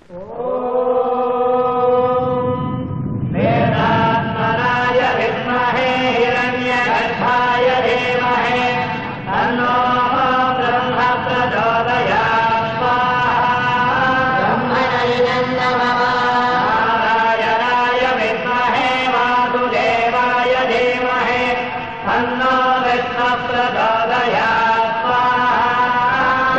वेदात्मनाय विद्महे हिरण्यगर्भाय धीमहि तन्नो ब्रह्म प्रचोदयात् स्वाहा नारायणाय विद्महे वासुदेवाय धीमहि तन्नो विष्णु प्रचोदयात् स्वाहा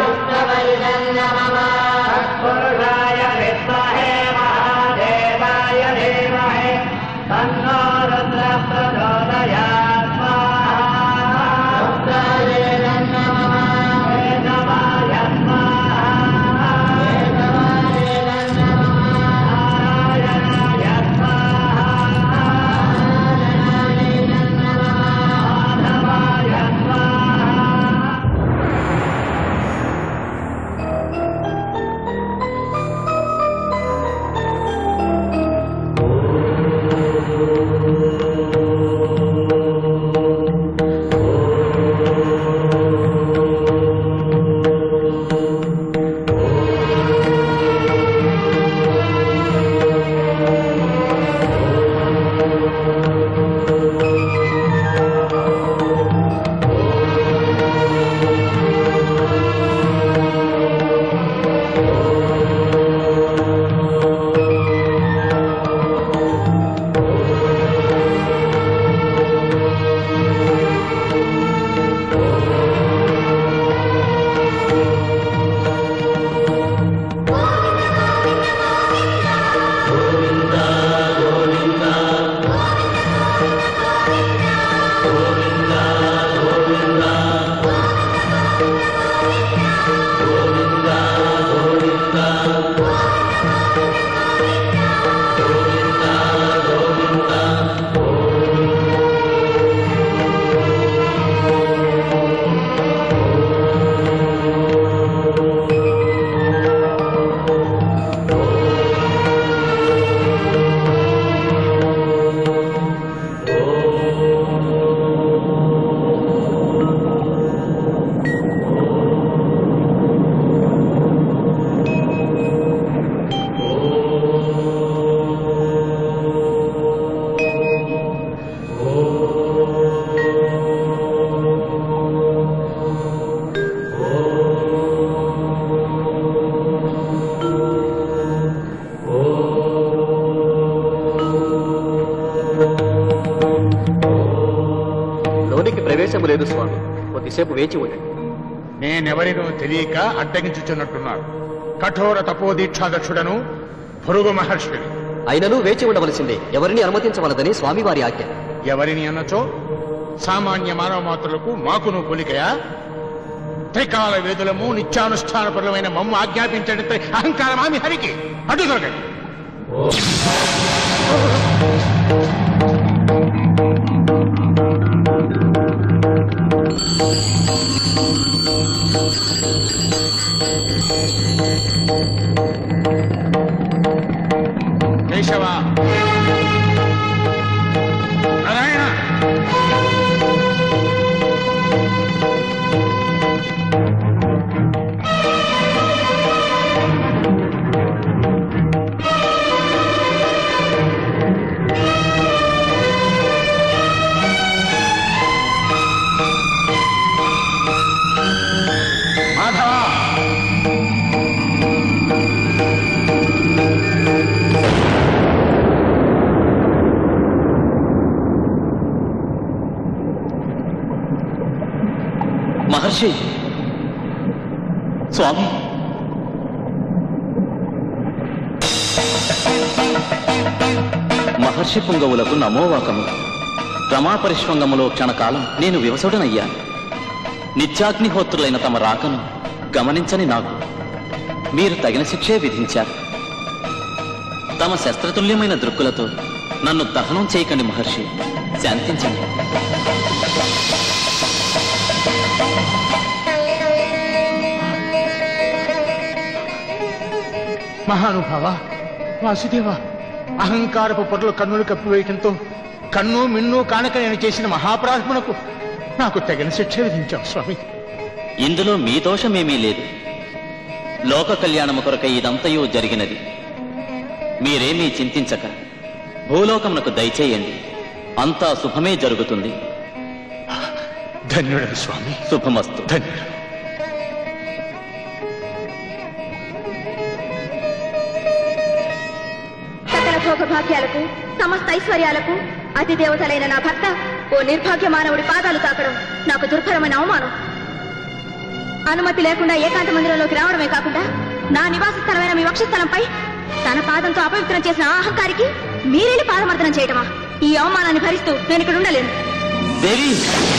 तत्पुरुषाय विद्महे महादेवाय धीमहि तन्नो रुद्र प्रचोदयात् स्वाहा वेदवाय स्वाहा नारायणाय स्वाहा माधवाय स्वाहा లోనికి ప్రవేశము లేదు స్వామి కొద్దిసేపు వేచి ఉండండి నేనెవరినో తెలియక అడ్డగించుచున్నట్టున్నారు కఠోర తపోదీక్షాదక్షుడను భృగు మహర్షిని అయినను వేచి ఉండవలసిందే ఎవరిని అనుమతించవలదని స్వామివారి ఆజ్ఞ ఎవరిని అన్నచో సామాన్య మానవ మాత్రులకు మాకును పోలికయా త్రికాల వేదులము నిత్యానుష్ఠానపరులమైన మమ్మ ఆజ్ఞాపించడంతో అహంకారమామి హరికి అడ్డు దొరకండి కేశవ నారాయణ మాధవ మహర్షి స్వామి మహర్షి పుంగవులకు నమోవాకము రమాపరిష్వంగములో క్షణకాలం నేను వివసుడనయ్యా నిత్యాగ్నిహోత్రులైన తమ రాకను గమనించని నాకు మీరు తగిన శిక్షే విధించారు తమ శస్త్రతుల్యమైన దృక్కులతో నన్ను దహనం చేయకండి మహర్షి శాంతించండి మహానుభావ వాసుదేవ అహంకారపు పొరలు కన్నులు కప్పివేయటంతో కన్ను మిన్ను కానక నేను చేసిన మహాప్రార్థనకు నాకు తగిన శిక్ష విధించావు స్వామి ఇందులో మీ దోషమేమీ లేదు లోక కళ్యాణము కొరకై ఇదంతయో జరిగినది మీరేమీ చింతించక భూలోకమునకు దయచేయండి అంతా శుభమే జరుగుతుంది ధన్యుడను స్వామి శుభమస్తు ధన్యుడు సకల భోగభాగ్యాలకు సమస్త ఐశ్వర్యాలకు అతి దేవతలైన నా భర్త ఓ నిర్భాగ్య మానవుడి పాదాలు తాకడం నాకు దుర్భరమైన అవమానం అనుమతి లేకుండా ఏకాంత మందిరంలోకి రావడమే కాకుండా నా నివాస స్థలమైన మీ వక్షస్థలంపై తన పాదంతో అపవిత్రం చేసిన ఆ అహంకారికి మీరెళ్ళి పాదమర్దనం చేయటమా ఈ అవమానాన్ని భరిస్తూ నేను ఇక్కడ ఉండలేను దేవి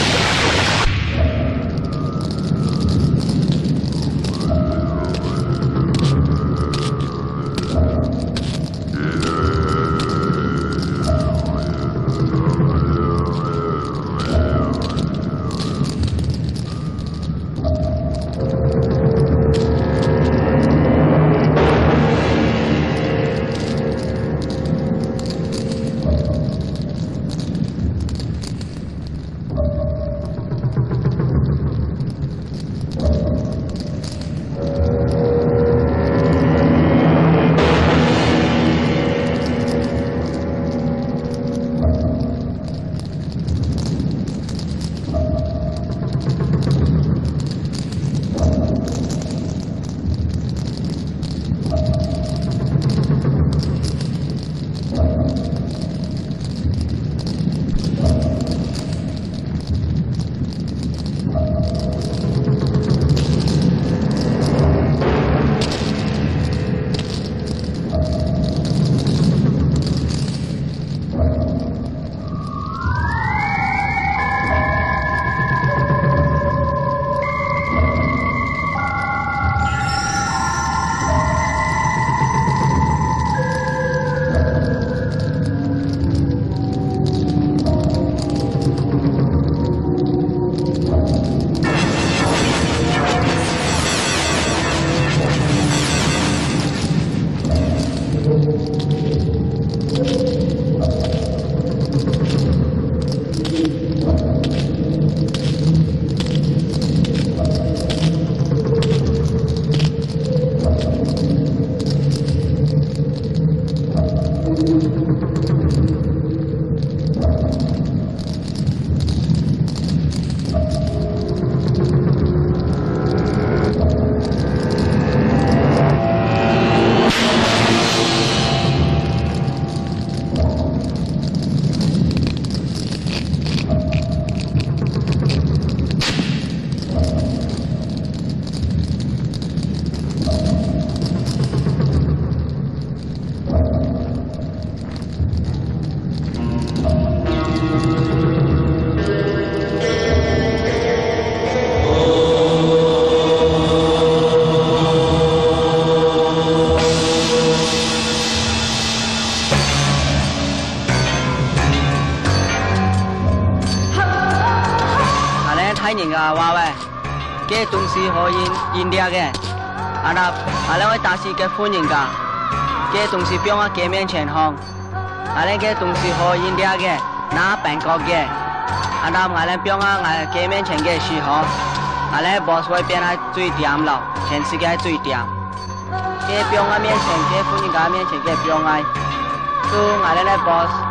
睇年噶話喂，嘅董事可以 India 嘅，阿那阿兩位大使嘅歡迎噶，嘅董事表我見面前行，阿咧嘅董事可以 India 嘅，那病國嘅，阿那阿咧表我阿見面前嘅時候，阿咧 boss 會變係最掂咯，全世界最掂，嘅表我面前嘅歡迎噶面前嘅表我，都阿咧咧 boss。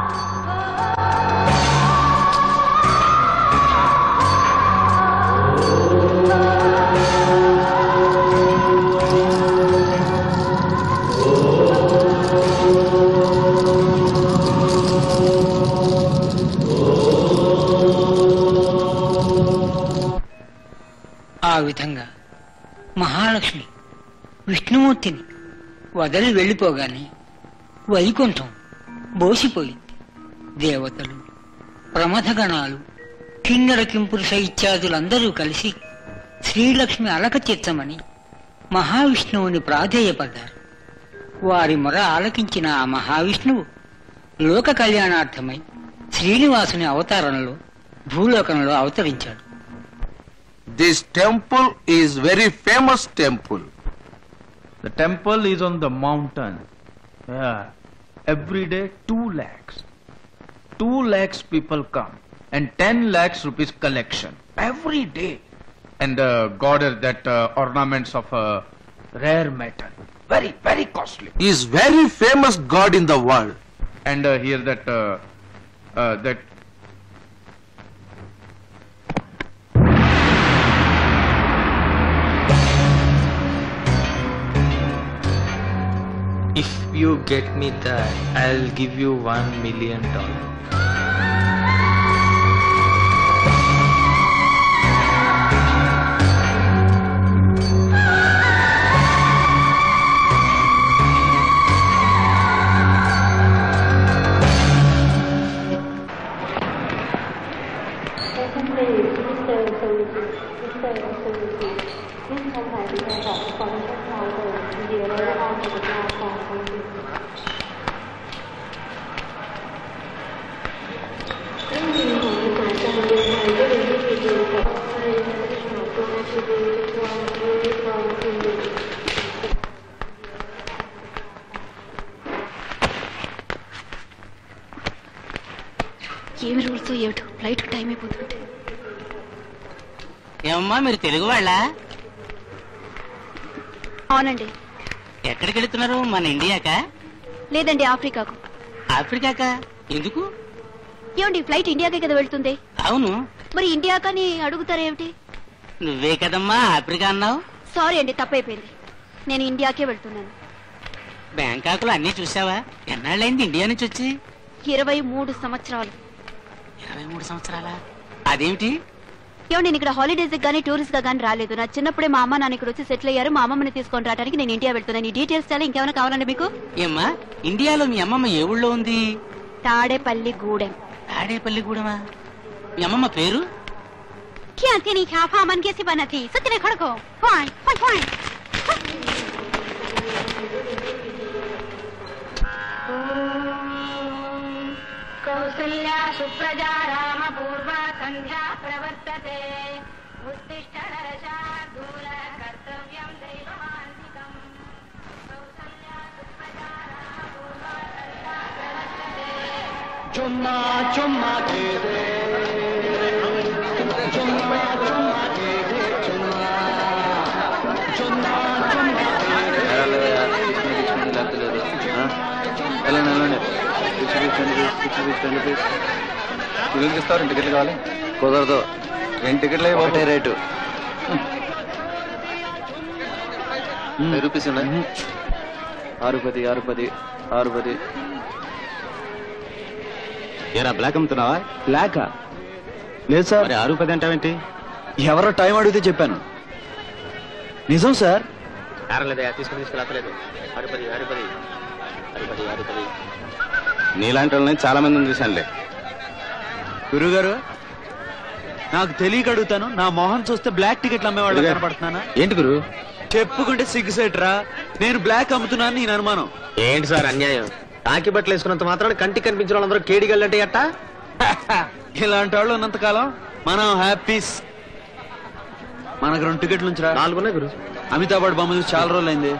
ఆ విధంగా మహాలక్ష్మి విష్ణుమూర్తిని వదిలి వెళ్ళిపోగానే వైకుంఠం బోసిపోయింది దేవతలు ప్రమథగణాలు కిన్నర కింపురుష ఇత్యాదులందరూ కలిసి శ్రీలక్ష్మి అలక తీర్చమని మహావిష్ణువుని ప్రాధేయపడ్డారు వారి మొర ఆలకించిన ఆ మహావిష్ణువు లోక కళ్యాణార్థమై శ్రీనివాసుని అవతారంలో భూలోకంలో అవతరించాడు This temple is very famous temple. The temple is on the mountain. Yeah. Every day, two lakhs. Two lakhs people come and ten lakhs rupees collection every day. And the goddess, that uh, ornaments of uh, rare metal. Very, very costly. He is very famous god in the world. And uh, here that, uh, uh, that If you get me that, I'll give you one million dollars. ఏమి rules ఏమిటో flight time అయిపోతుంటే ఏమమ్మా మీరు తెలుగు వాళ్ళ అవునండి ఎక్కడికి వెళుతున్నారు మన ఇండియాకా లేదండి ఆఫ్రికాకు ఆఫ్రికాకా ఎందుకు ఏమండి ఫ్లైట్ ఇండియాకే కదా వెళ్తుంది అవును మరి ఇండియా కానీ అడుగుతారేమిటి నువ్వే కదమ్మా ఆఫ్రికా అన్నావు సారీ అండి తప్పైపోయింది నేను ఇండియాకే వెళ్తున్నాను బ్యాంకాకులు అన్నీ చూసావా ఎన్నాళ్ళైంది ఇండియా నుంచి వచ్చి ఇరవై మూడు సంవత్సరాలు ఇరవై మూడు సంవత్సరాలా అదేమిటి ఏమండి నేను ఇక్కడ హాలిడేస్ కానీ టూరిస్ట్ గా కానీ రాలేదు నా చిన్నప్పుడే మా అమ్మ నాన్న ఇక్కడ వచ్చి సెటిల్ అయ్యారు మా అమ్మని తీసుకొని రావడానికి నేను ఇండియా వెళ్తున్నాను ఈ డీటెయిల్స్ చాలా ఇంకేమైనా కావాలండి మీకు ఏమ్మా ఇండియాలో మీ అమ్మమ్మ ఏ ఊళ్ళో ఉంది తాడేపల్లి గూడెం తాడేపల్లి గూడమా మీ అమ్మమ్మ పేరు क्या तेरी खाफा मन कैसी बना थी सत्य खड़को फाइन फाइन फाइन कौसल्या सुप्रजा राम पूर्वा संध्या प्रवर्तते उत्तिष्ठ नरशार्दूल कर्तव्यं दैवमान्तिकम् कौसल्या सुप्रजा राम पूर्वा संध्या प्रवर्तते चुम्मा चुम्मा दे दे चुम्मा चुम्मा दे दे चुम्मा चुम्मा चुम्मा టికెట్లు ఇస్తారు రెండు టికెట్లు కావాలి కుదరదు రెండు టికెట్లు ఒకటే రేటు ఫైవ్ రూపీస్ ఉన్నాయి ఆరు పది ఆరు పది ఆరు పది ఏరా బ్లాక్ అమ్ముతున్నావా బ్లాకా లేదు సార్ మరి ఆరు పది అంటావేంటి ఎవరో టైం అడిగితే చెప్పాను నిజం సార్ ఆరలేదా తీసుకుని తీసుకురాలేదు ఆరు పది ఆరు పది ఆరు పది ఆరు పది నీలాంటి వాళ్ళని చాలా మందిని చూశానులే గురుగారు నాకు తెలియక అడుగుతాను నా మొహం చూస్తే బ్లాక్ టికెట్లు అమ్మేవాళ్ళు గురుగారు. కనపడుతున్నానా ఏంటి గురు చెప్పుకుంటే సిగ్గుసేట్రా నేను బ్లాక్ అమ్ముతున్నాను నేను అనుమానం ఏంటి సార్ అన్యాయం తాకి బట్టలు వేసుకున్నంత మాత్రాన కంటికి కనిపించిన వాళ్ళందరూ కేడిగళ్ళంటే అట్టా ఇలాంటి వాళ్ళు ఉన్నంతకాలం మనం హ్యాపీస్ మనకు రెండు టికెట్లు ఉంచురా నాలుగున్నాయి గురు అమితాబ్ బట్ బొమ్మ చూసి చాలా రోజులు అయింది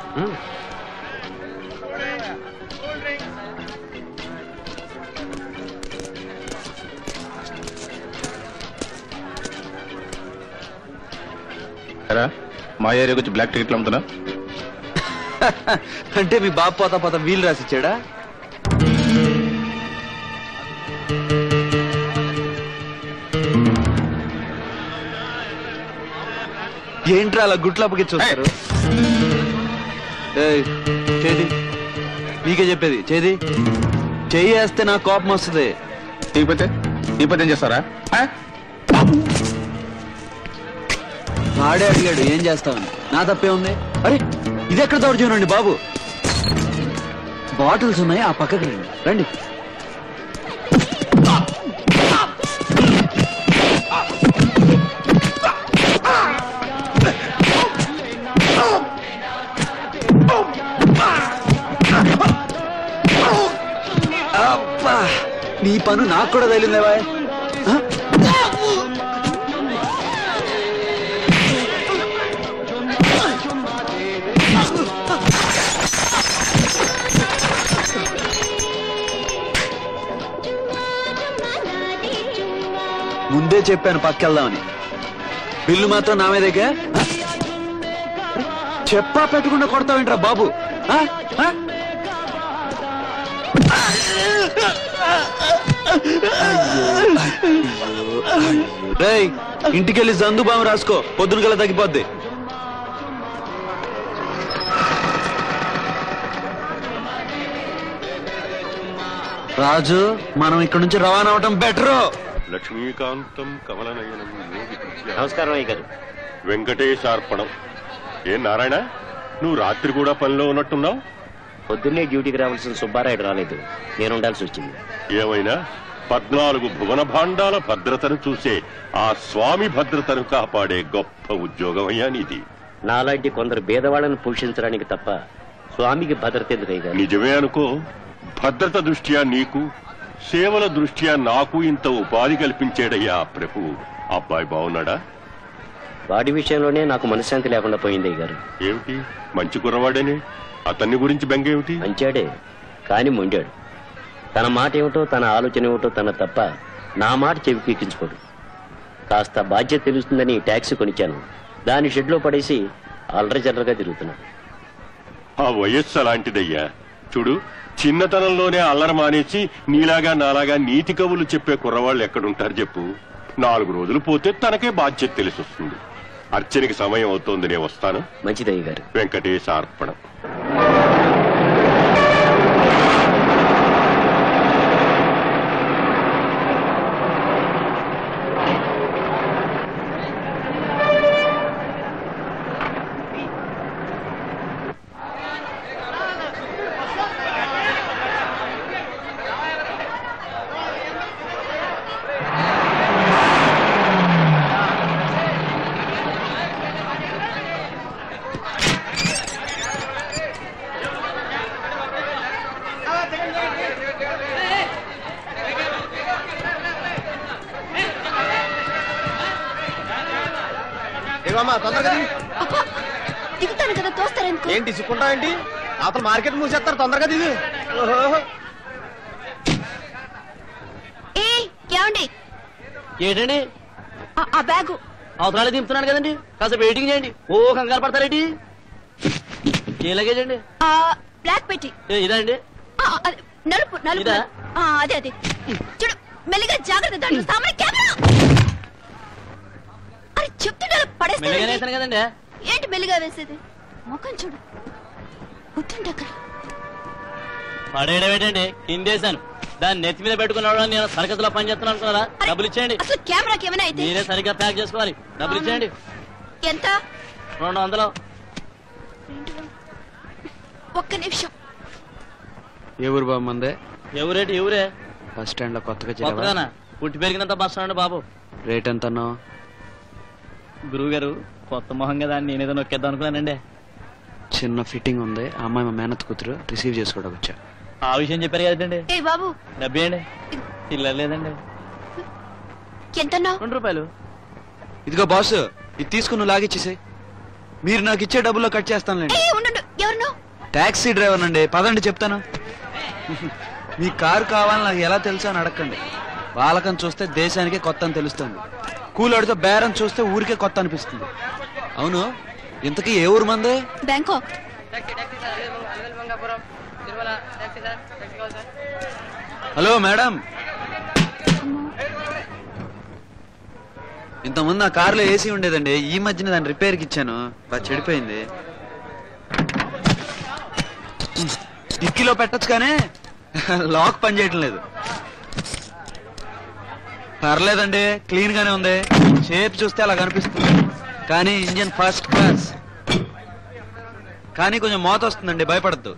ఎరా, మా ఏరియాకి వచ్చి బ్లాక్ టికెట్లు అమ్ముతున్నా అంటే మీ బాబు పోతా పోతా వీలు రాసిచ్చాడా ఏంట్రా అలా గుట్లు అప్పగిచ్చి చూస్తారు ఏయ్, చేది నీకే చెప్పేది చేది చెయ్యి వేస్తే నాకు కోపం వస్తుంది తీపితే తీపితే ఏం చేస్తారా ఆ? వాడే అడిగాడు ఏం చేస్తావని నా తప్పే ఉంది అరే ఇది ఎక్కడ దౌర్జన్యండి బాబు బాటిల్స్ ఉన్నాయి ఆ పక్కకి రండి రండి అబ్బా, నీ పను నాకు కూడా తగిలిందేవా ముందే చెప్పాను పక్కెళ్దామని బిల్లు మాత్రం నా మీదేగా చెప్పా పెట్టకుండా కొడతావేంట్రా బాబు ఆ? ఆ? రేయ్ ఇంటికెళ్ళి జందు బాము రాసుకో పొద్దున కల్లా తగ్గిపోద్ది రాజు మనం ఇక్కడ నుంచి రవాణా అవటం బెటరు లక్ష్మీకాంతం కమలనయనం నమస్కారం అయ్య గారు వెంకటేశార్పణం ఏ నారాయణ నువ్వు రాత్రి కూడా పనిలో ఉన్నట్టున్నావు పొద్దున్నే డ్యూటీకి రావాల్సిన సుబ్బారాయుడు రాలేదు నేను ఉండాల్సి వచ్చింది ఏమైనా పద్నాలుగు భువన భాండాల భద్రతను చూసే ఆ స్వామి భద్రతను కాపాడే గొప్ప ఉద్యోగం అయ్యా నీది నాలాంటి కొందరు భేదవాళ్ళను పోషించడానికి తప్ప స్వామికి భద్రత ఎందుకయ్య గారు నిజమే అనుకో భద్రత దృష్ట్యా నీకు సేవల దృష్ట్యా నాకు ఇంత ఉపాధి కల్పించాడయ్యా ఆ ప్రభువు అబ్బాయి బాగున్నాడా వాడి విషయంలోనే నాకు మనశ్శాంతి లేకుండా పోయింది అయ్య గారు ఏమిటి మంచి కుర్రవాడని అతన్ని గురించి బెంగేమిటి మంచాడే కాని మొండాడు తన మాట ఏమిటో తన ఆలోచన ఏమిటో తన తప్ప నా మాట చెవికి ఎక్కించుకోడు కాస్త బాధ్యత తెలుస్తుందని ట్యాక్సీ కొనిచ్చాను దాని షెడ్లో పడేసి అల్లరి జల్లరగా తిరుగుతున్నాను ఆ వయస్సు అలాంటిదయ్యా చూడు చిన్నతనంలోనే అల్లరి మానేసి నీలాగా నాలాగా నీతి కవులు చెప్పే కుర్రవాళ్ళు ఎక్కడుంటారు చెప్పు నాలుగు రోజులు పోతే తనకే బాధ్యత తెలిసి వస్తుంది అర్చనకి సమయం అవుతోంది నేను వస్తాను మంచిదయ్య గారు వెంకటేశ అర్పణం ఏమమ్మా తొందరగా దిగు. దిగుతాను కదా తోస్తారెందుకు ఏంటి ఇసుకుంటా ఏంటి అతను మార్కెట్ మూసేస్తారు తొందరగా దిగు ఓహో. ఏ ఏమండి ఏంటండి ఆ- ఆ బ్యాగు అవసరాలు దింపుతున్నాను కదండి కాస్త వెయిటింగ్ చేయండి ఓ కంగారు పడతారేంటి ఏ లగేజ్ అండి ఆ బ్లాక్ పెట్టి ఏ, ఇదా అండి ఆ, అది నలుపు నలుపు ఇదా? ఆ, అదే అదే చూడు మెల్లిగా జాగ్రత్త దాంట్లో సామాన్ కెమెరా అరే చెప్తుంటే అలా మెల్లగానే పడేస్తానండి వేసాను కదండి ఏంటి మెల్లిగా వేసేది ముఖం చూడు గుర్తుంటే అక్కడ పడేయడం ఏంటండి కిందేశాను దాన్ని నెత్తి మీద పెట్టుకున్నాడు నేను సర్కస్లో పని చేస్తున్నాను అనుకున్నారా డబ్బులు ఇచ్చేయండి అసలు కెమెరాకి ఏమైనా అయితే మీరే సరిగ్గా ప్యాక్ చేసుకోవాలి డబ్బులు ఇచ్చేయండి ఎంత రెండు వందలు ఒక్క నిమిషం ఏ ఊరు బాబు మందే ఎవరేటి ఎవరే బస్ స్టాండ్ లో కొత్తగా కొత్తగానా చేరావా పుట్టి పెరిగినంత బస్ స్టాండ్ బాబు రేట్ ఎంత అన్నావు గురువు గారు కొత్త మొహం కదా అని నేనేదో నొక్కేద్దాం అనుకున్నానండి చిన్న ఫిట్టింగ్ ఉంది ఆ అమ్మాయి మా మేనత్ కూతురు రిసీవ్ చేసుకోవడానికి వచ్చా ఆ విషయం చెప్పారు కదండి ఏ బాబు డబ్బే అండి చిల్లర లేదండి ఎంతన్నావు రెండు రూపాయలు ఇదిగో బాస్ ఇది తీసుకుని నువ్వు లాగిచ్చేసాయి మీరు నాకు ఇచ్చే డబ్బుల్లో కట్ చేస్తానులేండి ఏ ఉండు ఎవరు టాక్సీ డ్రైవర్ అండి పదండి చెప్తాను మీ కారు కావాలని నాకు ఎలా తెలుసా అని అడగండి వాళ్ళకం చూస్తే దేశానికే కొత్త అని తెలుస్తుంది కూలాడితో బేరం చూస్తే ఊరికే కొత్త అనిపిస్తుంది అవును ఇంతకీ ఏ ఊరు మంది బ్యాంకాక్ హలో మేడం ఇంతకుముందు నా కారులో ఏసీ ఉండేదండి ఈ మధ్యన దాన్ని రిపేర్కి ఇచ్చాను బాగా చెడిపోయింది డిక్కీలో పెట్టొచ్చు కానీ లాక్ పని చేయటం లేదు పర్లేదండి క్లీన్ గానే ఉంది షేప్ చూస్తే అలా కనిపిస్తుంది కానీ ఇంజన్ ఫస్ట్ క్లాస్ కానీ కొంచెం మోత వస్తుందండి భయపడద్దు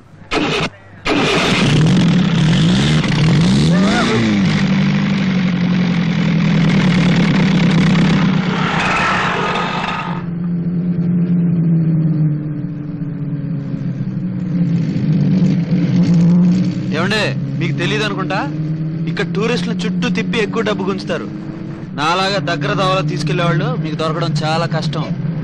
ఏమండే మీకు తెలియదు అనుకుంటా ఇక్కడ టూరిస్టులు చుట్టూ తిప్పి ఎక్కువ డబ్బు గుంచుతారు నాలాగా దగ్గర దవలో తీసుకెళ్లేవాళ్ళు మీకు దొరకడం చాలా కష్టం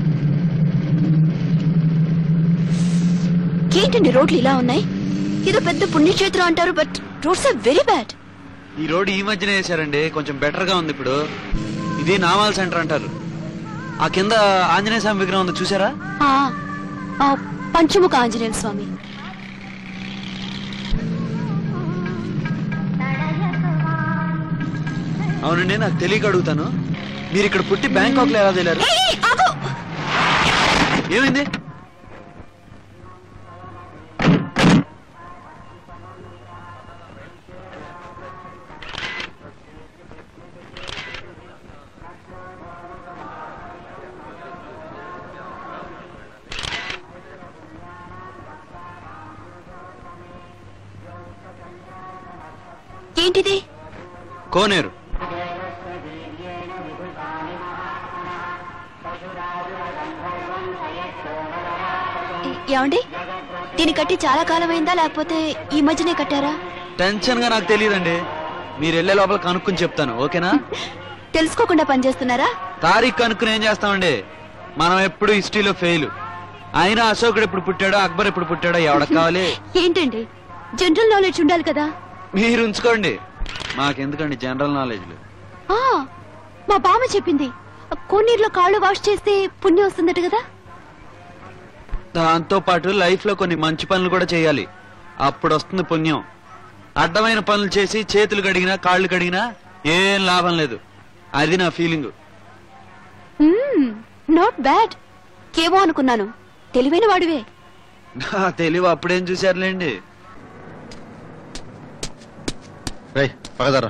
ఏంటండి రోడ్లు ఇలా ఉన్నాయి ఏదో పెద్ద పుణ్యక్షేత్రం అంటారు but roads are very bad ఈ రోడ్డు ఈ మధ్యనే వేశారండి కొంచెం బెటర్ గా ఉంది ఇప్పుడు ఇది నామాల్ సెంటర్ అంటారు ఆ కింద ఆంజనేయ స్వామి విగ్రహం ఉంది చూసారా ఆ, పంచముఖ ఆంజనేయ స్వామి అవునండి నాకు తెలియక అడుగుతాను మీరు ఇక్కడ పుట్టి బ్యాంకాక్ లో ఎలా తెలియారు ఏమైంది ఏంటిది కోనేరు ఏ- ఏమండి దీన్ని కట్టి చాలా కాలమైందా లేకపోతే ఈ మధ్యనే కట్టారా టెన్షన్ గా నాకు తెలియదండి మీరు వెళ్ళే లోపల కనుక్కుని చెప్తాను ఓకేనా తెలుసుకోకుండా పనిచేస్తున్నారా తారీఖు కనుక్కుని ఏం చేస్తామండి మనం ఎప్పుడు హిస్టరీలో ఫెయిల్ అయినా అశోకుడు ఎప్పుడు పుట్టాడో అక్బర్ ఎప్పుడు పుట్టాడో ఎవడకు కావాలి ఏంటండి జనరల్ నాలెడ్జ్ ఉండాలి కదా మీరు ఉంచుకోండి మాకెందుకండి జనరల్ నాలెడ్జ్లు ఆ మా బామ్మ చెప్పింది కోనీరులో కాళ్ళు వాష్ చేస్తే పుణ్యం వస్తుందట కదా దాంతో పాటు లైఫ్ లో కొన్ని మంచి పనులు కూడా చేయాలి అప్పుడు వస్తుంది పుణ్యం అడ్డమైన పనులు చేసి చేతులు కడిగినా కాళ్ళు కడిగినా ఏం లాభం లేదు అది నా ఫీలింగ్ నాట్ బ్యాడ్ కేమో అనుకున్నాను తెలివైన వాడివే నా తెలివి అప్పుడేం చూశారులేండి రే పగదరా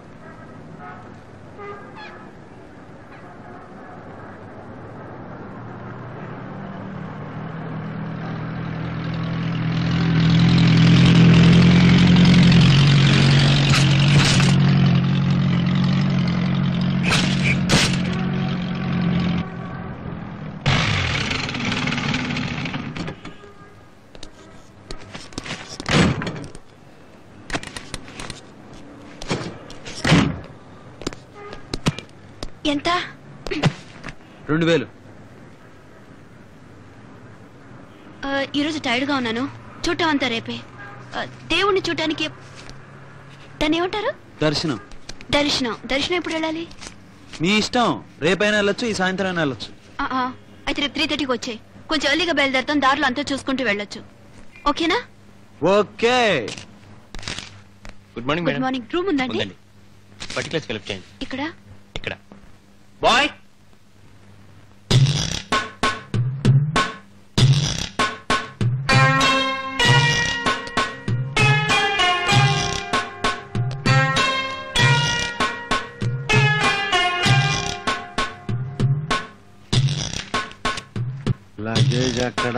ఎంత రెండు వేలు ఆ, ఈరోజు టైర్డ్ గా ఉన్నాను చూడటం అంతా రేపే ఆ, దేవుణ్ణి చూడటానికి దాన్ని ఏమంటారు దర్శనం దర్శనం దర్శనం ఎప్పుడు వెళ్ళాలి మీ ఇష్టం రేపైనా వెళ్ళొచ్చు ఈ సాయంత్రం అయినా వెళ్ళొచ్చు ఆ, ఆ, అయితే రేపు త్రీ థర్టీకి వచ్చాయి కొంచెం ఎర్లీగా బయలుదేరుతాం దారిలో అంతా చూసుకుంటూ వెళ్ళొచ్చు ఓకేనా okay good morning good madam morning room ఉందండి ఉందండి పర్టికులర్స్ ఫిలప్ చేయండి ఇక్కడ ఇక్కడ బాయ్ లగేజ్ అక్కడ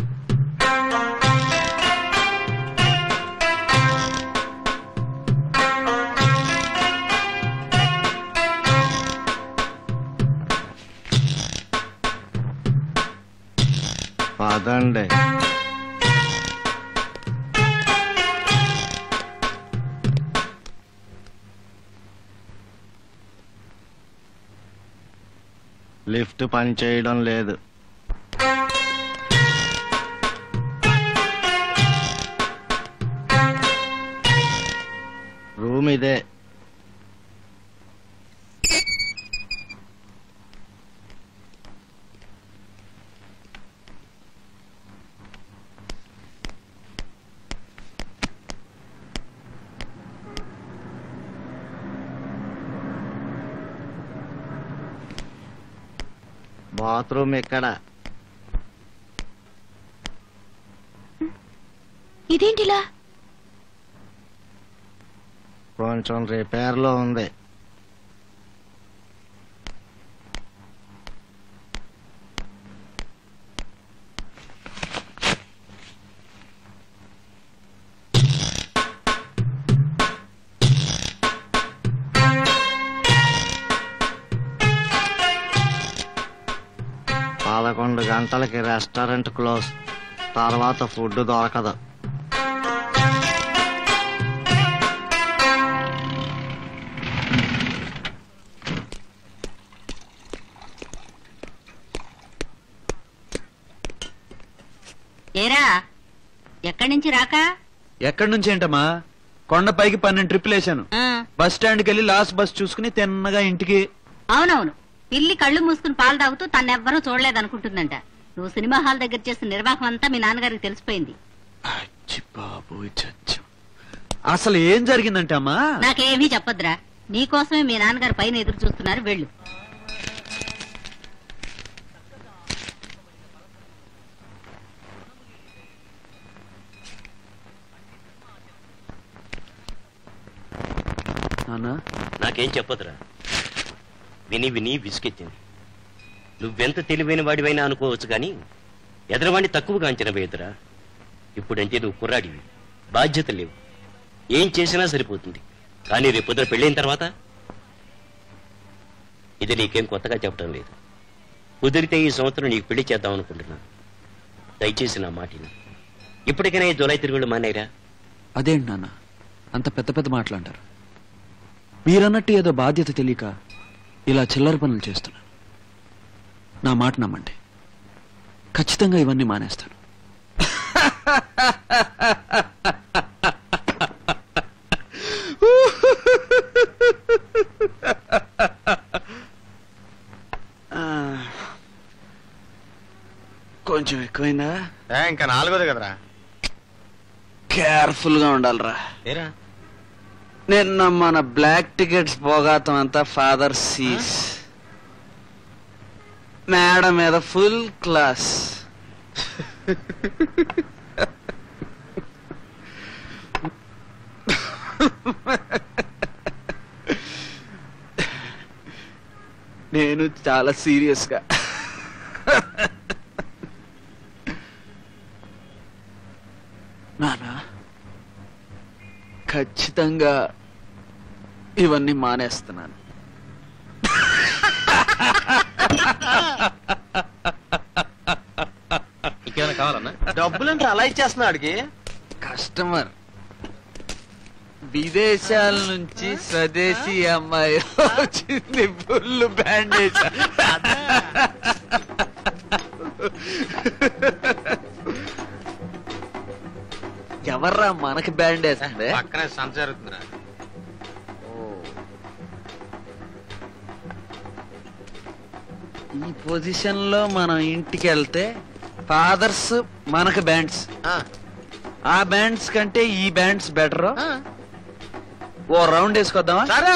పదండి లిఫ్ట్ పని చేయడం లేదు రూమ్ ఇదే బాత్రూమ్ ఇక్కడ ఇదేంటిలా కొంచెం రిపేర్లో ఉంది పదకొండు గంటలకి రెస్టారెంట్ క్లోజ్ తర్వాత ఫుడ్ దొరకదు ఏరా ఎక్కడి నుంచి రాక ఎక్కడి నుంచి ఏంటమ్మా కొండపైకి పన్నెండు ట్రిప్పులు వేసాను ఆ, బస్ స్టాండ్కి వెళ్ళి లాస్ట్ బస్ చూసుకుని తిన్నగా ఇంటికి అవునవును పిల్లి కళ్ళు మూసుకుని పాలు తాగుతూ తన్నెవ్వరూ చూడలేదనుకుంటుందంట నువ్వు సినిమా హాల్ దగ్గర చేసిన నిర్వాహం అంతా మీ నాన్నగారికి తెలిసిపోయింది బాబోయ్ చచ్చం అసలు ఏం జరిగిందంటే అమ్మా నాకేమీ చెప్పొద్దురా నీకోసమే మీ నాన్నగారు పైన ఎదురు చూస్తున్నారు వెళ్ళు నాన్న నాకేం చెప్పదురా విని విని విసుకెత్తింది నువ్వెంత తెలివైన వాడివైనా అనుకోవచ్చు కానీ ఎదరవాణ్ణి తక్కువగా అంచనా వేయదురా ఇప్పుడంటే నువ్వు కుర్రాడివి బాధ్యత లేవు ఏం చేసినా సరిపోతుంది కానీ రేపు పొద్దున పెళ్ళైన తర్వాత ఇది నీకేం కొత్తగా చెప్పడం లేదు కుదిరితే ఈ సంవత్సరం నీకు పెళ్లి చేద్దాం అనుకుంటున్నాను దయచేసి నా మాటిని ఇప్పటికైనా ఈ జులై తిరుగుళ్ళు మానేరా అదేంటి నాన్న అంత పెద్ద పెద్ద మాటలు అంటారు మీరన్నట్టు ఏదో బాధ్యత తెలియక ఇలా చిల్లర పనులు చేస్తున్నాను నా మాట నమ్మండి ఖచ్చితంగా ఇవన్నీ మానేస్తాను ఆ, కొంచెం ఎక్కువైందా ఇంకా నాలుగోది కదరా కేర్ఫుల్ గా ఉండాలిరా నిన్న మన బ్లాక్ టికెట్స్ పోగాతం అంతా ఫాదర్ సీస్ మేడ మీద ఫుల్ క్లాస్ నేను చాలా సీరియస్ గా నానా ఖచ్చితంగా ఇవన్నీ మానేస్తున్నాను ఇంకేమైనా కావాలన్నా డబ్బులంటే అలా ఇచ్చేస్తున్నాడికి కస్టమర్ విదేశాల నుంచి స్వదేశీ అమ్మాయి వచ్చింది ఫుల్ బ్యాండేజ్ ఎవర్రా మనకి బ్యాండేజ్ పక్కనే సంత జరుగుతుందిరా ఈ పొజిషన్ లో మనం ఇంటికి వెళ్తే ఫాదర్స్ మనకు బ్యాండ్స్ ఆ బ్యాండ్స్ కంటే ఈ బ్యాండ్స్ బెటర్ ఓ రౌండ్ వేసుకొద్దామా సరే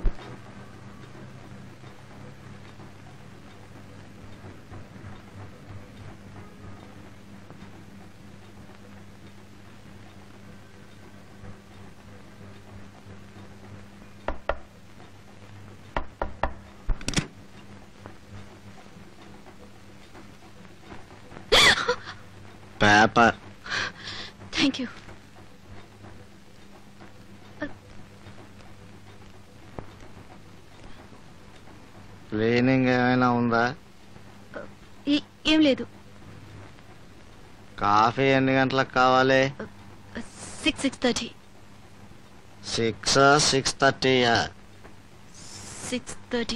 పేపర్ థ్యాంక్ యూ క్లీనింగ్ ఏమైనా ఉందా ఏం లేదు కాఫీ ఎన్ని గంటలకు కావాలి six six thirty six six థర్టీయా సిక్స్ థర్టీ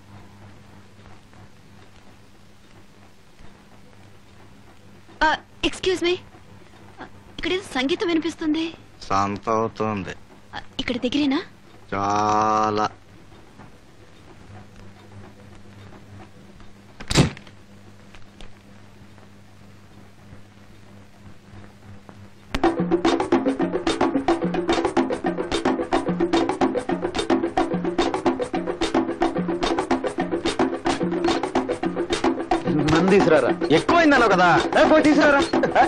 ఎక్స్క్యూజ్ మీ ఇక్కడ ఏదో సంగీతం వినిపిస్తుంది సంత అవుతుంది ఆ, ఇక్కడ దగ్గరేనా చాలా మంది తీసుకురారా ఎక్కువైందన్నావు కదా ఏ, పోయి తీసుకురారా ఏ?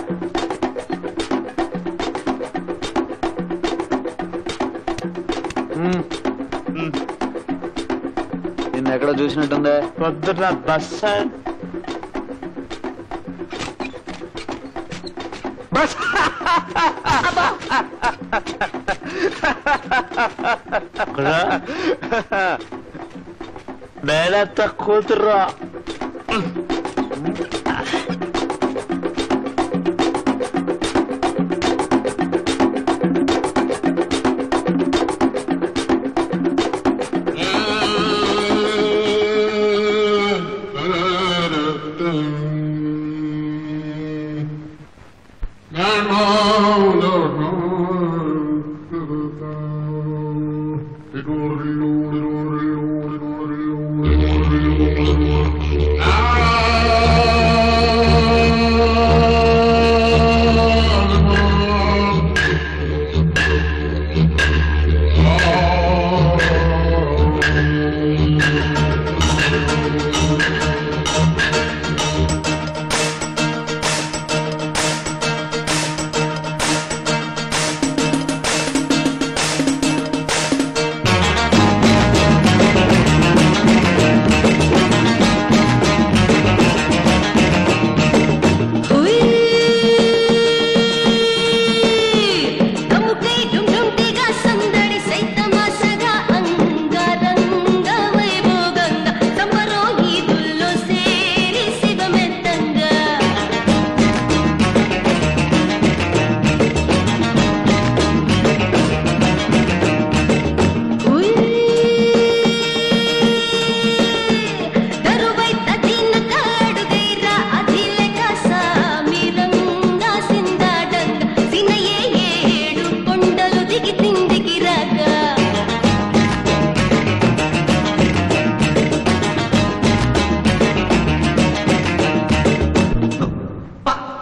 నిన్న ఎక్కడ చూసినట్టుందే పొద్దుట బస్ బస్ మేనత్త కూతురు Ah!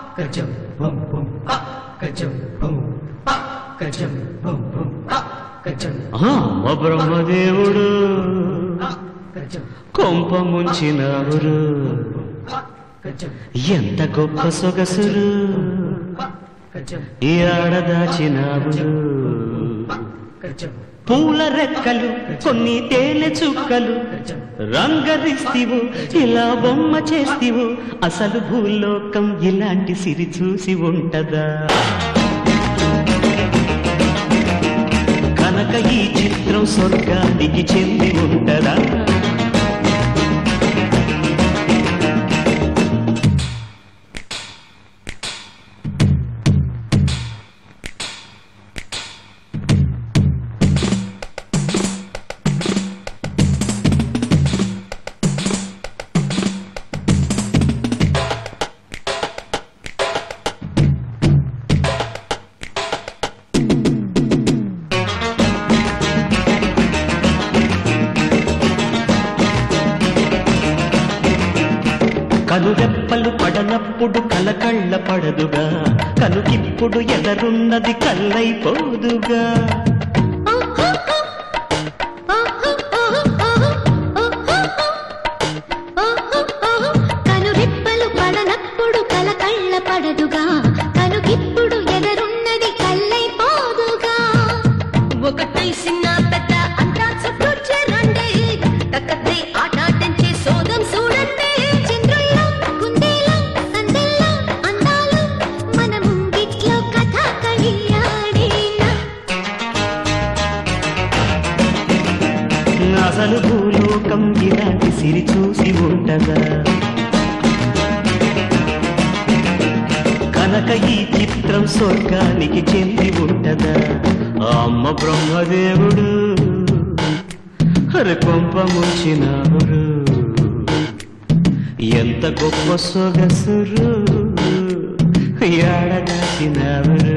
గజం బం బం ఆ గజం బం ఆ గజం బం బం ఆ గజం అమ్మ బ్రహ్మదేవుడు కొంప ముంచినావురు ఎంత గొప్ప సొగసురు ఈ ఆడదాచినావురు పూల రెక్కలు కొన్ని తేనె చుక్కలు రంగరిస్తివు ఇలా బొమ్మ చేస్తివు అసలు భూలోకం ఇలాంటి సిరి చూసి ఉంటదా కనుక ఈ చిత్రం స్వర్గానికి చెంది ఉంటదా కనురెప్పలు పడనప్పుడు కలకళ్ళ పడదుగా కనుకిప్పుడు ఎదరున్నది కల్లైపోదుగా కనురెప్పలు పడనప్పుడు కలకళ్ళ పడదుగా కనుకిప్పుడు ఎదరున్నది కల్లైపోదుగా ఒకటై చిన్న పెద్ద అంతా చుట్టూ రండి తక్కతే ఆటాటించి సోదం చూడండి చంద్రుల్లో కుందేలో సందెల్లో అందాలు మన ముంగిట్లో కథ కలియాడేనా అసలు భూలోకం ఇలాంటి సిరి చూసి ఉంటదా కనుక ఈ చిత్రం స్వర్గానికి చెంది ఉంటదా అమ్మ బ్రహ్మదేవుడు అరే కొంప ముంచినావురు ఎంత గొప్ప సొగసురు ఏడదాచినావురు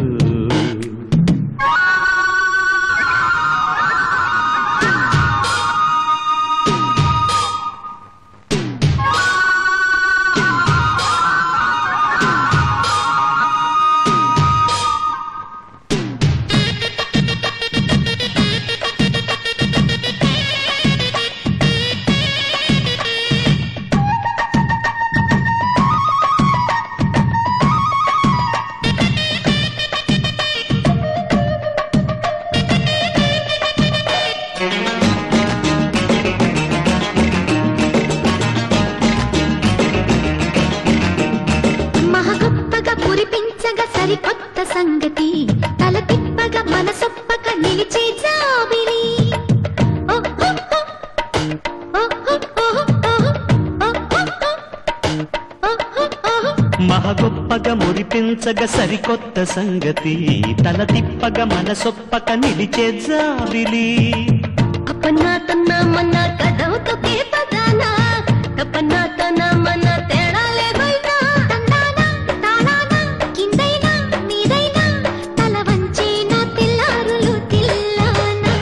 మహగొప్పగా కురిపించగా సరికొత్త సంగతి తల తిప్పగా మనసొప్పక నిలిచే జాబిలి ఓ, ఓ, ఓ. ఓ, ఓ, ఓ, ఓ, ఓ, ఓ, ఓ, ఓ, ఓ. మహగొప్పగా మురిపించగా సరికొత్త సంగతి తల తిప్పగా మనసొప్పక నిలిచే జాబిలి అప్పన్నా తన్నా మన్న కదవుతో కే పదానా తప్పన్నా తన మన తేడా లేదైనా తందానా తాళానా కిందైనా మీదైనా తల వంచేనా తెల్లారులు తిల్లానా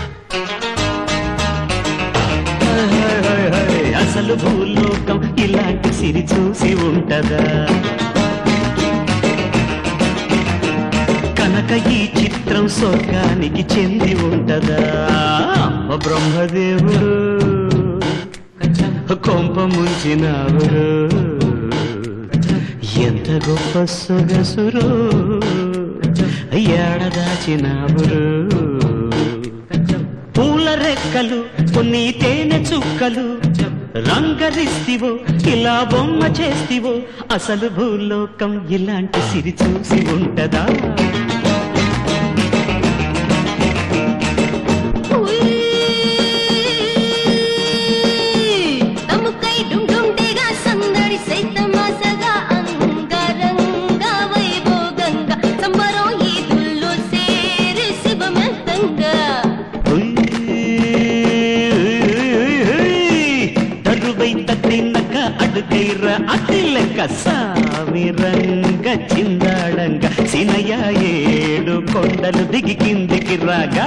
అసలు భూలోకం ఇలాంటి సిరి చూసి ఉంటదా కనుక ఈ చిత్రం స్వర్గానికి చెంది ఉంటదా అమ్మ బ్రహ్మదేవుడు కొంప ముంచినావురు ఎంత గొప్ప సొగసురు ఏడదాచినావురు పూల రెక్కలు కొన్ని తేనె చుక్కలు రంగరిస్తివో ఇలా బొమ్మ చేస్తివో అసలు భూలోకం ఇలాంటి సిరి చూసి ఉంటదా తముకై డుమ్ డుమ్ డేగా సందడి సైతమాసగా అంగరంగా వైభోగంగా సంబరం ఈదుల్లో సేరి శివమంతంగా తరువై తట్టినక అడుగైర అతిలక సామి రంగ చిందాడంగ సినయ ఏడు కొండలు దిగి కిందికి రాగా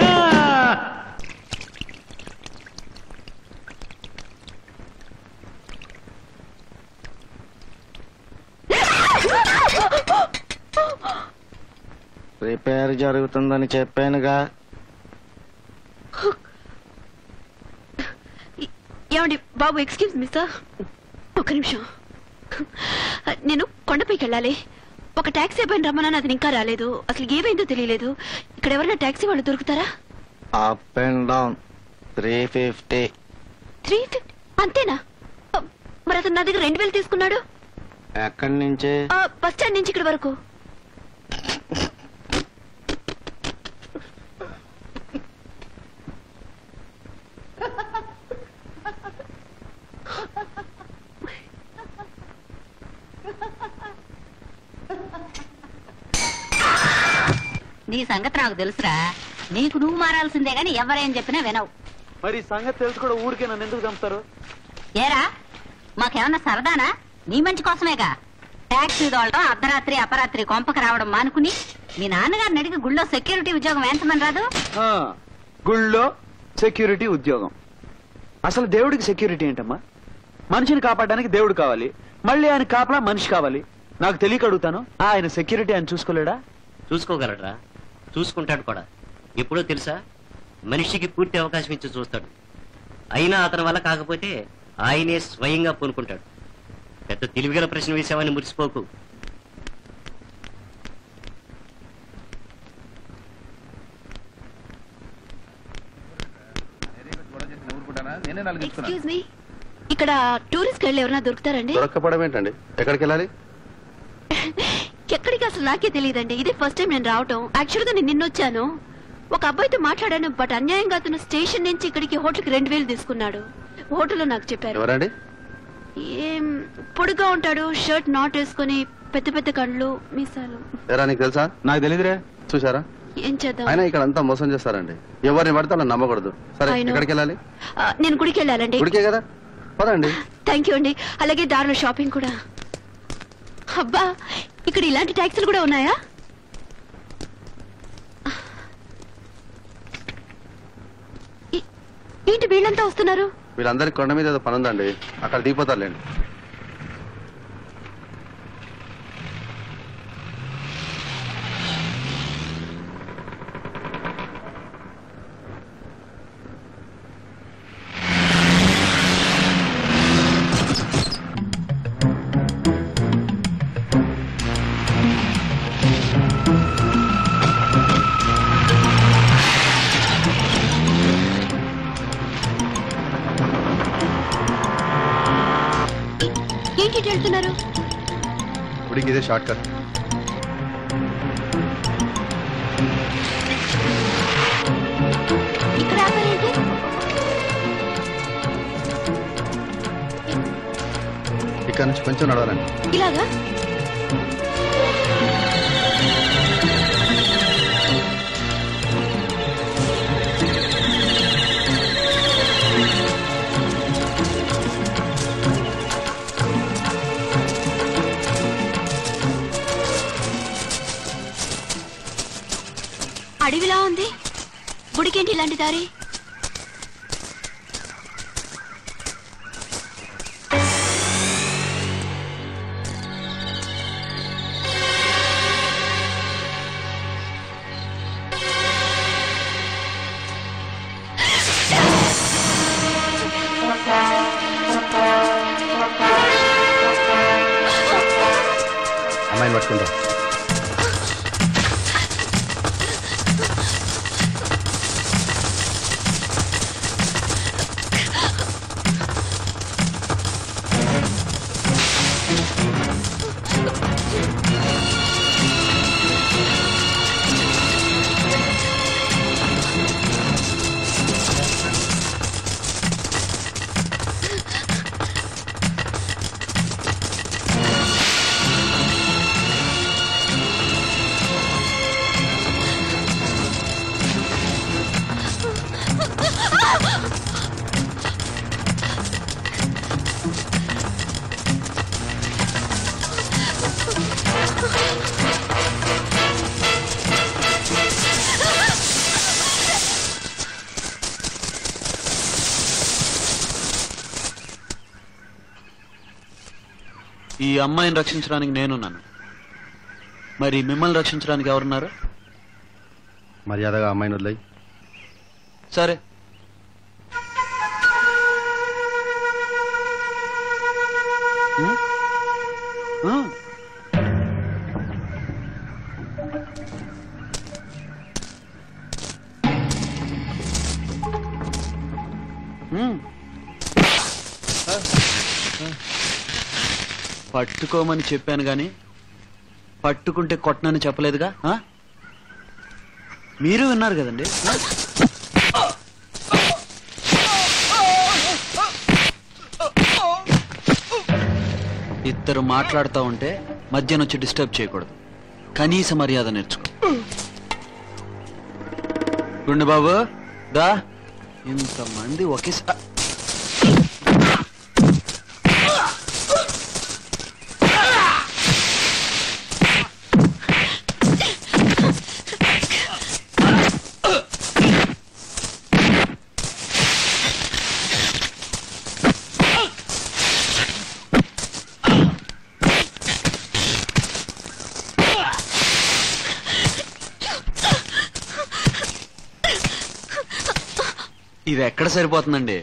ఆ రిపేర్ జరుగుతుందని చెప్పానుగా ఏమండి బాబు ఎక్స్క్యూజ్ మీ సార్ ఒక నిమిషం నేను కొండపైకి వెళ్ళాలి ఒక టాక్సీ అబ్బాయిని రమ్మన్నాను అది ఇంకా రాలేదు అసలు ఏమైందో తెలియలేదు ఇక్కడ ఎవరైనా టాక్సీ వాళ్ళు దొరుకుతారా up and down three fifty three fifty అంతేనా మరి అతను నా దగ్గర రెండు వేలు తీసుకున్నాడు ఎక్కడి నుంచి ఆ, బస్ స్టాండ్ నుంచి ఇక్కడ వరకు నీ సంగతి నాకు తెలుసురా నీకు నువ్వు మారాల్సిందే గాని ఎవరేం చెప్పినా వినవు మరి ఈ సంగతి తెలుసు కూడా ఊరికే నన్ను ఎందుకు చంపుతారు ఏరా మాకేమన్నా సరదానా నీ మంచి కోసమేగా ట్యాక్సీ దోడటం అర్ధరాత్రి అపరాత్రి కొంపకి రావడం మానుకుని మీ నాన్నగారిని అడిగి గుళ్ళో సెక్యూరిటీ ఉద్యోగం వేయించమని రాదు ఆ, గుళ్ళో సెక్యూరిటీ ఉద్యోగం అసలు దేవుడికి సెక్యూరిటీ ఏంటమ్మా మనిషిని కాపాడడానికి దేవుడు కావాలి మళ్ళీ ఆయన కాపలా మనిషి కావాలి నాకు తెలియక అడుగుతాను ఆయన సెక్యూరిటీ ఆయన చూసుకోలేడా చూసుకోగలరా చూసుకుంటాడు కూడా ఎప్పుడో తెలుసా మనిషికి పూర్తి అవకాశం ఇచ్చి చూస్తాడు అయినా అతని వల్ల కాకపోతే ఆయనే స్వయంగా పూనుకుంటాడు పెద్ద తెలివిగల ప్రశ్న వేసావని మురిసిపోకు ఎక్స్క్యూజ్ మీ ఇక్కడ టూరిస్ట్ గైడ్లు ఎవరైనా దొరుకుతారండి దొరక్కపోవడం ఏంటండి ఎక్కడికి వెళ్ళాలి ఎక్కడికి అసలు నాకే తెలియదండి ఇదే ఫస్ట్ టైం నేను రావటం యాక్చువల్ గా నేను నిన్న వచ్చాను ఒక అబ్బాయితో మాట్లాడాను బట్ అన్యాయంగా అతను స్టేషన్ నుంచి ఇక్కడికి హోటల్కి రెండు వేలు తీసుకున్నాడు హోటల్లో నాకు చెప్పారు ఎవరండి ఏం పొడుగా ఉంటాడు షర్ట్ నాట్ వేసుకొని పెద్ద పెద్ద కళ్ళు మీసాలు ఎరా నీకు తెలుసా నాకు తెలియదురే చూసారా ఏం చేద్దాం అయినా ఇక్కడ అంతా మోసం చేస్తారండి ఎవరిని పడితే వాళ్ళని నమ్మకూడదు సరే I know. ఎక్కడికి వెళ్ళాలి ఆ, నేను గుడికి వెళ్ళాలండి గుడికే కదా పదండి థ్యాంక్ యూ అండి అలాగే దారిలో షాపింగ్ కూడా అబ్బా ఇక్కడ ఇలాంటి ట్యాక్సీలు కూడా ఉన్నాయా ఈ- ఏంటి వీళ్ళంతా వస్తున్నారు వీళ్ళందరికీ కొండ మీద ఏదో పని ఉందండి అక్కడ దిగిపోతారులేండి ఏంటి ఇటు వెళ్తున్నారు గుడికి ఇదే షార్ట్ కట్ ఇక్కడ ఆపారేంటి ఇక్కడ నుంచి కొంచెం నడవాలండి ఇలాగా అడవిలా ఉంది గుడికేంటి ఇలాంటి దారి అమ్మాయిని పట్టుకుంటాం ఈ అమ్మాయిని రక్షించడానికి నేనున్నాను మరి మిమ్మల్ని రక్షించడానికి ఎవరున్నారు మర్యాదగా అమ్మాయిని వదిలేయి సరే ఉం? ఆ. ఉం. ఆ. ఆ. పట్టుకోమని చెప్పాను గాని పట్టుకుంటే కొట్టనని చెప్పలేదుగా ఆ? మీరు విన్నారు కదండి ఆ? ఇద్దరు మాట్లాడుతూ ఉంటే మధ్యన వచ్చి డిస్టర్బ్ చేయకూడదు కనీస మర్యాద నేర్చుకో గుండు బాబు దా ఇంతమంది ఒకేసారి ఇది ఎక్కడ సరిపోతుందండి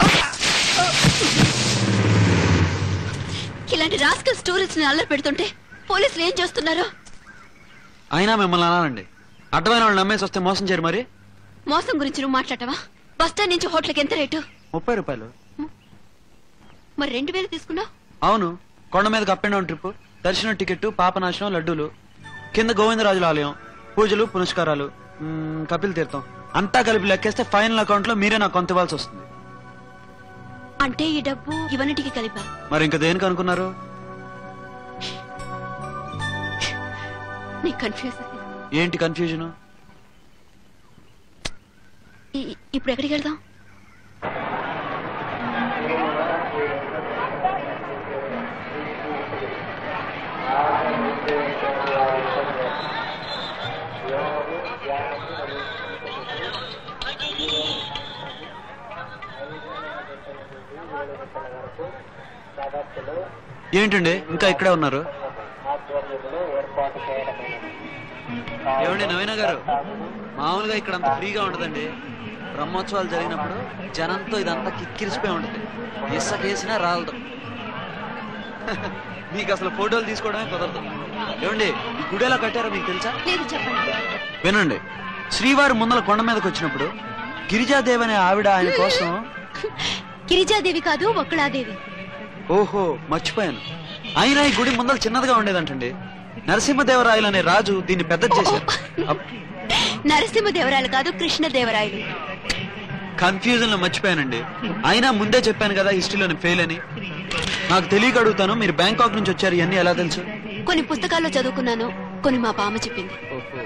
ఇలాంటి రాస్కల్ స్టోరీస్ ని అల్లరి పెడుతుంటే పోలీసులు ఏం చేస్తున్నారు అయినా మిమ్మల్ని అనాలండి అడ్డమైన వాళ్ళు నమ్మేసి వస్తే మోసం చేయరు మరి మోసం గురించి నువ్వు మాట్లాడవా బస్ స్టాండ్ నుంచి హోటల్కి ఎంత రేటు ముప్పై రూపాయలు మరి రెండు వేలు తీసుకున్నావు అవును కొండ మీదకి అప్ అండ్ డౌన్ ట్రిప్ దర్శనం టికెట్ పాపనాశనం లడ్డూలు కింద గోవిందరాజుల ఆలయం పూజలు పునస్కారాలు మ్మ్, కపిల్ తీర్థం అంతా కలిపి లెక్కేస్తే ఫైనల్ అకౌంట్ లో మీరే నాకు కొంత ఇవ్వాల్సి వస్తుంది అంటే ఈ డబ్బు ఇవన్నిటికి కలిపా మరి ఇంకా దేనికి అనుకున్నారు నీకు కన్ఫ్యూజ్ ఏంటి కన్ఫ్యూజన్ ఇప్పుడు ఎక్కడికి వెళ్దాం ఏంటండి ఇంకా ఇక్కడే ఉన్నారు ఏమండి నవీన గారు మామూలుగా ఇక్కడ అంత ఫ్రీగా ఉండదండి బ్రహ్మోత్సవాలు జరిగినప్పుడు జనంతో ఇదంతా కిక్కిరిసిపోయి ఉంటుంది ఇసుకేసినా రాలదు మీకు అసలు ఫోటోలు తీసుకోవడమే కుదరదు ఏమండి ఈ గుడి ఎలా కట్టారో మీకు తెలుసా లేదు చెప్పండి వినండి శ్రీవారి ముందల కొండ మీదకి వచ్చినప్పుడు గిరిజాదేవి అనే ఆవిడ ఆయన కోసం గిరిజాదేవి కాదు ఒక్కళాదేవి ఓహో మర్చిపోయాను అయినా ఈ గుడి ముందర చిన్నదిగా ఉండేదంటండి నరసింహదేవరాయలు అనే రాజు దీన్ని పెద్దది చేశారు అప్- నరసింహదేవరాయలు కాదు కృష్ణదేవరాయలు కన్ఫ్యూజన్ లో మర్చిపోయానండి అయినా ముందే చెప్పాను కదా హిస్టరీలో నేను ఫెయిల్ అని నాకు తెలియక అడుగుతాను మీరు బ్యాంకాక్ నుంచి వచ్చారు ఇవన్నీ ఎలా తెలుసు కొన్ని పుస్తకాల్లో చదువుకున్నాను కొన్ని మా బామ్మ చెప్పింది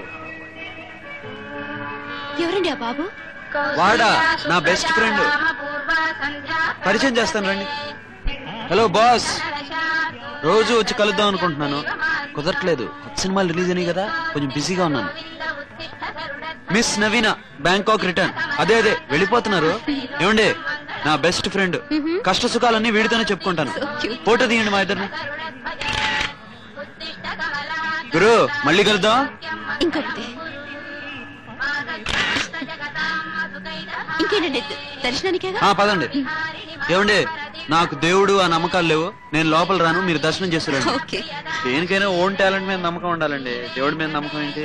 ఎవరండి ఆ బాబు వాడా నా బెస్ట్ ఫ్రెండ్ పరిచయం చేస్తాను రండి హలో బాస్ రోజు వచ్చి కలుద్దాం అనుకుంటున్నాను కుదరట్లేదు కొత్త సినిమాలు రిలీజ్ అయినాయి కదా కొంచెం బిజీగా ఉన్నాను మిస్ నవీన బ్యాంకాక్ రిటర్న్ అదే అదే వెళ్ళిపోతున్నారు ఏమండి నా బెస్ట్ ఫ్రెండ్ కష్ట సుఖాలన్నీ వీడితోనే చెప్పుకుంటాను ఫోటో తీయండి మా ఇద్దరిని గురు మళ్ళీ కలుద్దాం ఇంకొకటి ఇంకేనండి దర్శనానికేగా ఆ పదండి ఏమండి నాకు దేవుడు ఆ నమ్మకాలు లేవు నేను లోపల రాను మీరు దర్శనం చేస్తారండి ఓకే దేనికైనా ఓన్ టాలెంట్ మీద నమ్మకం ఉండాలండి దేవుడి మీద నమ్మకం ఏంటి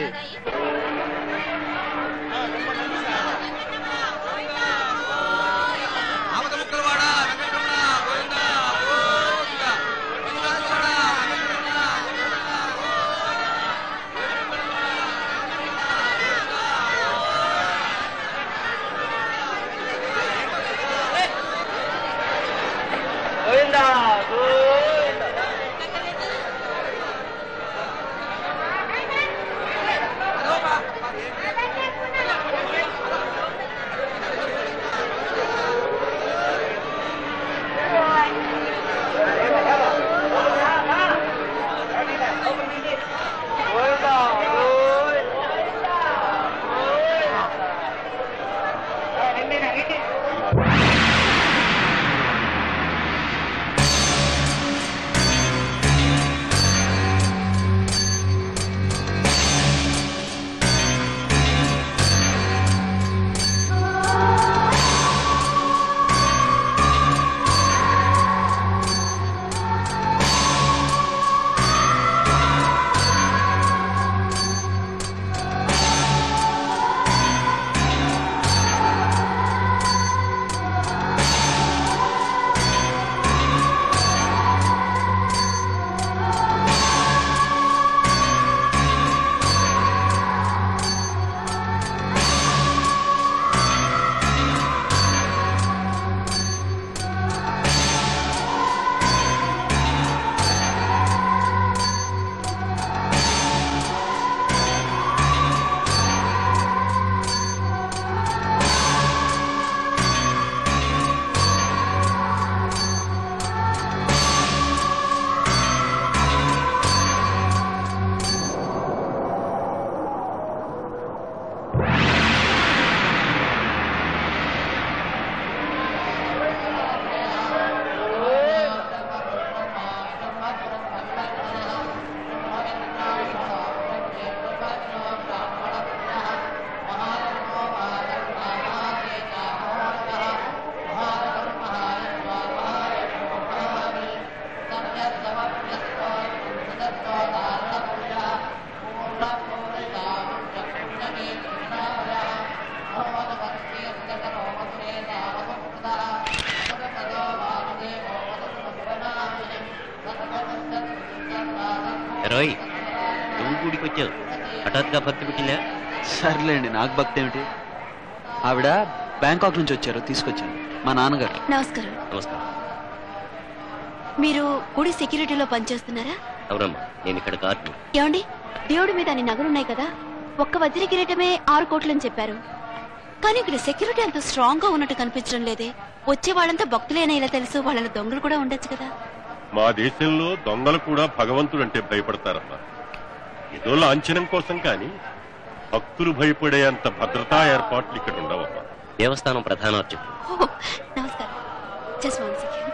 ఎరోయ్ నువ్వు గుడికి వచ్చావు హఠాత్తుగా భక్తి పుట్టిందా సర్లేండి నాకు భక్తి ఏమిటి ఆవిడ బ్యాంకాక్ నుంచి వచ్చారు తీసుకొచ్చాను మా నాన్నగారు నమస్కారం నమస్కారం మీరు గుడి సెక్యూరిటీలో పనిచేస్తున్నారా అవునమ్మా నేను ఇక్కడ కార్డు ఏమండి దేవుడి మీద అన్ని నగలున్నాయి కదా ఒక్క వజ్ర కిరీటమే ఆరు కోట్లని చెప్పారు కానీ ఇక్కడ సెక్యూరిటీ అంత స్ట్రాంగ్ గా ఉన్నట్టు కనిపించడం లేదే వచ్చే వాళ్ళంతా భక్తులేనా ఇలా తెలుసు వాళ్ళ దొంగలు కూడా ఉండొచ్చు కదా మా దేశంలో దొంగలు కూడా భగవంతుడంటే భయపడతారమ్మా ఏదో లాంఛనం కోసం కానీ భక్తులు భయపడేంత భద్రతా ఏర్పాట్లు ఇక్కడ ఉండవమ్మా దేవస్థానం ప్రధానార్చకుడు ఓ, నమస్కారం just one second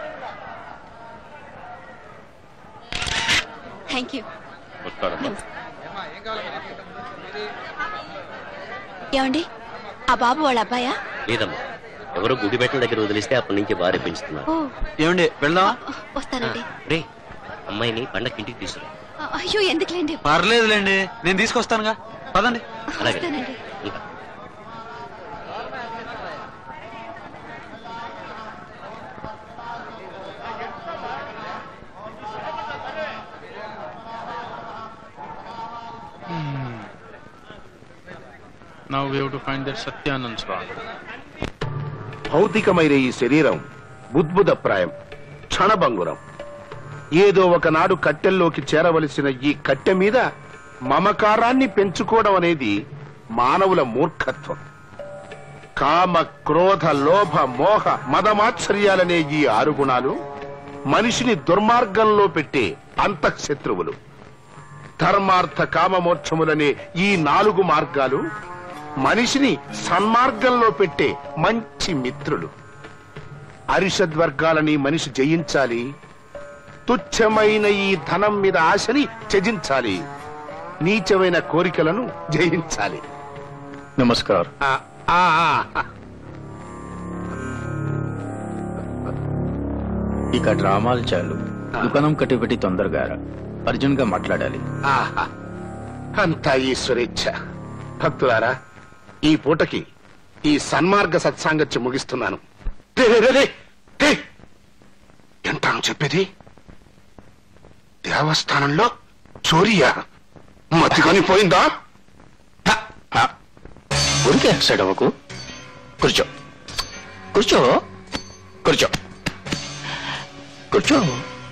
thank you వస్తారమ్మా ఏమండి ఆ బాబు వాళ్ళ అబ్బాయా లేదమ్మా ఎవరో గుడి బెట్టల దగ్గర వదిలిస్తే అప్పటి నుంచి వారే పెంచుతున్నారు ఓ ఏమండి వెళ్దామా వస్తానండి రే అమ్మాయిని పండక్కి ఇంటికి తీసుకురా అయ్యో ఎందుకులేండి పర్లేదులేండి నేను తీసుకొస్తానుగా పదండి అలాగే వస్తానండి Now we have to find that Satyanand Swami. భౌతికమైన ఈ శరీరం బుద్భుతప్రాయం క్షణభంగురం ఏదో ఒకనాడు కట్టెల్లోకి చేరవలసిన ఈ కట్టె మీద మమకారాన్ని పెంచుకోవడం అనేది మానవుల మూర్ఖత్వం కామ క్రోధ లోభ మోహ మదమాశ్చర్యాలనే ఈ ఆరు గుణాలు మనిషిని దుర్మార్గంలో పెట్టే అంతఃశత్రువులు ధర్మార్థ కామమోక్షములనే ఈ నాలుగు మార్గాలు మనిషిని సన్మార్గంలో పెట్టే మంచి మిత్రులు అరిషద్వర్గాలని మనిషి జయించాలి తుచ్చమైన ఈ ధనం మీద ఆశని త్యజించాలి నీచమైన కోరికలను జయించాలి నమస్కార్ ఆ, ఆ, ఆ. ఇక డ్రామాలు చాలు దుకాణం కట్టిపెట్టి తొందరగా రా. అర్జున్ గా మాట్లాడాలి ఆహా అంతా ఈశ్వరేచ్ఛ భక్తులారా ఈ పూటకి ఈ సన్మార్గ సత్సాంగత్యం ముగిస్తున్నాను రే, రే, రే, రే, రే. ఎంటాను చెప్పేది దేవస్థానంలో చోరీయా మతికొని పోయిందా ఊరికే సైడ్ అవ్వకు కూర్చో కూర్చో కూర్చో కూర్చో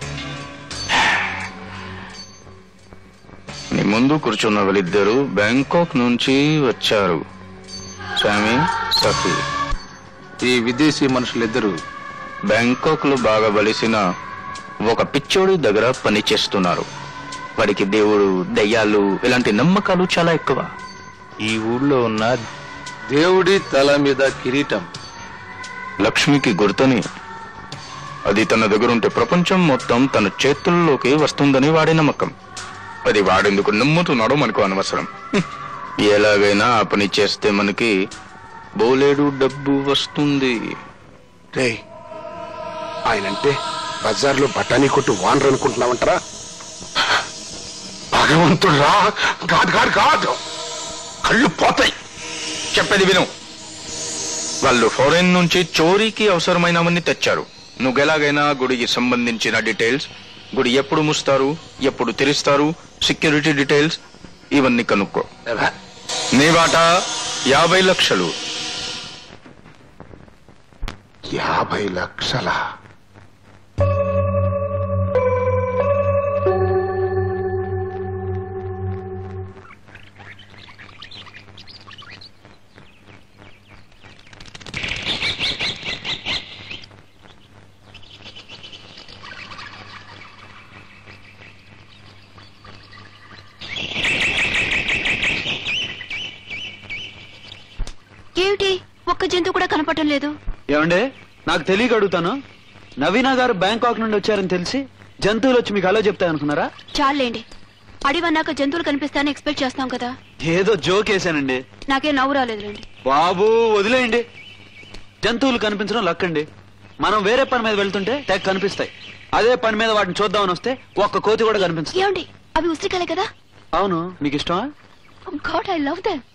నీ ముందు కూర్చున్న వాళ్ళిద్దరూ బ్యాంకాక్ నుంచి వచ్చారు స్వామి సఫీ ఈ విదేశీ మనుషులిద్దరూ బ్యాంకాక్ లో బాగా బలిసిన ఒక పిచ్చోడి దగ్గర పనిచేస్తున్నారు వాడికి దేవుడు దయ్యాలు ఇలాంటి నమ్మకాలు చాలా ఎక్కువ ఈ ఊళ్ళో ఉన్న దేవుడి తల మీద కిరీటం లక్ష్మికి గుర్తని అది తన దగ్గరుంటే ప్రపంచం మొత్తం తన చేతుల్లోకి వస్తుందని వాడి నమ్మకం అది వాడేందుకు నమ్ముతున్నాడో మనకు అనవసరం హ్మ్. ఎలాగైనా ఆ పని చేస్తే మనకి బోలేడు డబ్బు వస్తుంది రే ఆయనంటే బజార్లో బఠానీ కొట్టు వానరు అనుకుంటున్నావంటారా భగవంతుడు రా కాదు కాదు కాదు కళ్ళు పోతాయి చెప్పేది విను వాళ్ళు ఫారెన్ నుంచి చోరీకి అవసరమైనవన్నీ తెచ్చారు నువ్వు ఎలాగైనా గుడికి సంబంధించిన డీటెయిల్స్ గుడి ఎప్పుడు మూస్తారు ఎప్పుడు తెరుస్తారు సెక్యూరిటీ డీటెయిల్స్ ఇవన్నీ కనుక్కో నీ వాటా యాభై లక్షలు యాభై లక్షల ఏమిటి ఒక్క జంతువు కూడా కనపడటం లేదు ఏమండే నాకు తెలియక అడుగుతాను నవీనా గారు బ్యాంకాక్ నుండి వచ్చారని తెలిసి జంతువులు వచ్చి మీకు అలా చెప్తాయి అనుకున్నారా చాలేండి అడివన్నాక జంతువులు కనిపిస్తాయని ఎక్స్పెక్ట్ చేస్తాం కదా ఏదో జోక్ వేసానండి నాకేం నవ్వు రాలేదులేండి బాబు వదిలేయండి జంతువులు కనిపించడం లక్కండి మనం వేరే పని మీద వెళ్తుంటే తెగ కనిపిస్తాయి అదే పని మీద వాటిని చూద్దామని వస్తే ఒక్క కోతి కూడా కనిపించదు ఏమండి అవి ఉసిరికాయలే కదా అవును మీకు ఇష్టమా గాడ్ ఐ లవ్ దెమ్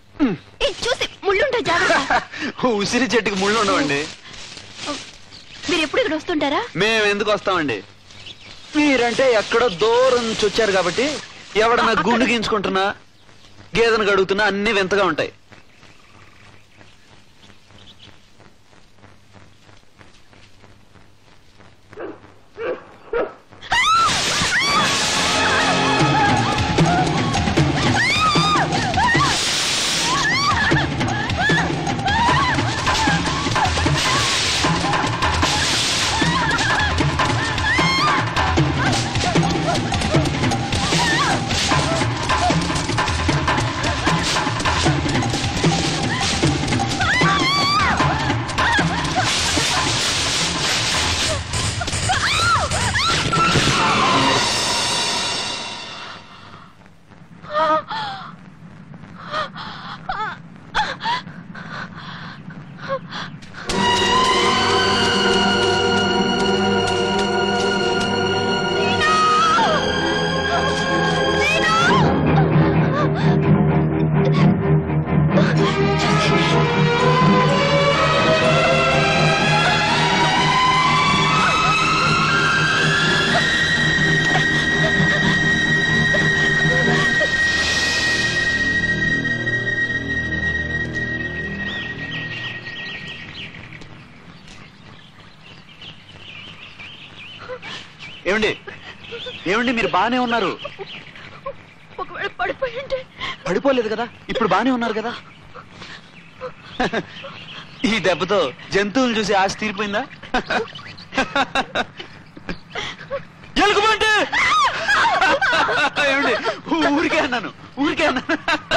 చూసి ముళ్ళుంటాయి జాగ్రత్త ఉసిరి చెట్టుకి ముళ్ళు ఉండవండి మీరు ఎప్పుడు ఇక్కడ వస్తుంటారా మేము ఎందుకు వస్తామండి మీరంటే ఎక్కడో దూరం నుంచి వచ్చారు కాబట్టి ఎవడన్నా గుండు గీంచుకుంటున్నా గేదెను గడుగుతున్నా అన్ని వింతగా ఉంటాయి ఏమండి ఏమండి మీరు బానే ఉన్నారు ఒకవేళ పడిపోయి ఉంటే పడిపోలేదు కదా ఇప్పుడు బానే ఉన్నారు కదా ఈ దెబ్బతో జంతువులు చూసి ఆశ తీరిపోయిందా ఎలుగుబంటి ఏమండి ఊరికే అన్నాను ఊరికే అన్నాను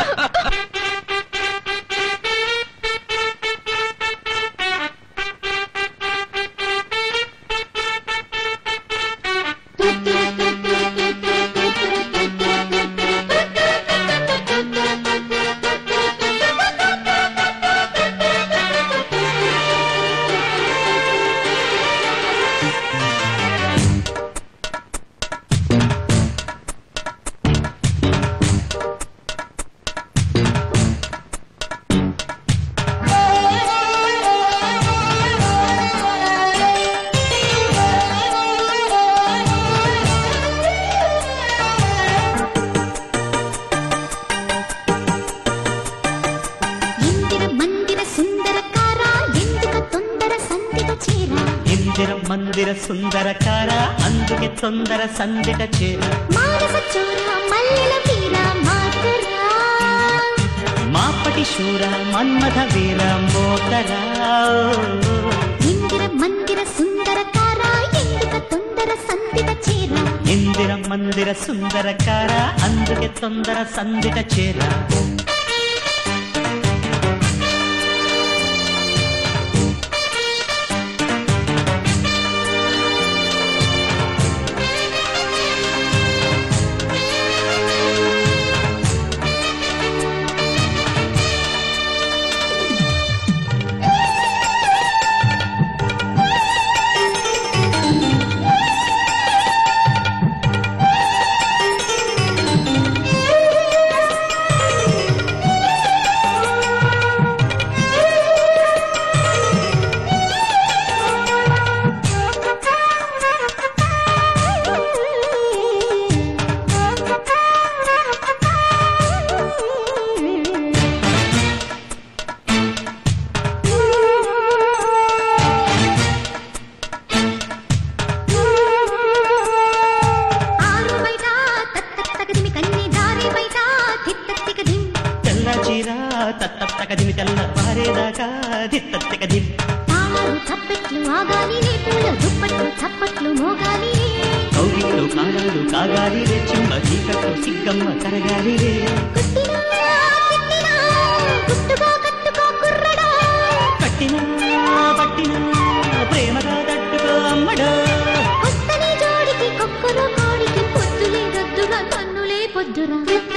ఇందిర మందిర సుందరకార ఎందుక తొందర సందిట చేర ఇందిర మందిర సుందరకార అందుకే తొందర సందిట చేర మానస చోర మల్లెల వీర మాతరా మాపటి శూర మన్మథ వీర మోతరా ఇందిర మందిర సుందరకార ఎందుక తొందర సందిట చేర ఇందిర మందిర సుందరకార అందుకే తొందర సందిట చేర ఆరు బయట తత్తగదిమి కన్ని దారి బయట తిత్తతిగదిం తెల్ల చీర తత్తక్కదిమి తెల్ల పారేదాకా దిత్తక్కదిమి తాళాలు చప్పెట్లు ఆగాలి రే పూల దుప్పట్లు చప్పట్లు మోగాలి రే కౌగిళ్ళు కాలాలు కాగాలి రే చిమ్మ చీకట్లు సిగ్గమ్మ కరగాలి రే గుట్టుగా కట్టుకో కుర్రడా పట్టినా పట్టినా ప్రేమగా తట్టుకో అమ్మడా కొత్తని జోడికి కొక్కరో కోడికి పొద్దులే రద్దుగా కన్నులే పొద్దురా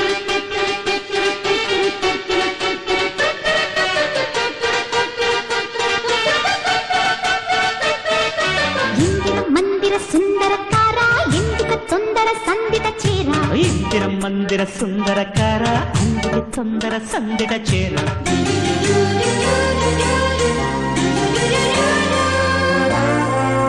ఇందిర మందిర సుందరకార ఎందుక తొందర సందిట చేరా ఇందిర మందిర సుందరకార అందుకే తొందర సందిట చేర ఆ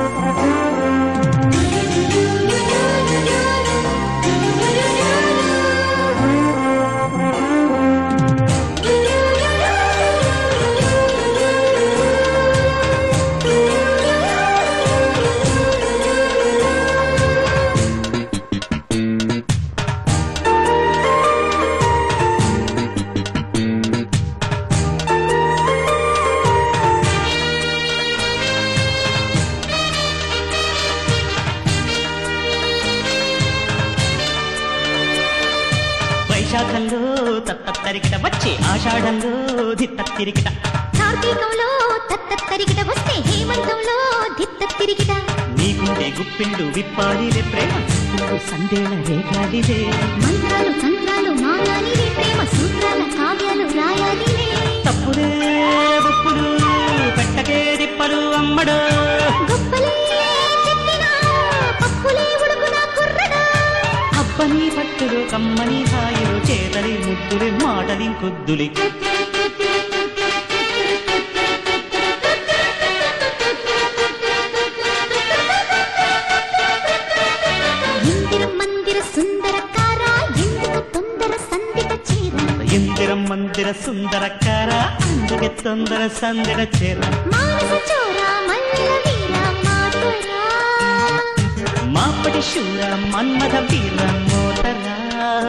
వైశాఖంలో తత్తరికిట వచ్చే ఆషాఢంలో దిత్తరికిట కార్తీకంలో తత్త తరిగిట వస్తే హేమంతంలో దిత్త తిరిగిట నీకుండే గుప్పిండు విప్పాలిలే ప్రేమ పువ్వు సందేళ రేగాలిలే మంత్రాలు తంత్రాలు మాయాలిలే ప్రేమ సూత్రాల కావ్యాలు రాయాలిలే తప్పులే ఉప్పులు పెట్టకే దిప్పలు అమ్మడు గొప్పలే చెప్పినా పప్పులే ఉడుకునా కుర్రడా అబ్బని పట్టులు కమ్మని హాయిలు చేతలి ముద్దులి మాటలి కొద్దులి ఇందిర మందిర సుందరకార ఎందుకు తొందర సందిట చీర ఇందిరం మందిర సుందరకార అందుకే తొందర సందిర చేర మానస చోర మల్లెల వీర మాతరా మాపటి శూర మన్మథ వీర మోతరా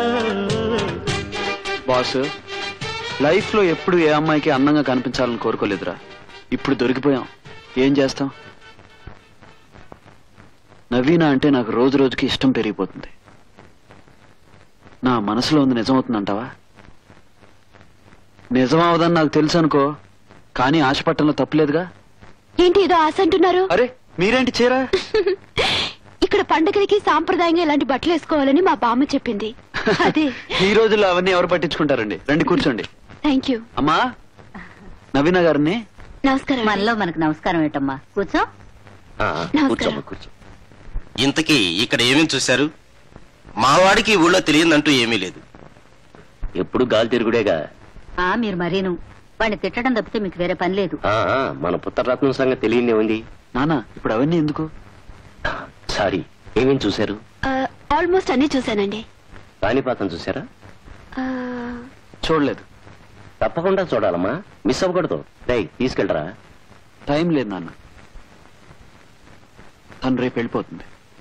బాస్ లైఫ్ లో ఎప్పుడు ఏ అమ్మాయికి అందంగా కనిపించాలని కోరుకోలేదురా ఇప్పుడు దొరికిపోయాం ఏం చేస్తాం నవీన అంటే నాకు రోజు రోజుకి ఇష్టం పెరిగిపోతుంది నా మనసులో ఉంది నిజమవుతుందంటావా నిజమవదని నాకు తెలుసు అనుకో కానీ ఆశపట్టంలో తప్పులేదుగా ఏంటి ఏదో ఆశ అంటున్నారు అరే మీరేంటి చీర ఇక్కడ పండగలకి సాంప్రదాయంగా ఇలాంటి బట్టలు వేసుకోవాలని మా బామ్మ చెప్పింది అదే ఈ రోజుల్లో అవన్నీ ఎవరు పట్టించుకుంటారండి రండి కూర్చోండి థ్యాంక్ యూ అమ్మా నవీన గారిని నమస్కారం మనలో మనకు నమస్కారం ఏంటమ్మా కూర్చో నమస్కారం కూర్చో ఇంతకీ ఇక్కడ ఏమేమి చూశారు మావాడికి ఈ ఊళ్ళో తెలియదంటూ ఏమీ లేదు ఎప్పుడు గాలి తిరుగుడేగా ఆ మీరు మరీను వాడిని తిట్టడం తప్పితే మీకు వేరే పని లేదు ఆ, ఆ, మన పుత్రరత్నం సంగతి తెలియనే ఉంది నానా ఇప్పుడు అవన్నీ ఎందుకు సారీ ఏమేం చూశారు ఆల్మోస్ట్ అన్ని చూశానండి కాణిపాకం చూసారా ఆ, చూడలేదు తప్పకుండా చూడాలమ్మా మిస్ అవ్వకూడదు డై తీసుకెళ్ళరా టైం లేదు నాన్న తను రేపు వెళ్ళిపోతుంది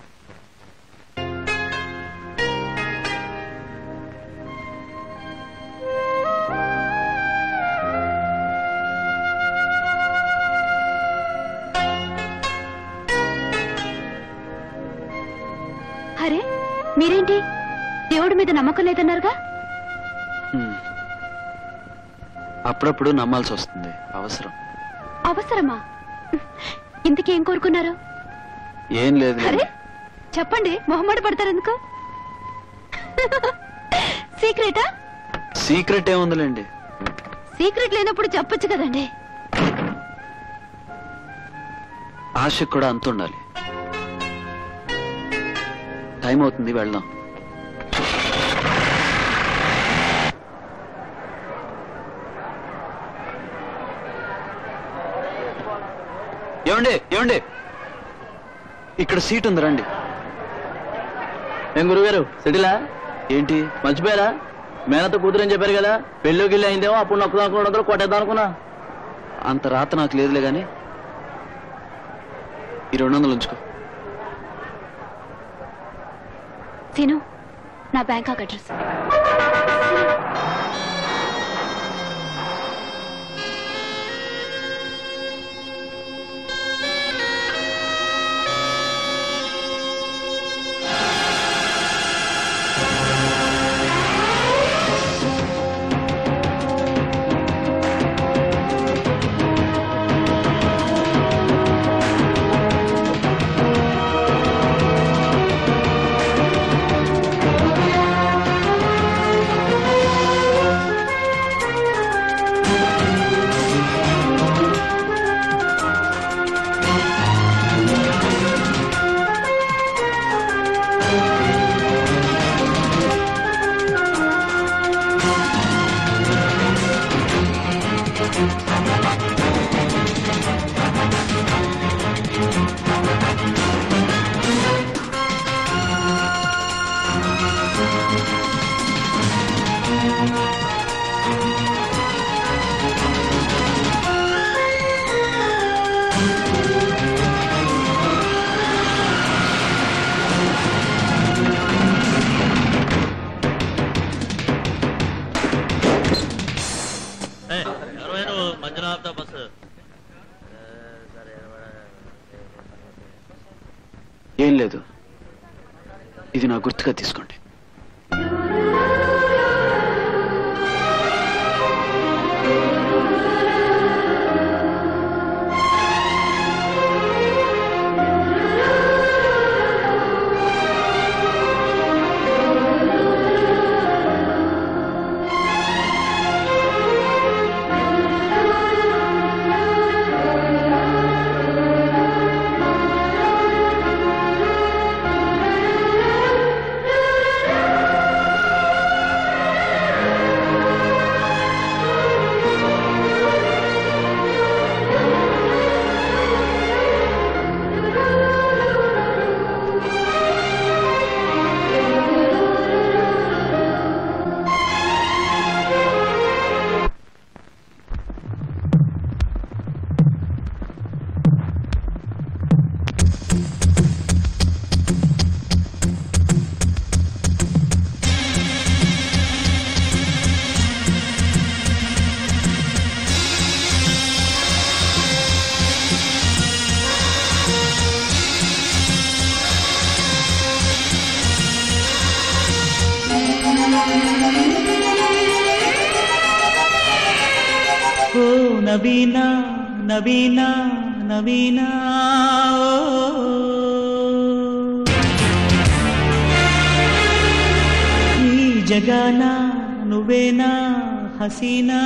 అరే మీరేంటి దేవుడి మీద నమ్మకం లేదన్నారుగా హ్మ్. అప్పుడప్పుడు నమ్మాల్సి వస్తుంది అవసరం అవసరమా ఇంతకేం కోరుకున్నారు ఏం లేదు అరే చెప్పండి మొహమాట పడతారు ఎందుకు సీక్రెటా సీక్రెట్ ఏముందిలేండి సీక్రెట్ లేనప్పుడు చెప్పొచ్చు కదండి ఆశకు కూడా అంత ఉండాలి టైం అవుతుంది వెళ్దాం ఏమండి ఏమండి ఇక్కడ సీట్ ఉంది రండి ఏం గురుగారు సిటీలా ఏంటి మర్చిపోయారా మేనతో కూతురని చెప్పారు కదా పెళ్ళి గిల్లి అయిందేమో అప్పుడు నొక్కదాం అనుకున్నా కొట్టేద్దాం అనుకున్నా అంత రాత నాకు లేదులే గాని ఈ రెండు వందలు ఉంచుకో తిను నా బ్యాంకాక్ అడ్రస్ మంజునాథ బస్సు ఏం లేదు ఇది నా గుర్తుగా తీసుకోండి నవీన నవీన నవీన ఈ జగాన నువ్వేనా హసీనా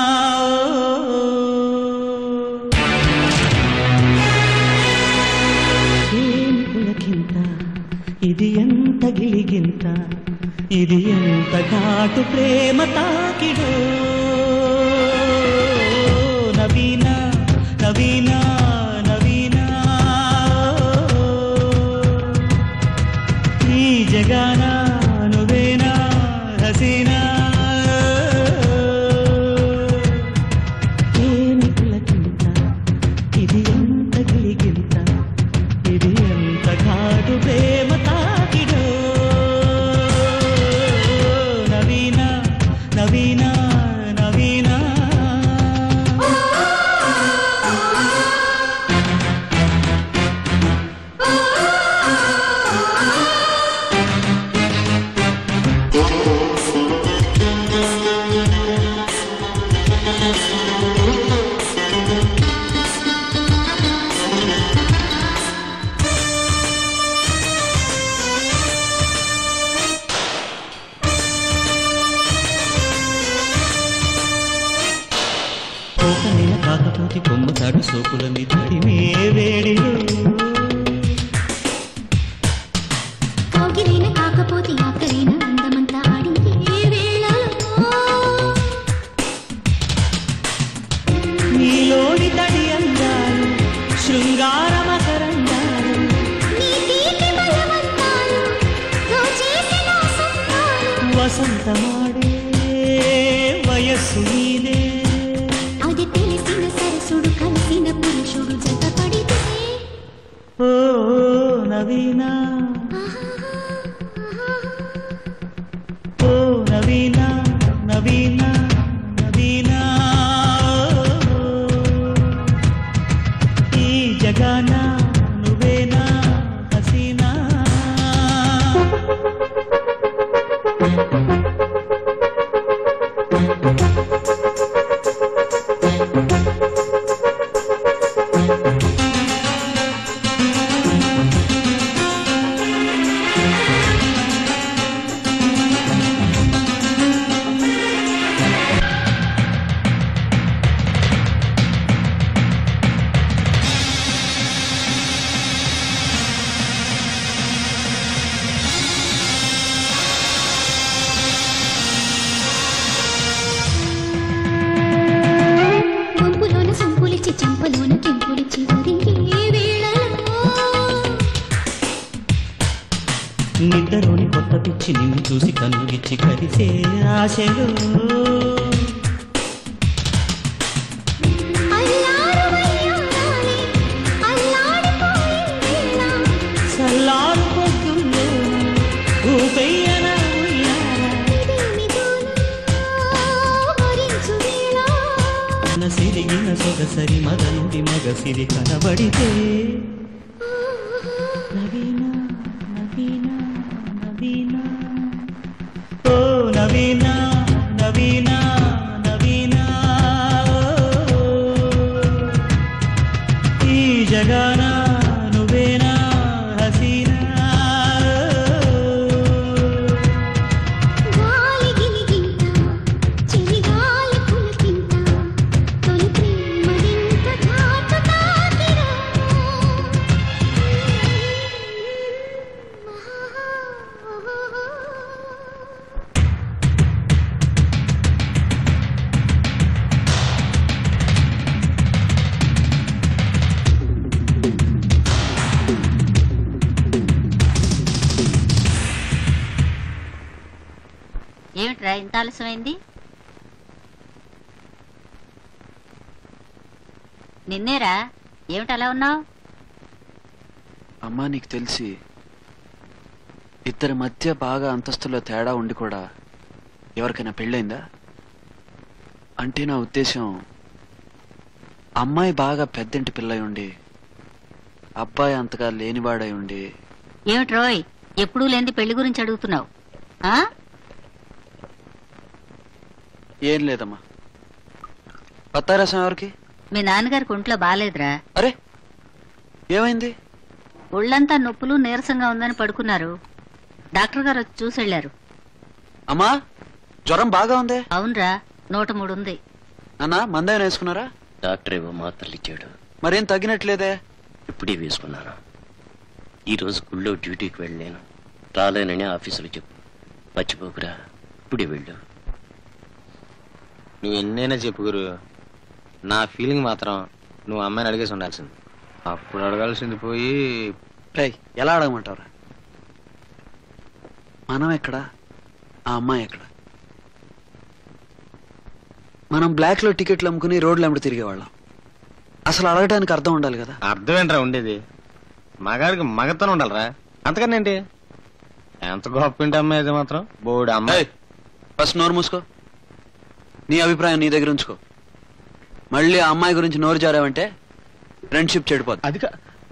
ఏమి పులకింత ఇది ఎంత గిలిగింత ఇది ఎంత ఘాటు ప్రేమ తాకిడో నవీన నవీన నవీన ఈ జగాన నువ్వేనా హసీనా ఏమి పులకింత ఇది ఎంత గిలిగింత ఇది ఎంత ఘాటు ప్రేమ తాకిడో నవీన నవీన నవీన కోకనైన కాకపోతే కొమ్మ తాడు సోకుల మీద తడిమే వేడిలో కోగిలైన కాకపోతే ఆకలైన అందమంతా ఆడింది ఏ వేళలో నీలోని తడి అందాలు శృంగార మకరందాలు నీ తీపి బలవంతాలు దోచేసి నా సొంతాలు వసంతమాడే వయస్సు నీదే అది తెలిసిన సరసుడు కలిసిన పురుషుడు జతపడితే ఓ నవీన ఓ నవీన నవీన నవీన ఈ జగాన నువ్వేనా హసీనా గుంపులోన సంపులిచ్చి చంపలోన కెంపులిచ్చి ఒరింగే వేళలో నిద్రలోని కొత్త పిచ్చి నిన్ను చూసి కన్నుగిచ్చి కరిసే ఆశలు అల్లారువయ్యాలి, అల్లాడిపోయిందేళ. సల్లారు పొద్దుల్లో ఊపెయ్యన భరించు వేళ. సిరిగిన సొగసరి మదండి మగసిరి కనబడితే నవీన నవీన నవీన ఓ నవీన నవీన నవీన ఈ జగాన నువ్వేనా హసీనా గాలి గిలిగింత, చలిగాలి పులకింత, తొలి ప్రేమలింత ఘాటు తాకిరా. ఏమిట్రా ఇంత ఆలస్యమైంది నిన్నేరా ఏమిటి అలా ఉన్నావు అమ్మా నీకు తెలిసి ఇద్దరి మధ్య బాగా అంతస్తులో తేడా ఉండి కూడా ఎవరికైనా పెళ్ళైందా అంటే నా ఉద్దేశం అమ్మాయి బాగా పెద్దంటి పిల్లై ఉండి అబ్బాయి అంతగా లేనివాడై ఉండి ఏమిటి రోయ్ ఎప్పుడూ లేని పెళ్లి గురించి అడుగుతున్నావు ఆ ఏం లేదమ్మా బత్తాయి రసం ఎవరికి మీ నాన్నగారికి ఒంట్లో బాగాలేదురా అరే ఏమైంది ఒళ్ళంతా నొప్పులు నీరసంగా ఉందని పడుకున్నారు డాక్టర్ గారు వచ్చి చూసి వెళ్ళారు అమ్మా జ్వరం బాగా ఉంది అవునరా నూట మూడు ఉంది నాన్న మందేమైనా వేసుకున్నారా డాక్టర్ ఏవో మాత్రలు ఇచ్చాడు మరేం తగ్గినట్లేదే ఇప్పుడే వేసుకున్నాను ఈ రోజు గుళ్ళో డ్యూటీకి వెళ్ళలేను రాలేనని ఆఫీసులో చెప్పు మర్చిపోకురా ఇప్పుడే వెళ్ళు నువ్వు ఎన్నైనా చెప్పు గురు నా ఫీలింగ్ మాత్రం నువ్వు అమ్మాయిని అడిగేసి ఉండాల్సింది అప్పుడు అడగాల్సింది పోయి రేయ్ ఎలా అడగమంటారా మనం ఎక్కడ ఆ అమ్మాయి ఎక్కడ మనం బ్లాక్ లో టికెట్లు అమ్ముకుని రోడ్లు అమ్ముడు తిరిగేవాళ్ళం అసలు అడగడానికి అర్థం ఉండాలి కదా అర్థం ఏంట్రా ఉండేది మగాడికి మగతనం ఉండాలిరా అంతకన్నా ఏంటి ఎంత గొప్ప ఇంటి అమ్మాయి అయితే మాత్రం బోడు అమ్మాయి ఫస్ట్ నోరు మూసుకో నీ అభిప్రాయం నీ దగ్గర ఉంచుకో మళ్ళీ ఆ అమ్మాయి గురించి నోరు జారావంటే ఫ్రెండ్షిప్ చెడిపోద్ది అది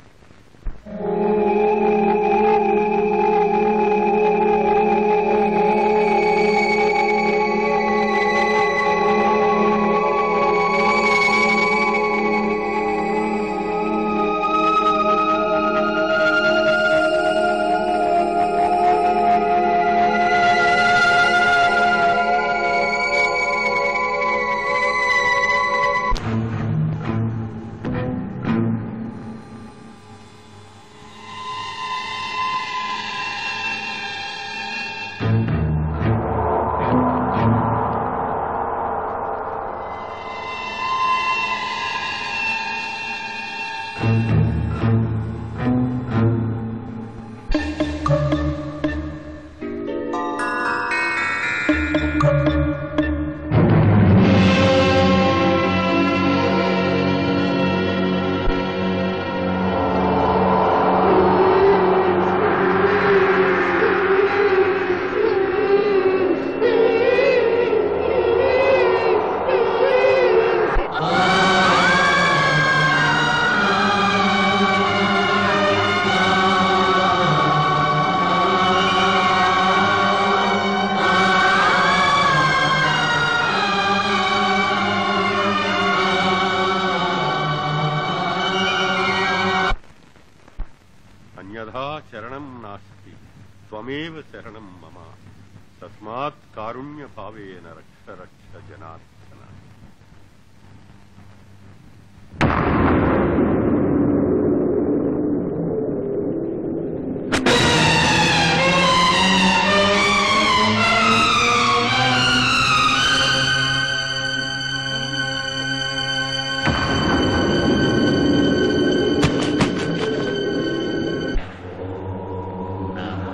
అన్యథా శరణం నాస్తి త్వమేవ శరణం మమ తస్మాత్ కారుణ్య భావేన రక్ష రక్ష జనార్దన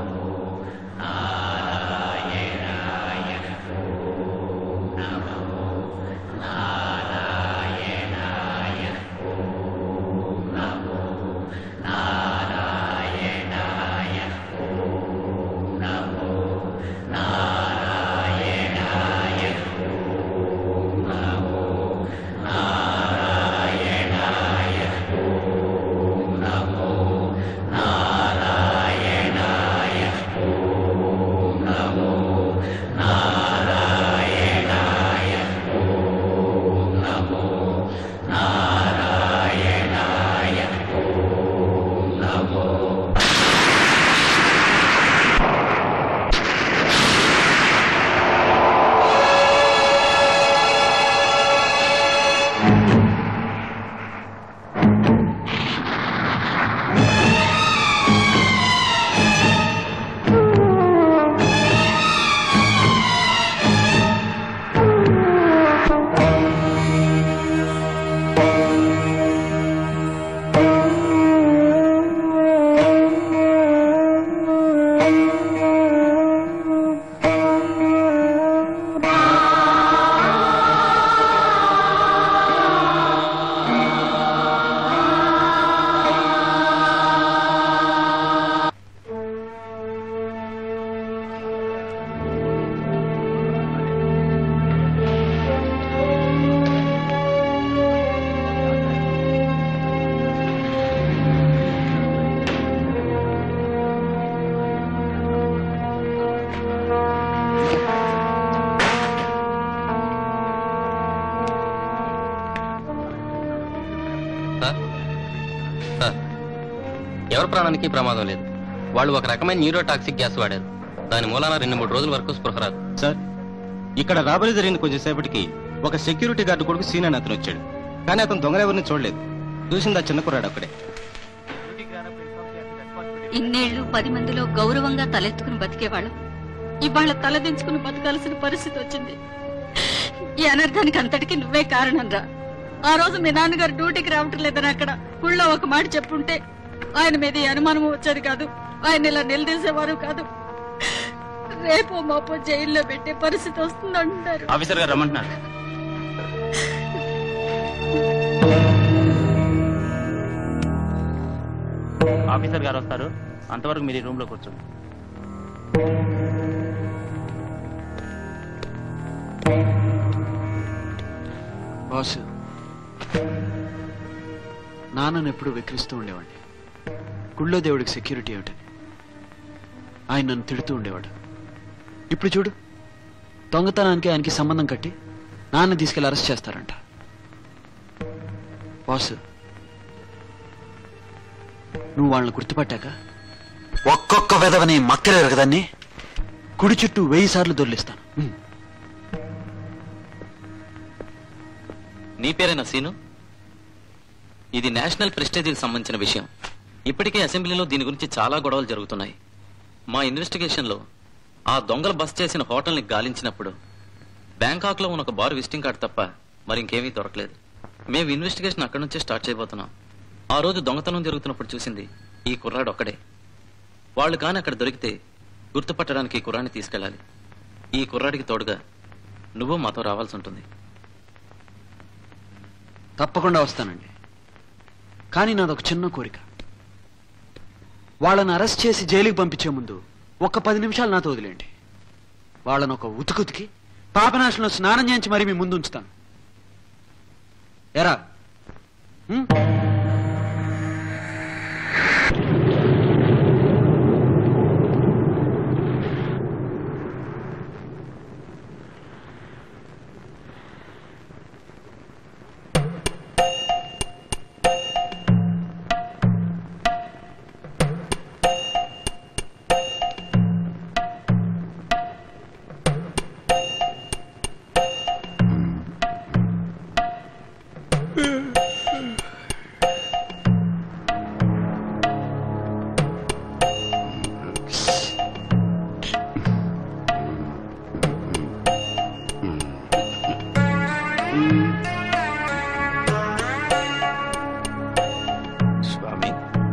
నారాయణ ప్రాణానికి ప్రమాదం లేదు వాళ్ళు ఒక రకమైన న్యూరోటాక్సిక్ గ్యాస్ వాడారు దాని మూలాన రెండు మూడు రోజుల వరకు స్పృహ రాదు సార్ ఇక్కడ రాబరీ జరిగిన కొంచెంసేపటికి ఒక సెక్యూరిటీ గార్డు కొడుకు సీన్ అని అతను వచ్చాడు కానీ అతను దొంగలెవరిని చూడలేదు చూసింది ఆ చిన్న కుర్రాడు అక్కడే ఇన్నేళ్లు పది మందిలో గౌరవంగా తలెత్తుకుని బతికేవాళ్ళం ఇవాళ తలదించుకుని బతకాల్సిన పరిస్థితి వచ్చింది ఈ అనర్థానికి అంతటికి నువ్వే కారణం రా ఆ రోజు మీ నాన్నగారు డ్యూటీకి రావటం లేదని అక్కడ గుళ్ళో ఒక మాట చెప్పుంటే ఆయన మీద ఈ అనుమానం వచ్చేది కాదు ఆయన ఇలా నిలదీసేవారు కాదు రేపో మాపో జైల్లో పెట్టే పరిస్థితి వస్తుందంటారు ఆఫీసర్ గారు రమ్మంటున్నారు ఆఫీసర్ గారు వస్తారు అంతవరకు మీరు ఈ రూమ్ లో కూర్చోండి బాస్ నాన్నను ఎప్పుడు వెక్కిరిస్తూ ఉండేవాడిని గుళ్ళో దేవుడికి సెక్యూరిటీ ఏమిటని ఆయన నన్ను తిడుతూ ఉండేవాడు ఇప్పుడు చూడు దొంగతనానికి ఆయనకి సంబంధం కట్టి నాన్న తీసుకెళ్లి అరెస్ట్ చేస్తారంట బాస్ నువ్వు వాళ్ళని గుర్తుపట్టాక ఒక్కొక్క విధవని మక్కలేరు కదాన్ని కుడి చుట్టూ వెయ్యి సార్లు దొర్లిస్తాను ఉమ్. నీ పేరేనా సీను ఇది నేషనల్ ప్రెస్టేజీకి సంబంధించిన విషయం ఇప్పటికే అసెంబ్లీలో దీని గురించి చాలా గొడవలు జరుగుతున్నాయి మా ఇన్వెస్టిగేషన్లో ఆ దొంగలు బస్ చేసిన హోటల్ని గాలించినప్పుడు బ్యాంకాక్లో ఉన్న ఒక బార్ విజిటింగ్ కార్డు తప్ప మరి ఇంకేమీ దొరకలేదు మేము ఇన్వెస్టిగేషన్ అక్కడి నుంచే స్టార్ట్ చేయబోతున్నాం ఆ రోజు దొంగతనం జరుగుతున్నప్పుడు చూసింది ఈ కుర్రాడు ఒక్కడే వాళ్ళు కాని అక్కడ దొరికితే గుర్తుపట్టడానికి ఈ కుర్రాన్ని తీసుకెళ్ళాలి ఈ కుర్రాడికి తోడుగా నువ్వు మాతో రావాల్సి ఉంటుంది తప్పకుండా వస్తానండి కానీ నాదొక చిన్న కోరిక వాళ్ళని అరెస్ట్ చేసి జైలుకి పంపించే ముందు ఒక్క పది నిమిషాలు నాతో వదిలేండి వాళ్ళని ఒక ఉతుకుతికి పాపనాశంలో స్నానం చేయించి మరీ మీ ముందు ఉంచుతాను ఎరా ఉం? స్వామి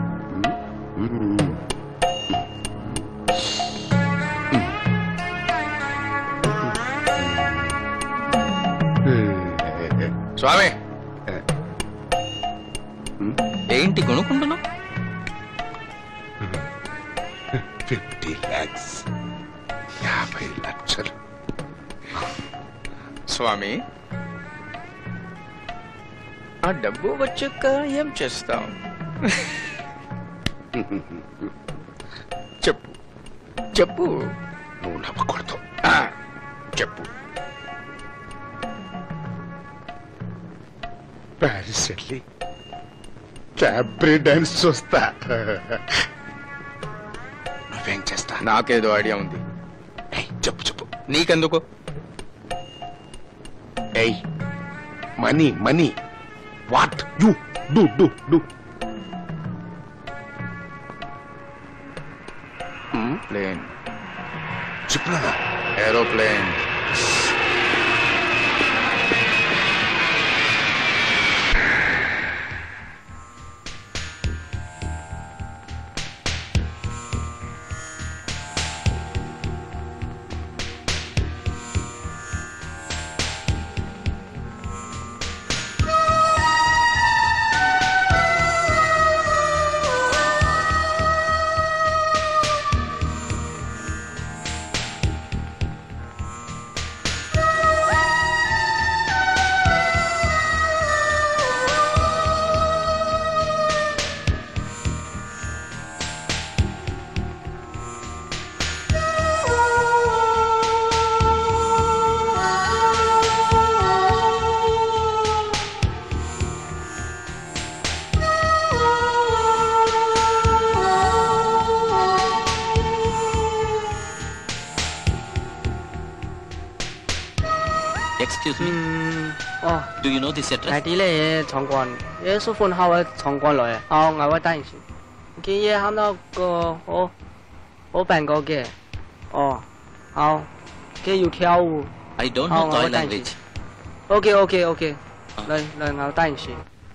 స్వామి ఏంటి కొనుక్కుంటున్నావు ఫిఫ్టీ ల్యాక్స్ యాభై లక్షలు స్వామి ఆ డబ్బు వచ్చాక ఏం చేస్తాం చెప్పు చెప్పు నువ్వు నమ్మకూడదు ఆ, చెప్పు ప్యారిస్ వెళ్ళి క్యాబ్రీ డాన్స్ చూస్తా నువ్వేం చేస్తా నాకేదో ఐడియా ఉంది చెప్పు చెప్పు నీకెందుకు ఏయ్ money money what you do do do plane చెప్పు ఏరోప్లేన్ ఆ excuse me Oh, do you know this 係 address 啲咧闖關，嘢蘇款後嘅闖關來啊！哦，我會帶人先。佢嘢喊到個好好病過嘅，哦，好，佢要跳舞。 I don't 好 know 我 Thai 會帶人 language 先。OK OK OK，嚟嚟我帶人先。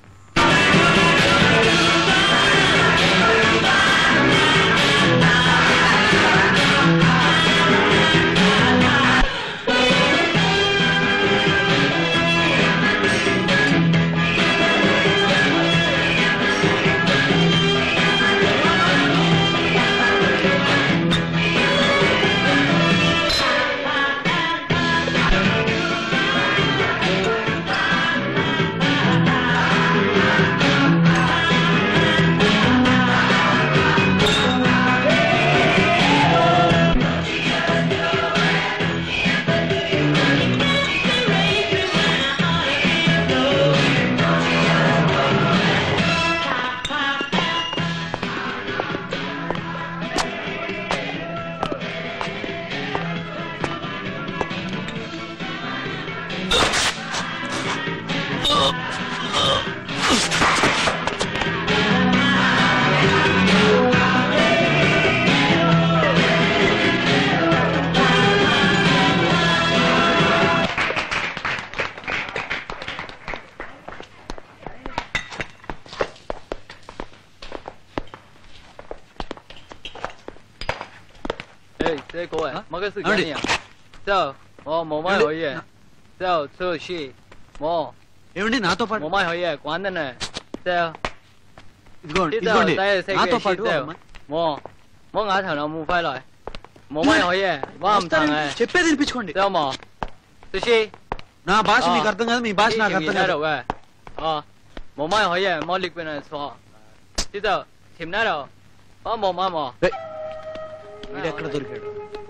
誒，這個人，冇嘅事幹呀。就我冇乜可以，就出去，冇。 ఏమండి నాతో పాటు 冇乜可以，關就 ఇదిగోండి ఇదిగోండి నాతో పాటు మో మో ఆ頭冇快來，冇乜可以，我唔同嘅。 చెప్పేది వినిపించుకోండి మో సుషి నా భాష మీకు అర్థం కాదు మీ భాష నాకు అర్థం కాదు 嘅。哦，冇乜可以，冇力邊係錯。知道甜呢度，我冇乜冇。 వీడు ఎక్కడ దొరికాడు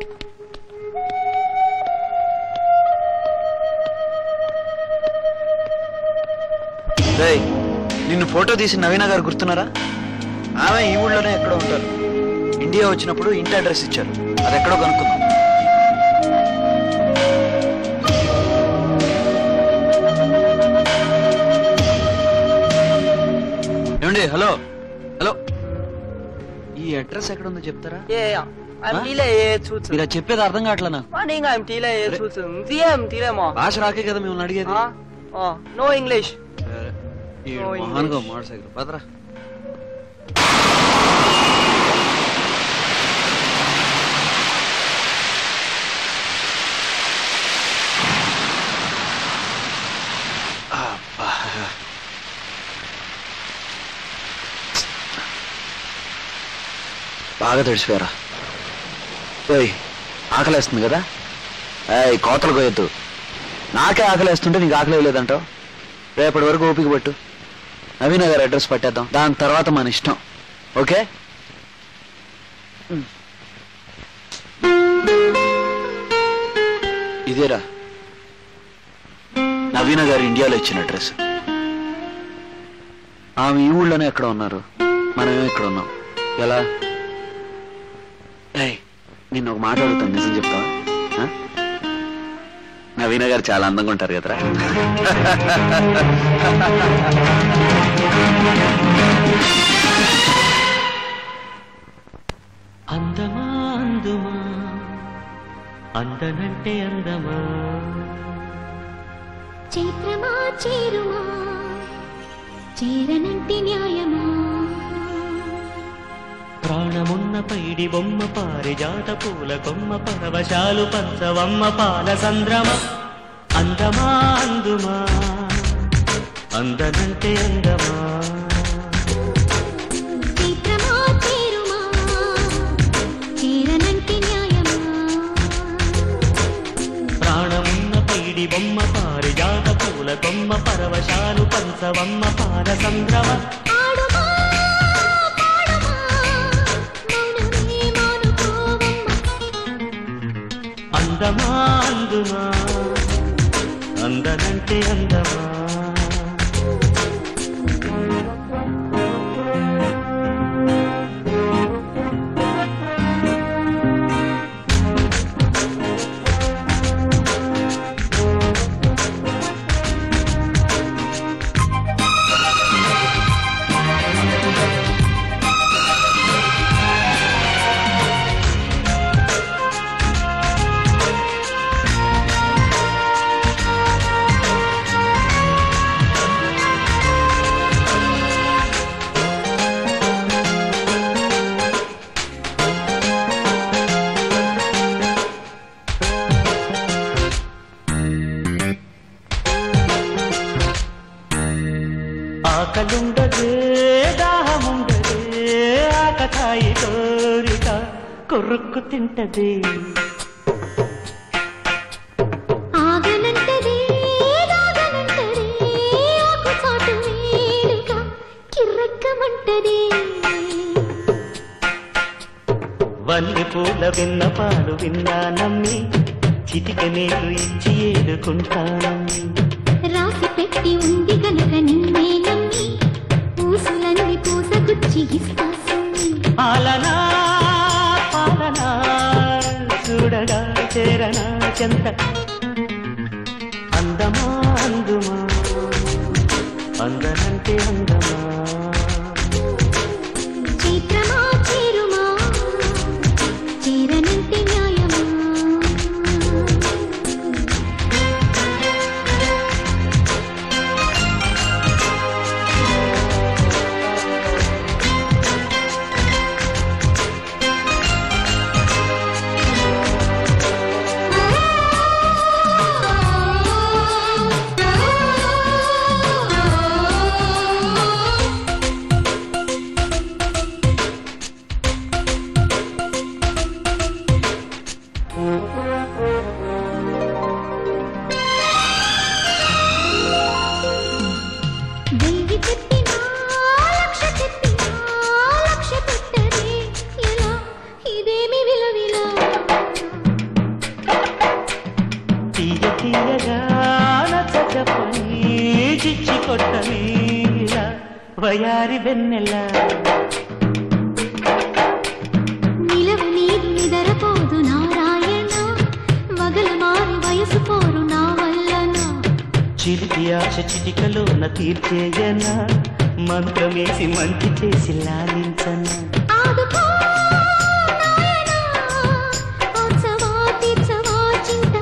రేయ్, నిన్ను ఫోటో తీసి నవీన గారు గుర్తున్నారా ఆమె ఈ ఊళ్ళోనే ఎక్కడో ఉంటారు ఇండియా వచ్చినప్పుడు ఇంటి అడ్రస్ ఇచ్చారు అది ఎక్కడో కనుక్కుందాం ఏమండి హలో హలో ఈ అడ్రస్ ఎక్కడ ఉందో చెప్తారా ఏ I'm delay 出子。 మీరు అది చెప్పేది అర్థం కావట్లే నాకు 我你I'm delay 出子，唔知啊唔 delay 嘛？ భాష రాకే కదా మిమ్మల్ని అడిగేది 啊，哦，no English。 ఈ No మహాన్గా English. మోటార్ సైకిల్ పదరా అబ్బా. బాగా తడిసిపోయారా ఓయ్ ఆకలేస్తుంది కదా ఏయ్ కోతలు కోయొద్దు నాకే ఆకలేస్తుంటే నీకు ఆకలి లేదంటావు రేపటి వరకు ఓపిక పట్టు నవీన గారి అడ్రస్ పట్టేద్దాం దాని తర్వాత మన ఇష్టం ఓకే ఇదేరా నవీన గారు ఇండియాలో ఇచ్చిన అడ్రస్ ఆమె ఈ ఊళ్ళోనే ఎక్కడ ఉన్నారు మనమేమో ఇక్కడ ఉన్నాం ఎలా ఏయ్ నిన్ను ఒక మాట అడుగుతాను నిజం చెప్తావా ఆ? నవీన గారు చాలా అందంగా ఉంటారు కదరా అందమా అందుమా అందనంటే అందమా చైత్రమా చేరుమా చేరనంటి న్యాయమా ప్రాణమున్న పైడి బొమ్మ పారిజాత పూల కొమ్మ పరవశాలు పంచవమ్మ పాల సంద్రమ అందమా అందుమా అందనంటే అందమా చైత్రమా చేరుమా చేరనంటి న్యాయమా ప్రాణమున్న పైడి బొమ్మ పారిజాత పూల కొమ్మ పరవశాలు పంచవమ్మ పాల సంద్రమ ఆడుమా పాడుమా మౌనమే మానుకోవమ్మ అందమా అందుమా అందనంటే అందమా ఆకలుండదే దాహముండదే ఆకతాయి కోరిక కొరుక్కు తింటదే ఆగనంటదే రాగనంటదే ఆకుచాటు వేడుక కిర్రెక్కమంటదే వల్లి పూల విన్న పాలు విన్నా నమ్మి చిటిక నీరు ఇచ్చి ఏడుకుంటానమ్మి రాసి పెట్టి ఉంది గనక నిన్నే నమ్మి పూసులన్నీ పూసగుచ్చి ఇస్తా సుమ్మి. పాలనా పాలనా చూడగా చేరనా చెంత అందమా అందుమా అందనంటే అందమా చైత్రమా చేరుమా చేరనంటే న్యాయమా వెయ్యి చెప్పినా లక్ష చెప్పినా లక్ష పెట్టదే ఎలా ఇదేమి విలవిలా తీయ తీయగా నచ్చ చెప్పని చిచ్చి కొట్టని ఇలా వయారి వెన్నెల నిలవ నీరు నిదరపోదు నారాయణ వగల మారి వయసు పోరు నా వల్లనా చిలిపి ఆశ చిటికలోన తీర్చేయన మంత్రమేసి మంచి చేసి లాలించనా ఆదుకో నాయనా ఆచవా తీర్చవా చింత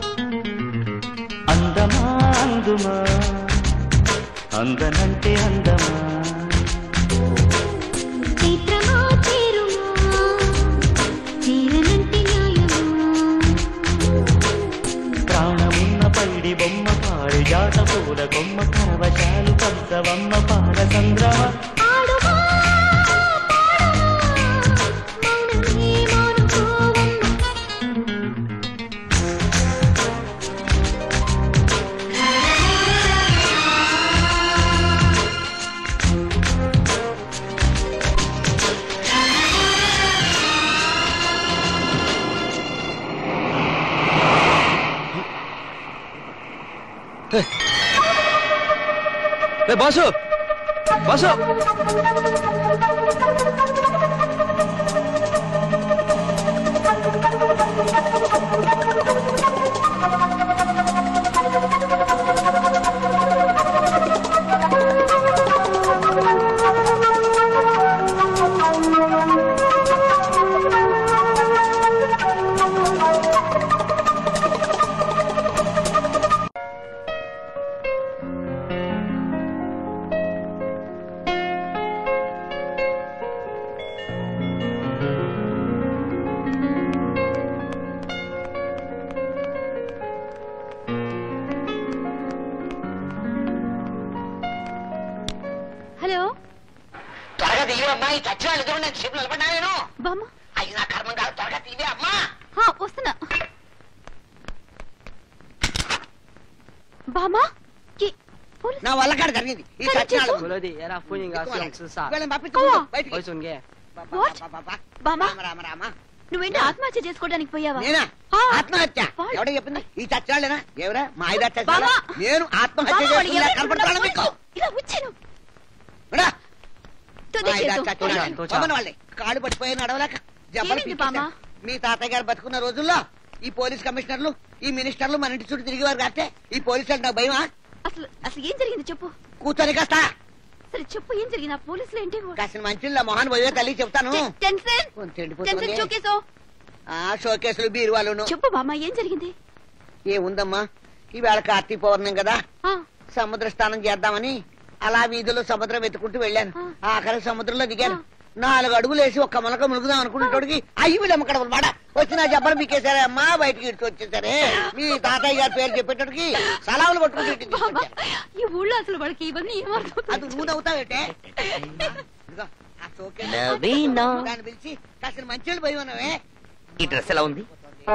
అందమా అందుమా అందనంటే అందమా చైత్రమా చేరుమా చేరనంటే న్యాయమా ప్రాణమున్న పైడి బొమ్మ పాడు జాత పూల కొమ్మ పరవశాలు పంచవమ్మ పాల సంద్రమ ఆడుమా మౌనమే మానుకోవమ్మ ఏ బాసు బాసు హలో త్వరగా తీవే అమ్మా ఈ చచ్చిన వాళ్ళు ఎదురు నేను సేపు నిలబడినా నేను బామ్మ అయ్యి నా కర్మం కాదు త్వరగా తీవే అమ్మా హా, వస్తున్నా బామ్మ కి- పోలీస్- నా వల్ల కాడ జరిగింది ఈ కానీ చచ్చిన చెప్పు. बोलो दी यार फोन इंगा सिंग सुसा వీళ్ళని పంపించు బయటికి ओए सुन गए What? బామ్మ రామ రామ రామ నువ్వేంటి ఆత్మహత్య చేసుకోవడానికి పోయావా నేనా ఆత్మహత్య ఎవడో చెప్పింది ఈ చచ్చాళ్ళేనా ఎవరా మా ఐదు చచ్చాళ్ళ బామ్మ! నేను ఆత్మహత్య బామ్మ, వాడు చేసుకున్నా ఎవరు కనపడుతున్నా మీకు ఇలా వచ్చాను రా. తుది మా ఐదు చేసు. చచ్చాళ్ళు. బొమ్మన వాళ్ళే కాళ్ళు పడిపోయి నడవలేక జబ్బలు ఏమైంది బామ్మ? పీకేశారు. మీ తాతయ్య గారు బతుకున్న రోజుల్లో ఈ పోలీస్ కమిషనర్లు ఈ మినిస్టర్లు మన ఇంటి చుట్టూ తిరిగేవారు కాస్తే ఈ పోలీసులు నాకు భయమా అసలు అసలు ఏం జరిగింది చెప్పు కూర్చొని కాస్తా సరే చెప్పు ఏం జరిగింది ఆ పోలీసులు ఏంటి కాసిన మంచి మొహాన్ పోయే తల్లి చెప్తాను టెన్షన్ కొంచెం ఎండిపోతుంది. టెన్షన్ చూకేసో ఆ షోకేసులు బీరువాలును చెప్పు బామ్మ ఏం జరిగింది ఏముందమ్మా ఈవేళ కార్తీక పౌర్ణం కదా ఆ. సముద్ర స్నానం చేద్దామని అలా వీధిలో సముద్రం వెతుకుంటూ వెళ్ళాను ఆఖరి సముద్రంలో దిగాను నాలుగు అడుగులు వేసి ఒక్క మొలక ములుగుదాం అనుకునేటోడికి అయ్యి వీళ్ళు అమ్మకడవలు మాట వచ్చి నా జబ్బలు మీకేసారే అమ్మా బయటికి ఇడిచి వచ్చేసారే మీ తాతయ్య గారి పేరు చెప్పేటోడికి సలాములు పట్టుకుంటూ ఇంటికి తీసుకొచ్చారు. ఈ ఊళ్ళో అసలు వాళ్ళకి ఇవన్నీ ఏమర్థం అది నువ్వు నవ్వుతావేటే ఇదిగో, ఆ సోకేసు నవీనా. దాన్ని పిలిచి కాసిన మంచి పోయి ఉన్నావే ఈ డ్రెస్ ఎలా ఉంది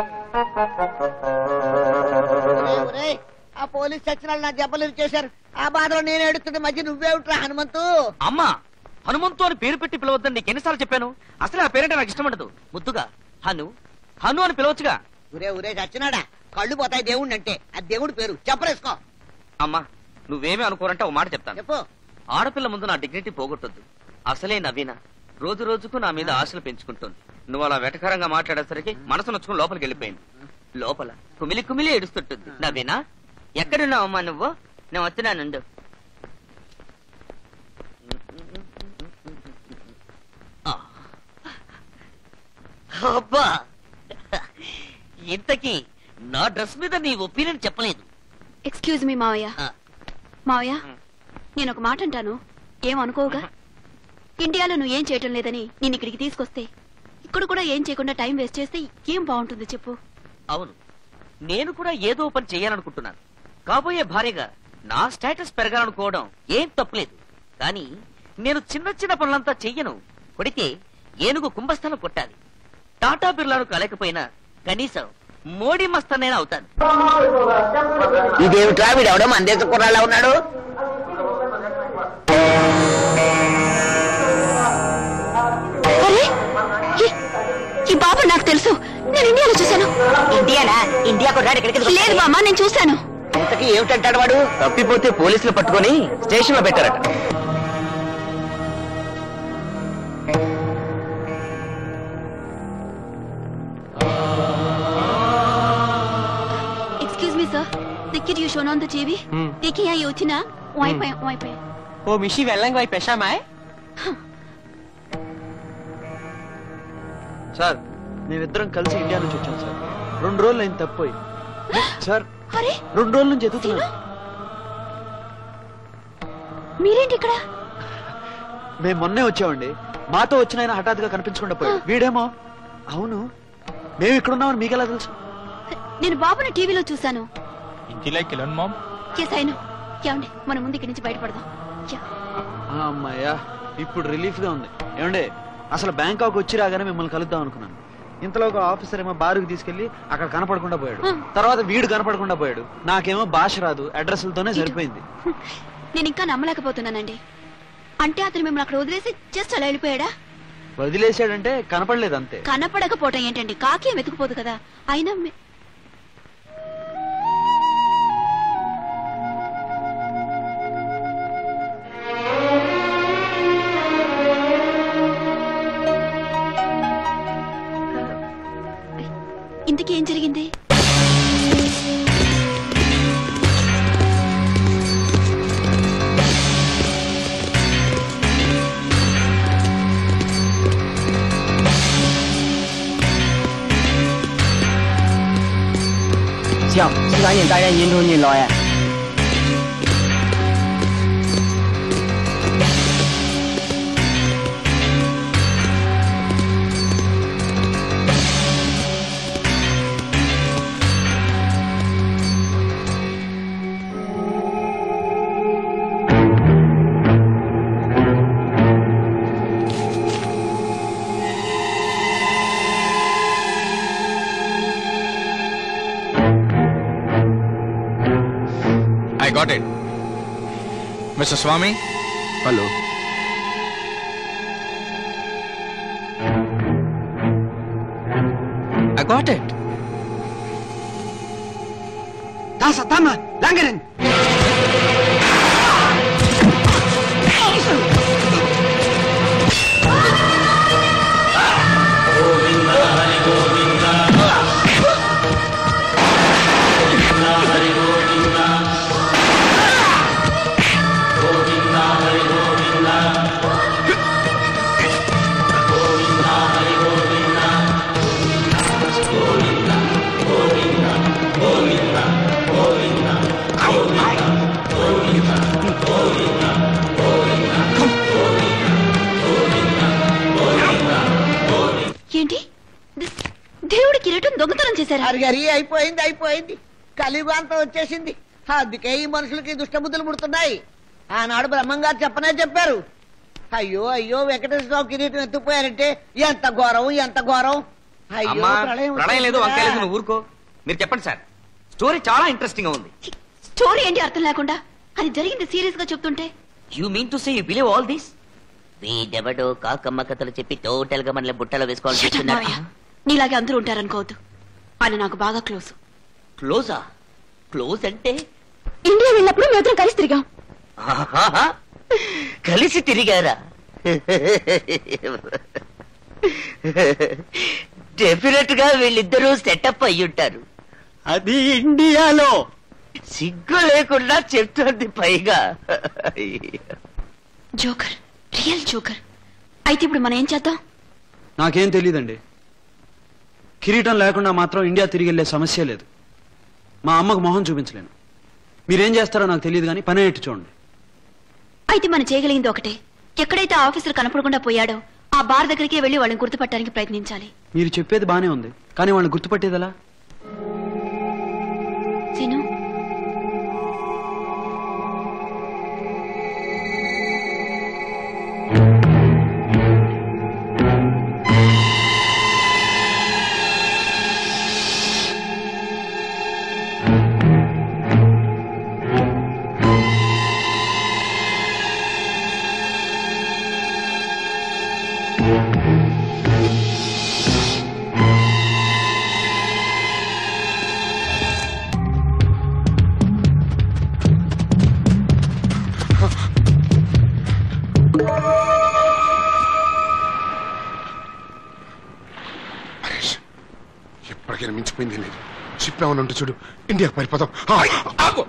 ఒరేయ్, ఒరేయ్, ఆ పోలీస్ చచ్చిన నా జబ్బలు ఇచ్చేశారు ఆ బాధలో నేను ఏడుతుంటే మధ్య నువ్వే ఉంటా హనుమంతు అమ్మా హనుమంతు అని పేరు పెట్టి పిలవద్దని నీకు ఎన్నిసార్లు చెప్పాను అసలు ఆ పేరంటే నాకు ఇష్టం ఉండదు ముద్దుగా హను హను అని పిలవచ్చుగా ఒరే ఒరే చచ్చినాడా కళ్ళు పోతాయి దేవుణ్ణి అంటే అది దేవుడి పేరు చెప్పరేసుకో అమ్మా నువ్వేమీ అనుకోరంటే ఒక మాట చెప్తాను చెప్పు ఆడపిల్ల ముందు నా డిగ్నిటీ పోగొట్టొద్దు అసలే నవీన రోజు రోజుకు నా మీద ఆశలు పెంచుకుంటుంది నువ్వు అలా వెటకారంగా మాట్లాడేసరికి మనసు నొచ్చుకుని లోపలికి వెళ్ళిపోయింది లోపల కుమిలి కుమిలి ఏడుస్తుంటుంది నవీనా ఎక్కడున్నావు అమ్మా నువ్వు నేను వస్తున్నానుండు ఆ. అబ్బా ఇంతకీ నా డ్రెస్ మీద నీ ఒపీనియన్ చెప్పలేదు ఎక్స్క్యూజ్ మీ మావయ్య మావయ్య నేను ఒక మాట అంటాను ఏమనుకోవుగా ఇండియాలో నువ్వు ఏం చేయటం లేదని నేను ఇక్కడికి తీసుకొస్తే ఇక్కడ కూడా ఏం చేయకుండా టైం వేస్ట్ చేస్తే ఏం బాగుంటుంది చెప్పు అవును నేను కూడా ఏదో పని చేయాలనుకుంటున్నాను కాబోయే భార్యగా నా స్టేటస్ పెరగాలనుకోవడం ఏం తప్పులేదు కానీ నేను చిన్న చిన్న పనులంతా చెయ్యను కొడితే ఏనుగు కుంభస్థలం కొట్టాలి టాటా బిర్లాను కాలేకపోయినా కనీసం మోడీ మస్తానైనా అవుతాను ఇదేమిట్రా వీడెవడో మన దేశ కుర్రాళ్ళ ఉన్నాడు అరే ఈ- ఈ బాబు నాకు తెలుసు నేను ఇండియాలో చూశాను ఇండియానా ఇండియా కొట్టాడు లేదు బామ్మ నేను చూశాను ఇంతకీ ఏమిటంటాడు వాడు తప్పిపోతే పోలీసులు పట్టుకొని స్టేషన్ లో పెట్టారట excuse me sir the kid you shown on the TV देखिए यहाँ ये उठी ना वहीं पे वहीं पे ఓ మిషి వెళ్ళంగా పోయి పెషామాయ్ సార్ మేమిద్దరం కలిసి ఇండియా నుంచి వచ్చాం సార్ రెండు రోజులు అయింది తప్పిపోయి సార్ అరే రెండు రోజుల నుంచి ఎదుగుతున్నాను మీరేంటి ఇక్కడ మేము మొన్నే వచ్చామండి మాతో వచ్చిన ఆయన హఠాత్తుగా కనిపించకుండా పోయాడు వీడేమో అవును మేము ఇక్కడ ఉన్నామని మీకెలా తెలుసు నేను బాబుని టీవీలో చూశాను ఇంటిలో కిరణ్ మామ్ ఎస్ అయిను ఏమండి మనం ముందు ఇక్కడి నుంచి బయటపడదాం యా. అమ్మాయ్యా ఇప్పుడు రిలీఫ్ గా ఉంది ఏమండి అసలు బ్యాంకాక్ వచ్చి రాగానే మిమ్మల్ని కలుద్దాం అనుకున్నాను ఇంతలో ఒక ఆఫీసర్ ఏమో బారుకు తీసుకెళ్లి అక్కడ కనపడకుండా పోయాడు తర్వాత వీడు కనపడకుండా పోయాడు నాకేమో భాష రాదు అడ్రస్లతోనే సరిపోయింది నేను ఇంకా నమ్మలేకపోతున్నానండి అంటే అతను మిమ్మల్ని అక్కడ వదిలేసి జస్ట్ అలా వెళ్ళిపోయాడా వదిలేసాడంటే కనపడలేదు అంతే కనపడకపోవటం ఏంటండి కాకి వెతుకుపోదు కదా అయినా మీ- ఇంతకీ ఏం జరిగింది Siap, sekarang tak ada yang ni lo ya. I got it. Mr. Swami? Hello. I got it. Tasa, tama, langganan. Govinda, Govinda, Govinda, Govinda. హరిహరి అయిపోయింది అయిపోయింది కలియుగాంతం వచ్చేసింది అందుకే ఈ మనుషులకి దుష్టబుద్ధులు పుడుతున్నాయి ఆనాడు బ్రహ్మంగారు చెప్పనే చెప్పారు అయ్యో అయ్యో వెంకటేశ్వరరావు కిరీటం ఎత్తుపోయారంటే ఎంత ఘోరం ఎంత ఘోరం అయ్యో అమ్మా ప్రళయం ప్రళయం లేదు వచ్చేసిందిరా. వంకాయ లేదు నువ్వు ఊరుకో మీరు చెప్పండి సార్ స్టోరీ చాలా ఇంట్రెస్టింగ్ గా ఉంది స్టోరీ ఏంటి అర్థం లేకుండా అది జరిగింది సీరియస్ గా చెప్తుంటే you mean to say you believe all this వీడెవడో కాకమ్మ కథలు చెప్పి టోటల్ గా మనల్ని బుట్టలో వేసుకోవాలని Shut up, చూస్తున్నాడు మావయ్య. నీలాగే అందరూ ఉంటారనుకోవద్దు ఆయన నాకు బాగా క్లోజ్ క్లోజా క్లోజ్ అంటే ఇండియా వెళ్ళినప్పుడు మేమిద్దరం కలిసి తిరిగాం ఆహాహా. కలిసి తిరిగారా డెఫినెట్ గా వీళ్ళిద్దరూ సెటప్ అయి ఉంటారు అది ఇండియాలో సిగ్గు లేకుండా చెప్తుంది పైగా జోకర్ రియల్ జోకర్ అయితే ఇప్పుడు మనం ఏం చేద్దాం నాకేం తెలియదండి కిరీటం లేకుండా మాత్రం ఇండియా తిరిగి వెళ్ళే సమస్య లేదు మా అమ్మకు మొహం చూపించలేను మీరేం చేస్తారో నాకు తెలియదు కానీ పని ఎట్టు చూడండి అయితే మనం చేయగలిగింది ఒకటే ఎక్కడైతే ఆ ఆఫీసర్ కనపడకుండా పోయాడో ఆ బార్ దగ్గరికే వెళ్లి వాళ్ళని గుర్తుపట్టడానికి ప్రయత్నించాలి మీరు చెప్పేది బానే ఉంది కానీ వాళ్ళని గుర్తుపట్టేదలా సీను ఎప్పటికైనా మించిపోయింది లేదు షిప్ ఏమైనా ఉంటే చూడు ఇండియాకి పారిపోదాం ఆ, ఆగు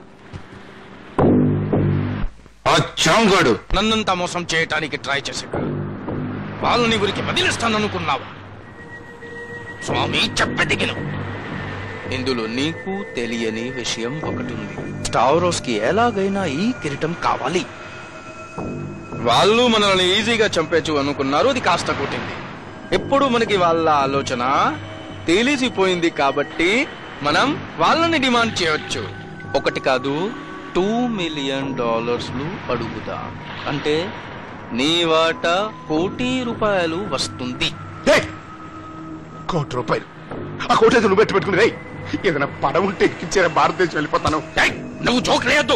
ఆ చాంగాడు నన్నంతా మోసం చేయటానికి ట్రై చేశాక వాళ్ళని ఊరికి వదిలిస్తాననుకున్నావా స్వామి చెప్పదిగిన ఇందులో నీకు తెలియని విషయం ఒకటి ఉంది స్టావరోస్ కి ఎలాగైనా ఈ కిరీటం కావాలి వాళ్ళు మనల్ని ఈజీగా చంపేచ్చు అనుకున్నారు అది కాస్త కొట్టింది ఎప్పుడు మనకి వాళ్ళ ఆలోచన తెలిసిపోయింది కాబట్టి మనం వాళ్ళని డిమాండ్ చేయొచ్చు ఒకటి కాదు టూ మిలియన్ డాలర్స్లు అడుగుదాం అంటే నీ వాటా కోటి రూపాయలు వస్తుంది కోటి రూపాయలు ఆ కోటి అయితే నువ్వు పెట్టి పెట్టుకుని రేయ్ ఏదైనా పడవ ఉంటే ఎక్కించారా భారతదేశం వెళ్ళిపోతాను ఏయ్, నువ్వు జోక్ వేయద్దు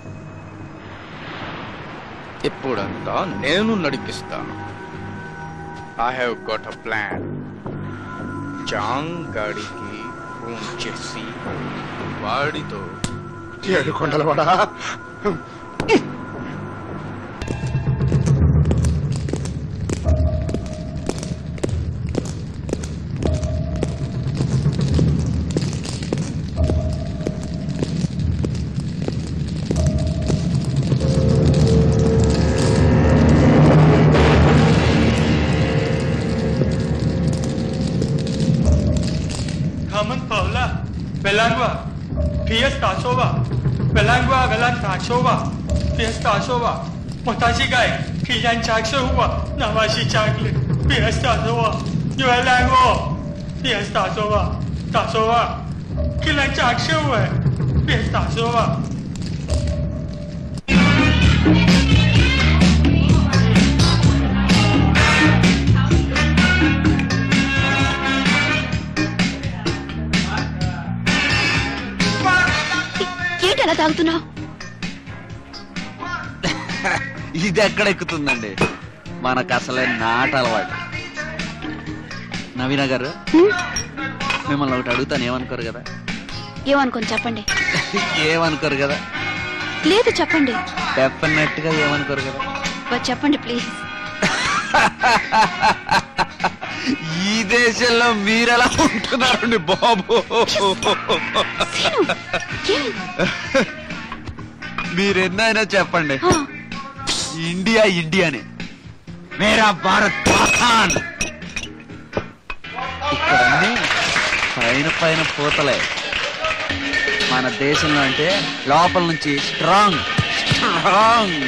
ఇప్పుడంతా నేను నడిపిస్తాను I have got a plan Zhang గాడికి ఫోన్ చేసి వాడితో ఏడు కొండలవాడా Kamen Paula, Belangua, Fiesta Soba, Belangua Velanta Soba, Fiesta Soba, Motashigai, Kiyan Chaksuwa, Namashi Chakli, Fiesta Soba, Yuelango, Fiesta Soba, Tasoba, Kilan Chaksuwa, Fiesta Soba. ఏంటి అలా తాగుతున్నావు ఇది ఎక్కడ ఎక్కుతుందండి మనకు అసలే నాట అలవాటు నవీన గారు మిమ్మల్ని ఒకటి అడుగుతాను ఏమనుకోరు కదా ఏమనుకోని చెప్పండి ఏమనుకోరు కదా లేదు చెప్పండి డెఫినెట్ గా ఏమనుకోరు కదా వచ్చి చెప్పండి ప్లీజ్ ఈ దేశంలో మీరెలా ఉంటున్నారండి బాబు మీరెన్నైనా చెప్పండి ఇండియా ఇండియాని మేరా భారత్ పాఖాన్ ఇక్కడ అన్నీ పైన పైన పూతలే మన దేశంలో అంటే లోపల నుంచి strong strong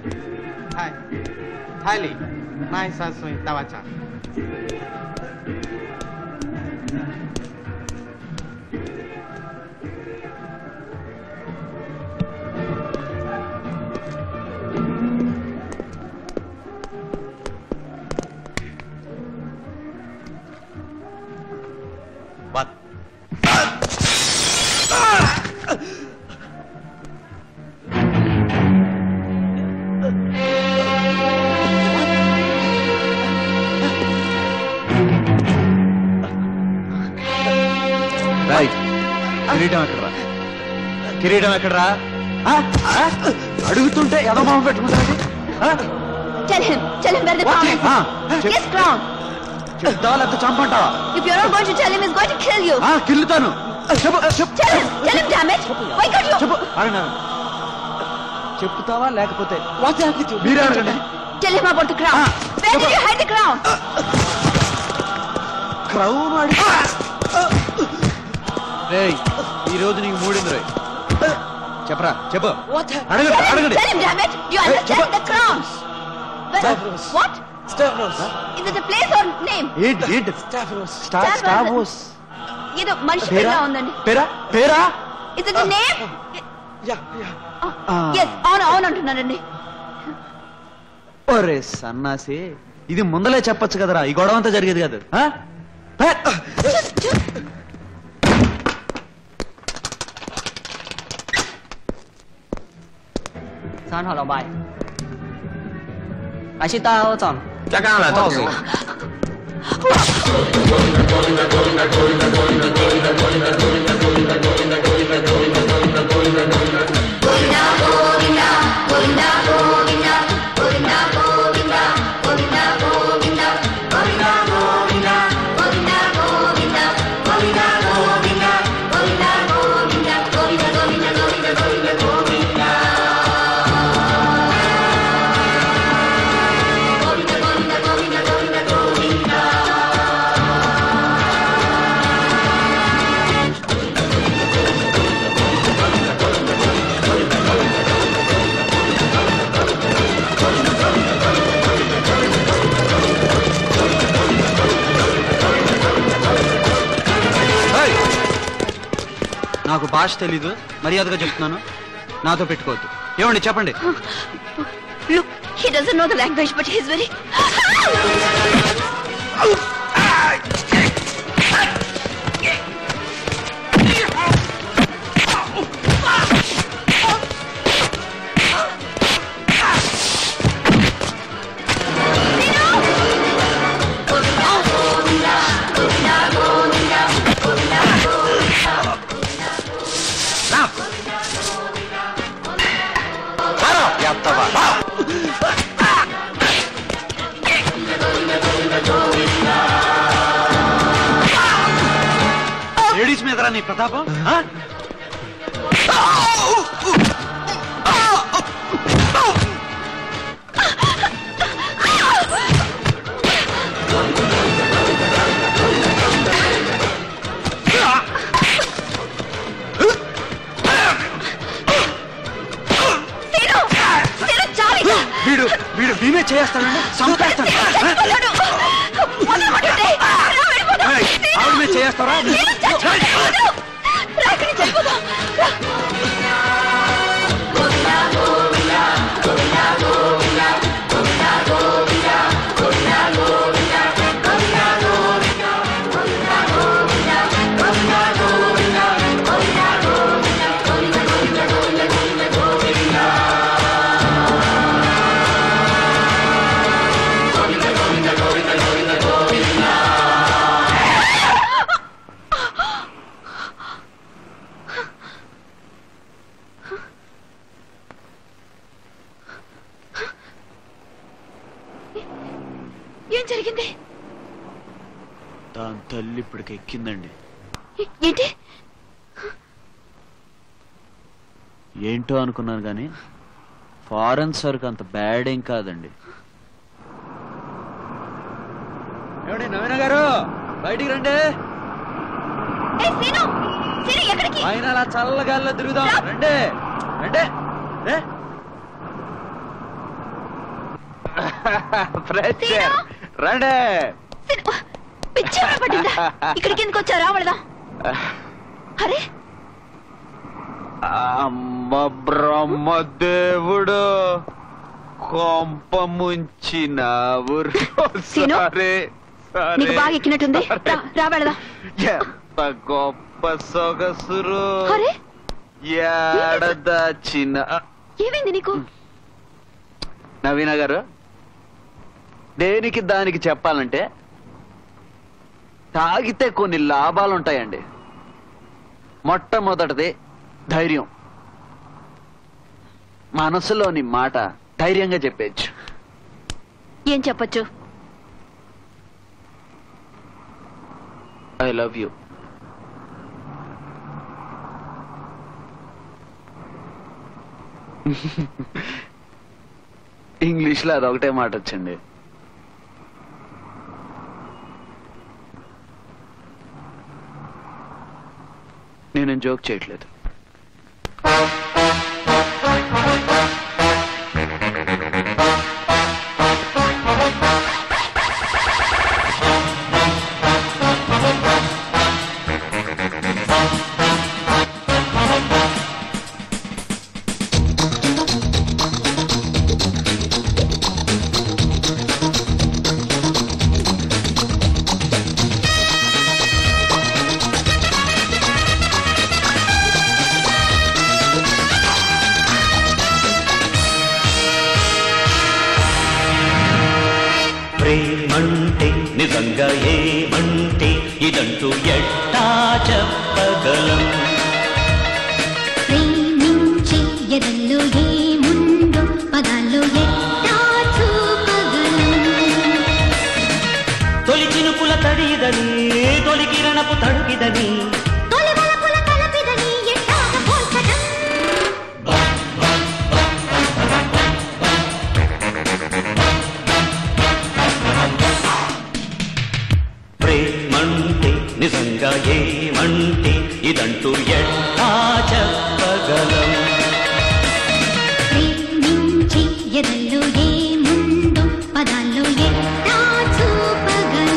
Hi. Hi, Lee. Nice answering, Tawacha. What? Right కిరీటం ఎక్కడరా కిరీటం ఎక్కడరా ఆ? ఆ? అడుగుతుంటే ఎదమామ పెట్టుకుంటారండి Tell him. Tell him where the crown is. Ah, Yes, crown. చెప్తావా లేకపోతే చంపంటావా If you're not going to tell him, he's going to kill you. ఆ, కిల్లుతాను చెప్పు చెప్పు Tell him. Tell him, damn it. Why can't you? చెప్పు అడగనా చెప్తావా లేకపోతే మీరే అడగండి Tell him about the crown. Where did you hide the crown? Crown అడి రేయ్ ఈ రోజు నీకు మూడింది రేయ్ చెప్పరా చెప్పు అడగండి Tell him, అడగండి tell him, damn it. Do you understand the crown? But- Stavros. What? Stavros. Is it a place or name? ఏంటి ఏంటి స్టాఫ్రోస్ స్టార్ Stavros. స్టావోస్ ఏదో మనిషి పేరా పేరులా ఉందండి పేరా పేరా ఇస్ ఇట్ నేమ్ ఎస్ అవును అవును అంటున్నానండి ఒరే సన్నాసి ఇది ముందలే చెప్పొచ్చు కదరా ఈ గొడవ అంతా జరిగేది కాదు ఆ? హే! San hao lao bai. I see tao chọn. 加刚来倒数。 ఏయ్! నాకు భాష తెలీదు మర్యాదగా చెప్తున్నాను నాతో పెట్టుకోవద్దు ఏమండి చెప్పండి Look, he doesn't know the language, but he's very. Ladies మీదరా నీ ప్రతాపం ఆ? వీడు వీడు మేమే చేస్తానండి చంపేస్తాను ఏయ్, ఆవిడ మీద చేస్తారా ఏం జరిగింది దాని తల్లి ఇప్పటికి ఎక్కిందండి ఏ- ఏంటి ఏంటో అనుకున్నాను కానీ ఫారెన్ సరుకు అంత బ్యాడ్ ఏం కాదండి ఏమండి నవీన గారు బయటికి రండి ఏ సీను సీను ఎక్కడికి ఆయన అలా చల్లగాల్లో తిరుగుదాం రండి రండి రే. ఫ్రెష్ ఎయిర్ రండి పిచ్చి ఎవరు పట్టిందా ఇక్కడికి ఎందుకు వచ్చారా వెళదాం అరే అమ్మ బ్రహ్మదేవుడు కొంప ముంచినావు సీను? సరే నీకు బాగా ఎక్కినట్టుంది రా, రా వెళదాం ఎంత గొప్ప సొగసురు అరే ఏడదాచిన ఏమైంది నీకు నవీన గారు దేనికి దానికి చెప్పాలంటే తాగితే కొన్ని లాభాలు ఉంటాయండి మొట్టమొదటిది ధైర్యం మనసులోని మాట ధైర్యంగా చెప్పేచ్చు ఏం చెప్పొచ్చు ఐ లవ్ యూ ఇంగ్లీష్లో అదొకటే మాట వచ్చండి నేను జోక్ చేయట్లేదు ప్రేమంటే నిజంగా ఏమంటే ఇదంటూ ఎట్టా చెప్పగలం ప్రేమించే ఎదల్లో ఏముందో పదాల్లో ఎట్టా చూపగలం తొలి చినుకుల తడిదని తొలి కిరణపు తడుగిదని తొలి వలపుల కలపిదని ఎట్టాగ పోల్చడం ప్రేమంటే నిజంగా ఏమంటే ఇదంటూ ఎట్టా చెప్పగలం ప్రేమించే ఎదల్లో ఏముందో పదాల్లో ఎట్టా చూపగలం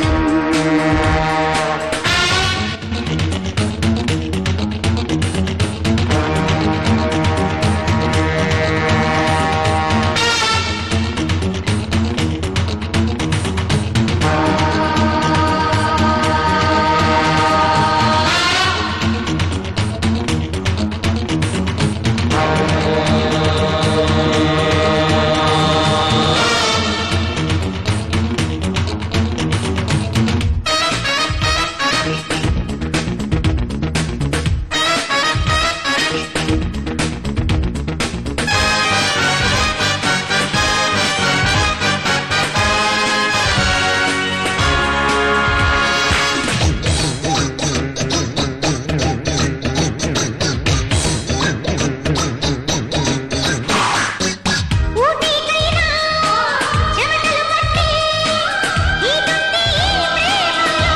ఊటీకైనా చెమటలు పట్టి ఈ తండ్రి ఈ ప్రేమలో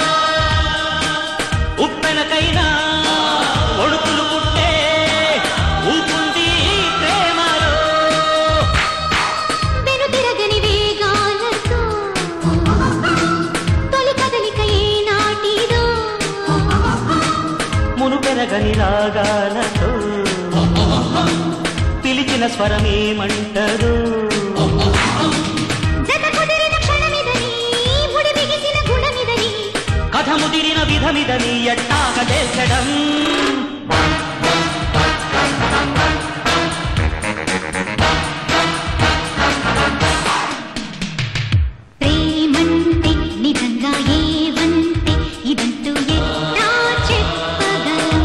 ఉప్పెనకైనా ఒడుకులు పుట్టే ఊపుంది ఈ ప్రేమలో వెనుతిరగని వేగాలతో తొలి కదలిక ఏనాటిదో మును పెరగని రాగాలతో పిలిచిన స్వరమేమంటదు జత కుదిరిన క్షణమిదని ముడి బిగిసిన గుణమిదని కథ ముదిరిన విధమిదని ఎట్టాగ తెల్చడం ప్రేమంటే నిజంగా ఏవంటే ఇదంటూ ఎట్టా చెప్పగలం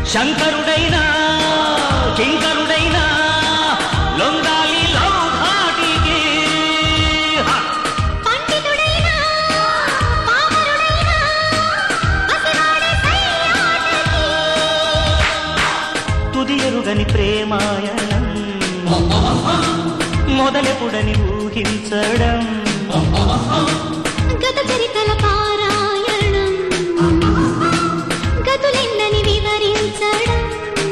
శంకరుడైనా కింకరుడైనా లొంగాలి లౌఘాటికి హ! తుది ఎరుగని ప్రేమాయణం మొదలెపుడని ఊహించడం గత చరితల పారాయణం గతులెన్నని వివరించడం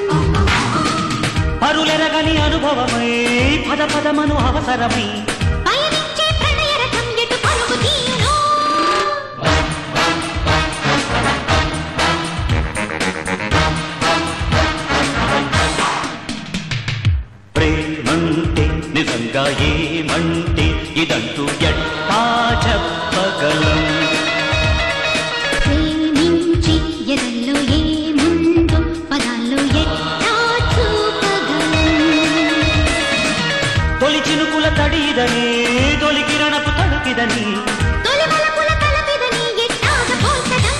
పరులెరగని అనుభవమై పద పదమను అవసరమై పయనించే ప్రణయ రథం ఎటు పరుగు తీయునో ప్రేమంటే నిజంగా ఏమంటే ఇదంటూ ఎట్టా చెప్పగలం ప్రేమించి ఎదల్లో ఏముందో పదాల్లో ఎట్టా చూపగలం తొలి చినుకుల తడిదని తొలి కిరణపు తడుకిదని తొలి వలపుల తలపిదని ఎట్టాగ పోల్చడం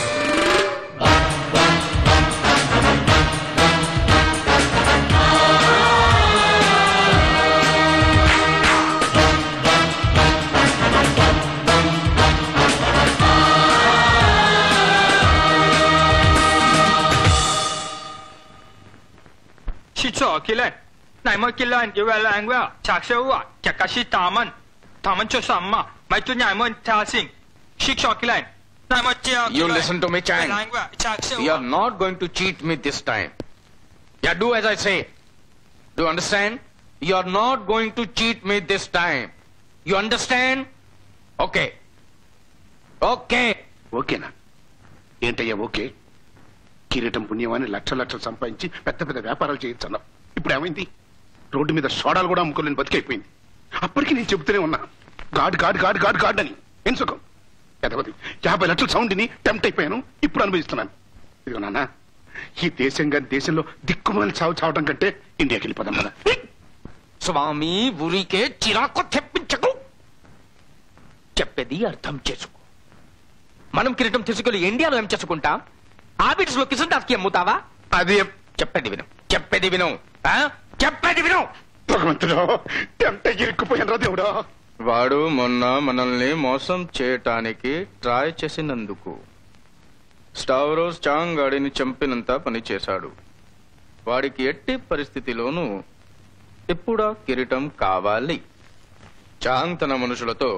去做起来，那么起来就为了我查收啊，这个是他们，他们做什么？买做那么他信，去做起来，那么这样 You listen to me, Chang. 查收 You are not going to cheat me this time. Yeah, do as I say. Do you understand? You are not going to cheat me this time. You understand? Okay. Okay. ఓకేనా ఏంటయ్యా okay కిరీటం పుణ్యమాని లక్ష లక్షలు సంపాదించి పెద్ద పెద్ద వ్యాపారాలు చేయొచ్చు ఇప్పుడు ఏమైంది రోడ్డు మీద సోడాలు కూడా అమ్ముకోలేని బతికైపోయింది అప్పటికి నేను చెబుతూనే ఉన్నా god god god god god అని ఎంచుకం ఎదవది యాభై లక్షల సౌండ్ని టెంప్ట్ అయిపోయాను ఇప్పుడు అనుభవిస్తున్నాను ఇదిగో నాన్న ఈ దేశం కానీ దేశంలో దిక్కుమాలి చావు చావటం కంటే ఇండియాకి వెళ్ళిపోదాం కదా స్వామి ఊరికే చిరాకు తెప్పించకు చెప్పేది అర్థం చేసుకో మనం కిరీటం తీసుకెళ్లి ఇండియాలో ఏం చేసుకుంటాం ఆబిడ్స్ లో కిషన్ దాస్కి అమ్ముతావా అది చెప్పేది విను చెప్పేది విను ఆ? చెప్పేది విను భగవంతుడు టెంప్ట్ అయ్యి ఇరుక్కుపోయాను రా దేవుడా వాడు మొన్న మనల్ని మోసం చేయటానికి ట్రై చేసినందుకు స్టావరోస్ చాంగ్ గాడిని చంపినంత పని చేశాడు వాడికి ఎట్టి పరిస్థితిలోనూ ఇప్పుడా కిరీటం కావాలి చాంగ్ తన మనుషులతో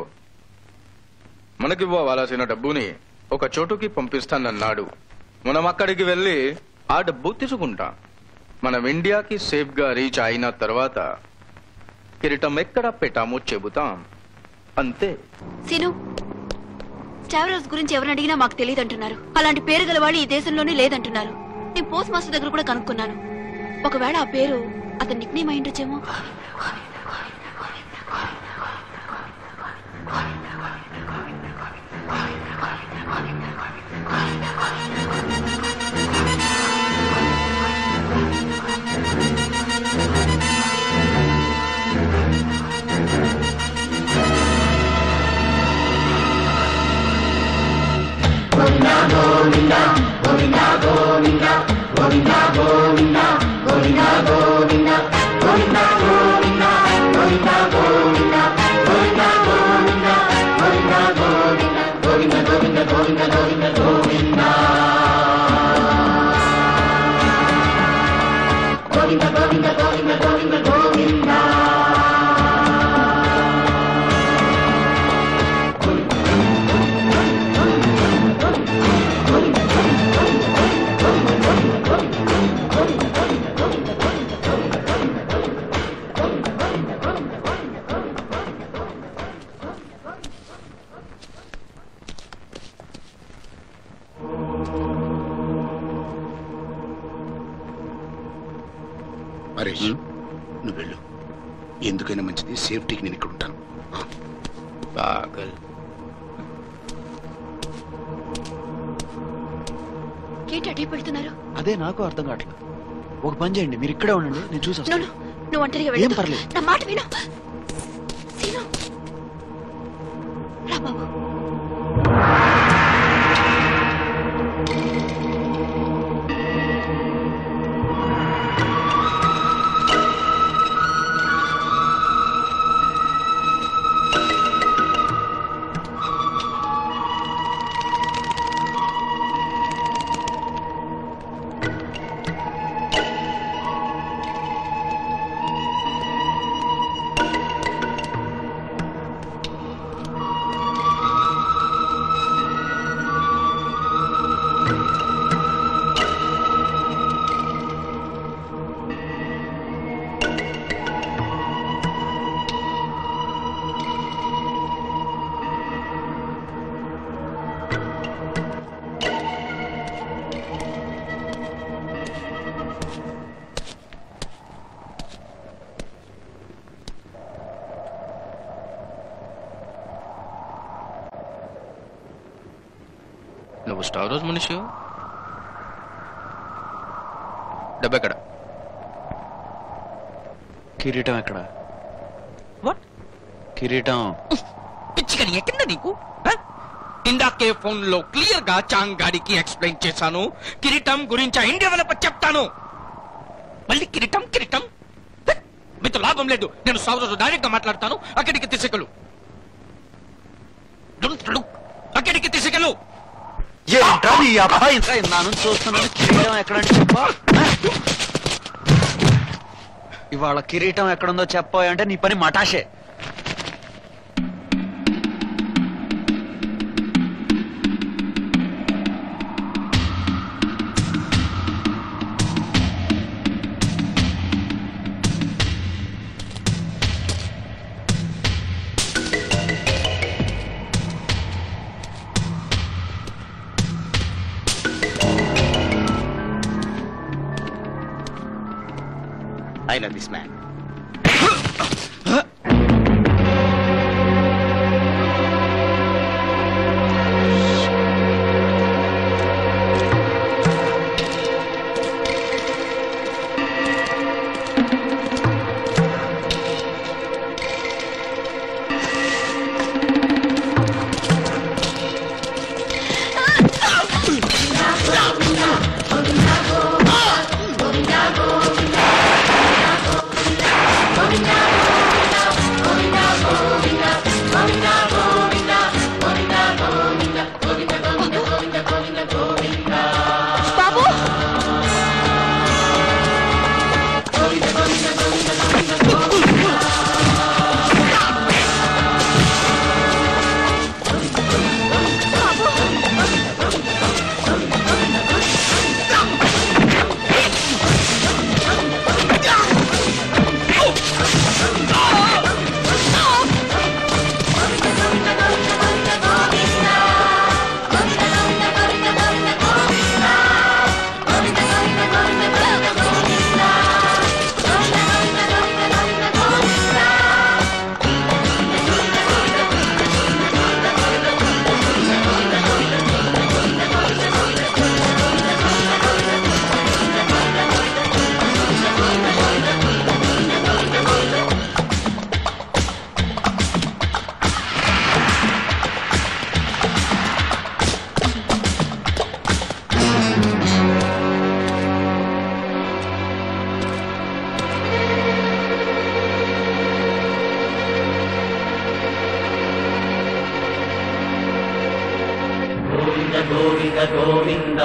మనకివ్వవలసిన డబ్బుని ఒక చోటుకి పంపిస్తానన్నాడు మనం అక్కడికి వెళ్ళి ఆ డబ్బు తీసుకుంటాం మనం ఇండియాకి సేఫ్ గా రీచ్ అయిన తర్వాత కిరీటం ఎక్కడ పెట్టామో చెబుతాం అంతే సీను స్టావరోస్ గురించి ఎవరిని అడిగినా మాకు తెలియదు అంటున్నారు అలాంటి పేరు గల వాళ్ళు ఈ దేశంలోనే లేదంటున్నారు నేను పోస్ట్ మాస్టర్ దగ్గర కూడా కనుక్కున్నాను ఒకవేళ ఆ పేరు అతని నిక్ నేమ్ అయిండొచ్చేమో హరీష్ నువ్వు వెళ్ళు ఎందుకైనా మంచిది సేఫ్టీకి నేను ఇక్కడ ఉంటాను పాగల్ ఏంటి అటే పెడుతున్నారు అదే నాకు అర్థం కావట్లేదు ఒక పని చేయండి మీరు ఇక్కడే ఉండండి నేను చూసి నో, వస్తాను నో, నువ్వు ఒంటరిగా ఏం వెళ్ళదు పర్లేదు. నా మాట విను సీను రా బాబు నువ్వు స్టార్ రోజు మనిషి డబ్బెక్కడ కిరీటం ఎక్కడ కిరీటం పిచ్చికని ఎక్కిందా నీకు ఆ? ఇందాకే ఫోన్ లో క్లియర్ గా చాంగ్ గారికి ఎక్స్ప్లెయిన్ చేశాను కిరీటం గురించి ఆ ఇండియా వాళ్ళ చెప్పాను మళ్ళీ కిరీటం కిరీటం హ! మీతో లాభం లేదు నేను సౌరసు డైరెక్ట్ గా మాట్లాడతాను అక్కడికి తీసుకెళ్ళు Don't look. అక్కడికి తీసుకెళ్ళు ఏంట్రా నీ అబ్బాయి ఇంకా నా నుంచి చూస్తున్నాను కిరీటం ఎక్కడని చెప్పా ఇవాళ కిరీటం ఎక్కడుందో చెప్పా అంటే నీ పని మటాషే ఐ లవ్ దిస్ మ్యాన్ బాబు గోవింద గోవింద గోవింద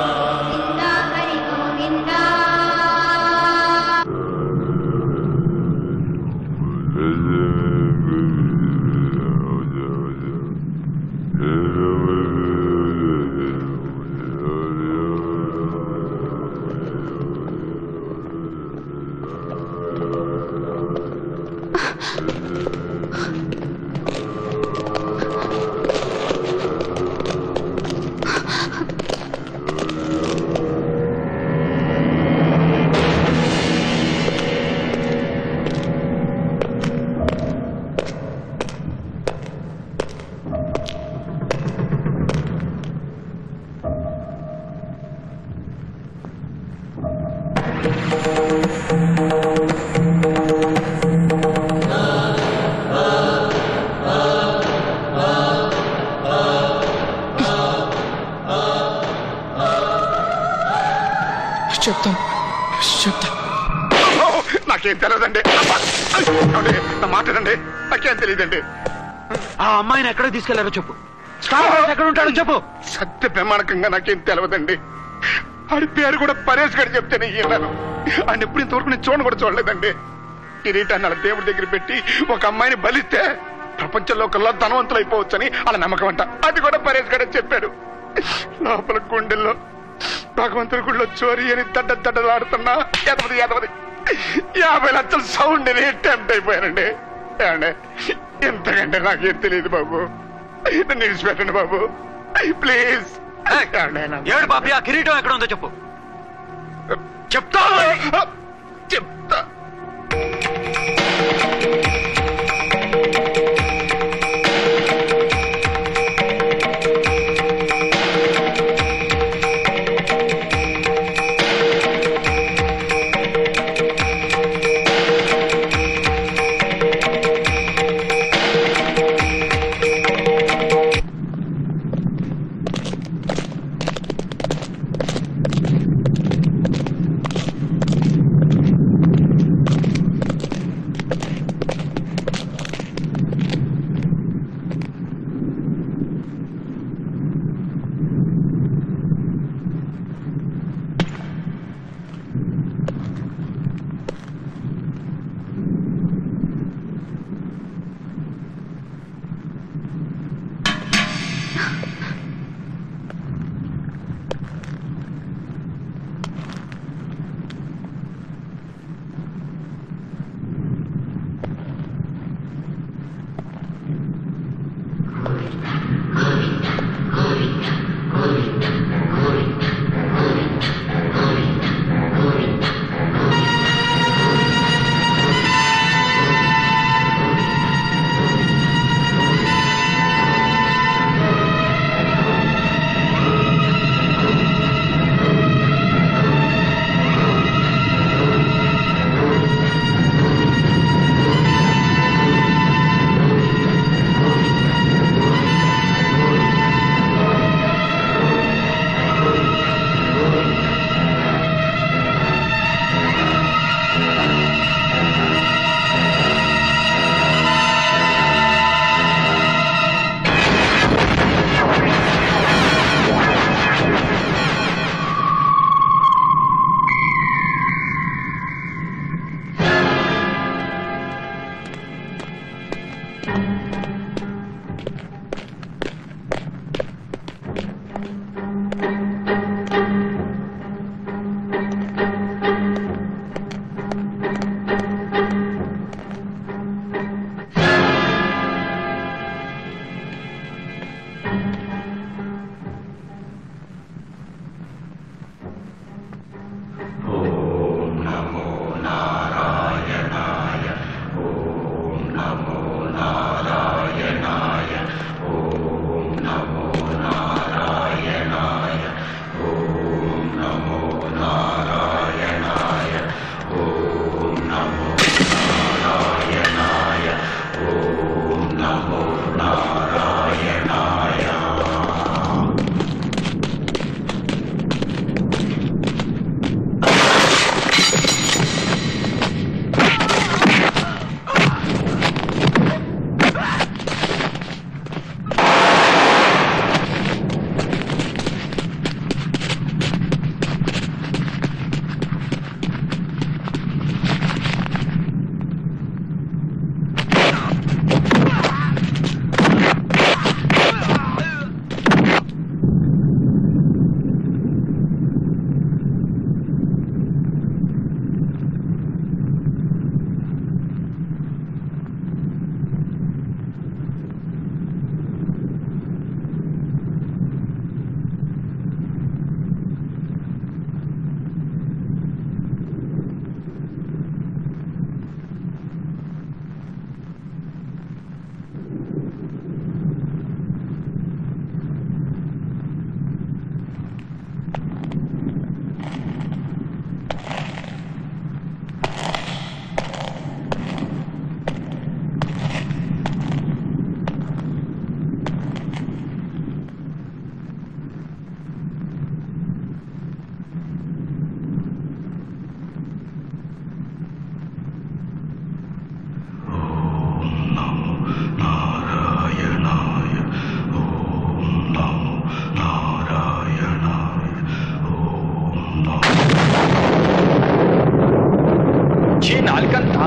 చెప్తాం చెప్తా నాకేం తెలియదండి ఏమండి? నా మాట వినండి నాకేం తెలియదండి ఆ అమ్మాయిని ఎక్కడ తీసుకెళ్లారో చెప్పు స్టార్ హౌస్ ఎక్కడ ఉంటాడో చెప్పు సత్య ప్రమాణకంగా నాకేం తెలియదండి ఆడి పేరు కూడా పరేష్ గారు చెప్తేనే విన్నాను ఆయన ఎప్పుడు ఇంతవరకు నేను చూడను కూడా చూడలేదండి కిరీటాన్ని అలా దేవుడి దగ్గర పెట్టి ఒక అమ్మాయిని బలిస్తే ప్రపంచంలో కల్లా ధనవంతులు అయిపోవచ్చని అలా నమ్మకం అంట అది కూడా పరేష్ గారే చెప్పాడు లోపల గుండెల్లో భగవంతుడి గుడిలో చోరీ అని దడ్డ దడ్డలాడుతున్నా ఎదవది ఎదవది యాభై లక్షల సౌండ్ అని టెంప్ట్ అయిపోయానండి ఏమండి ఎంతకంటే నాకేం తెలియదు బాబు నన్ను విడిచిపెట్టండి బాబు ప్లీజ్ ఏడు బాబీ ఆ కిరీటం ఎక్కడ ఉందో చెప్పు చెప్తా చెప్తా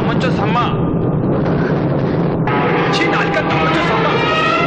们做什么？去哪里跟他们做什么？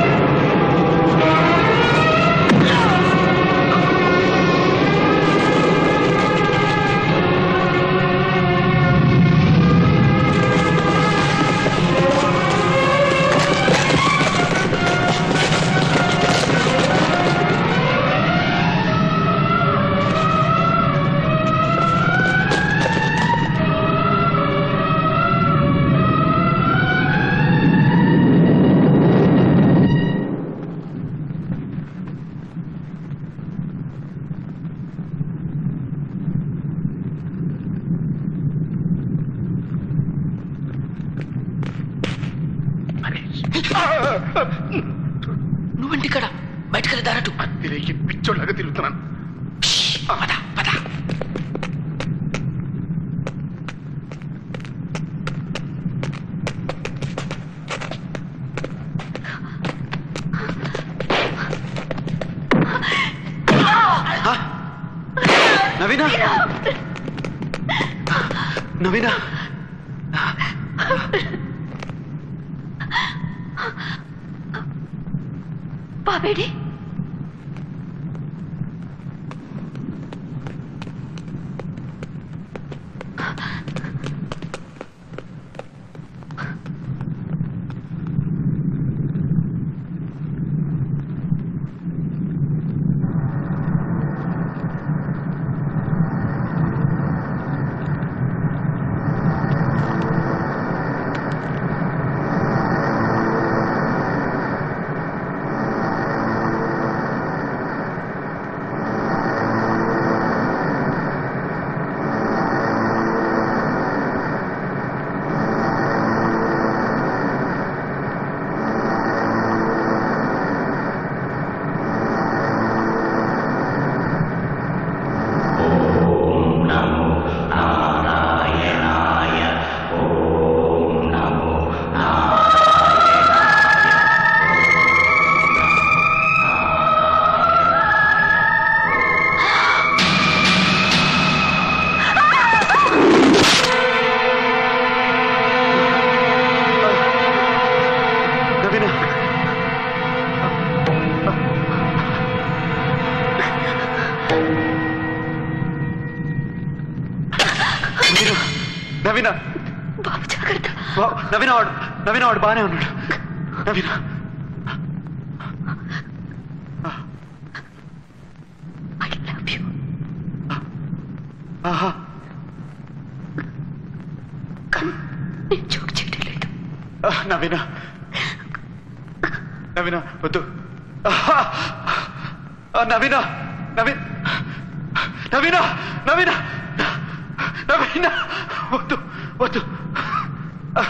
నువ్వేంటి ఇక్కడ బయటకెళ్ళి దారటు తిరిగి పిచ్చోళ్ళగా తిరుగుతున్నాను పద పద నవీనా నవీనా బాబేడి నవీనా నవీనా నవీనా బాబు జాగ్రత్త వా- నవీనా వాడు నవీనా వాడు బాగానే ఉన్నాడు నవీనా ఆహా నేను జోక్ చేయడం లేదు ఆ, నవీనా నవీనా వద్దు ఆహా! ఆ, నవీనా నవీన్ నవీనా నవీనా నవీనా వద్దు వద్దు ఆ.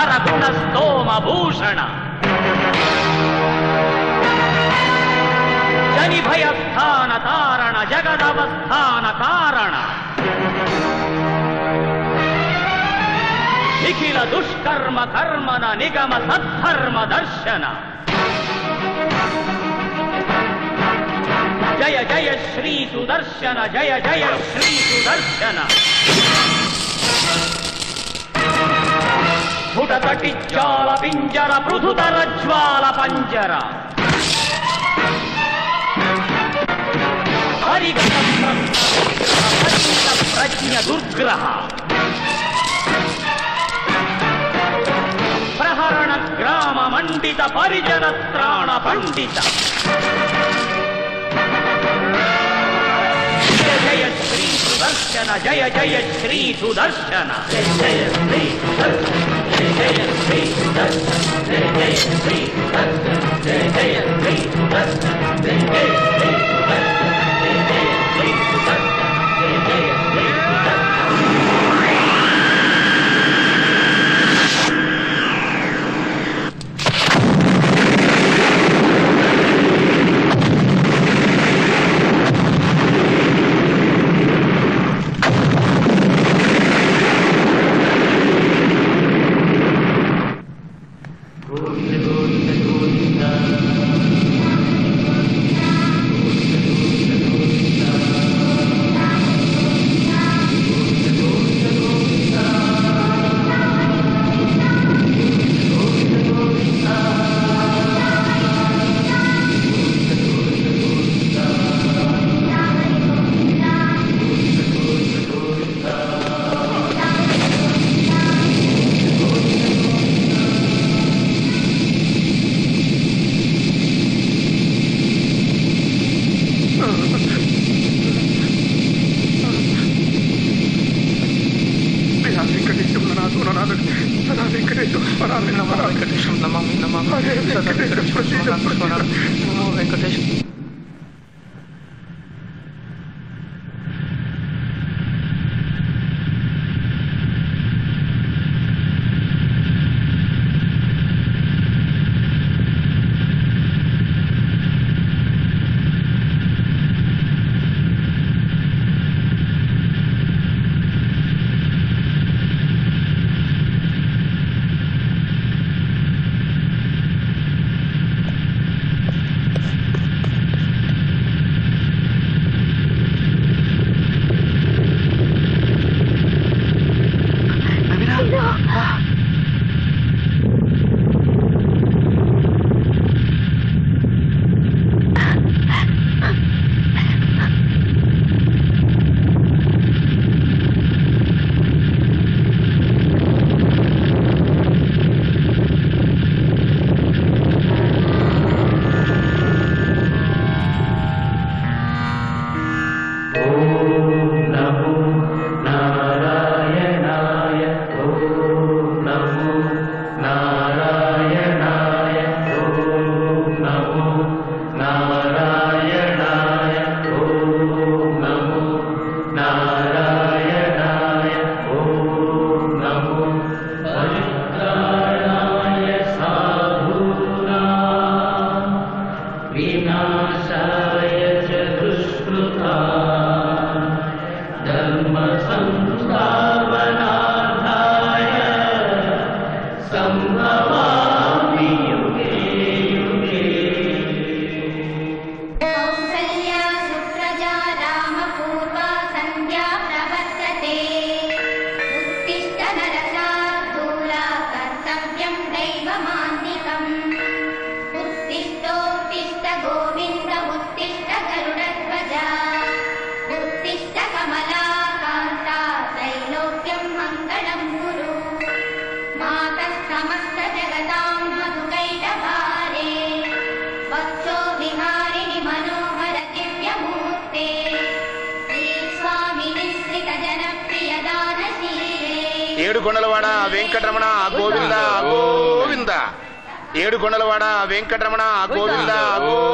వరగుణ స్తోమ భూషణ జని భయస్థాన తారణ జగదవస్థాన కారణ నిఖిల దుష్కర్మ కర్మన నిగమ సద్ధర్మ దర్శన జయ జయ శ్రీ సుదర్శన జయ జయ శ్రీ సుదర్శన స్ఫుటతటి జ్వాల పింజర పృథుతర జ్వాల పంజర హరిగత హరిత ప్రజ్ఞ దుర్గ్రహ ప్రహరణ గ్రామ మండిత పరిజన త్రాణ పండిత జయ జయ శ్రీ సుదర్శన జయ జయ శ్రీ సుదర్శన జయ జయ శ్రీ సుదర్శన జయ జయ శ్రీ సుదర్శన జయ జయ శ్రీ సుదర్శన జయ జయ శ్రీ సుదర్శన జయ జయ శ్రీ సుదర్శన జయ జయ శ్రీ సుదర్శన జయ జయ శ్రీ వెంకటేశం ననాథో ననాథ సదా వెంకటేశం స్మరామి నమో వెంకటేశం నమామి నమః హరే వెంకటేశం ప్రసీదం ప్రసీదం నమో వెంకటేశం विनाशाय च दुष्कृता धर्म संस्थापनार्थाय सम्भवामि युगे युगे कौसल्या सुप्रजा रामपूर्वा सन्ध्या प्रवर्तते उत्तिष्ठ नरशार्दूला कर्तव्यं दैवमान्निकम् उत्तिष्ठोत्तिष्ठ गोविन्द उत्तिष्ठ गरुडध्वजा उत्तिष्ठ कमलाकान्ता त्रैलोक्यं मङ्गलं कुरु मातः समस्तजगतां मधुकैटभारे वक्षो विहारिणि मनोहर दिव्यमूर्ते श्रीस्वामिनि श्रितजनप्रियदानशीले ఏడు కొండలవాడ వెంకటరమణ గోవింద గోవింద ఏడు కొండలవాడ వెంకటరమణ గోవింద గోవింద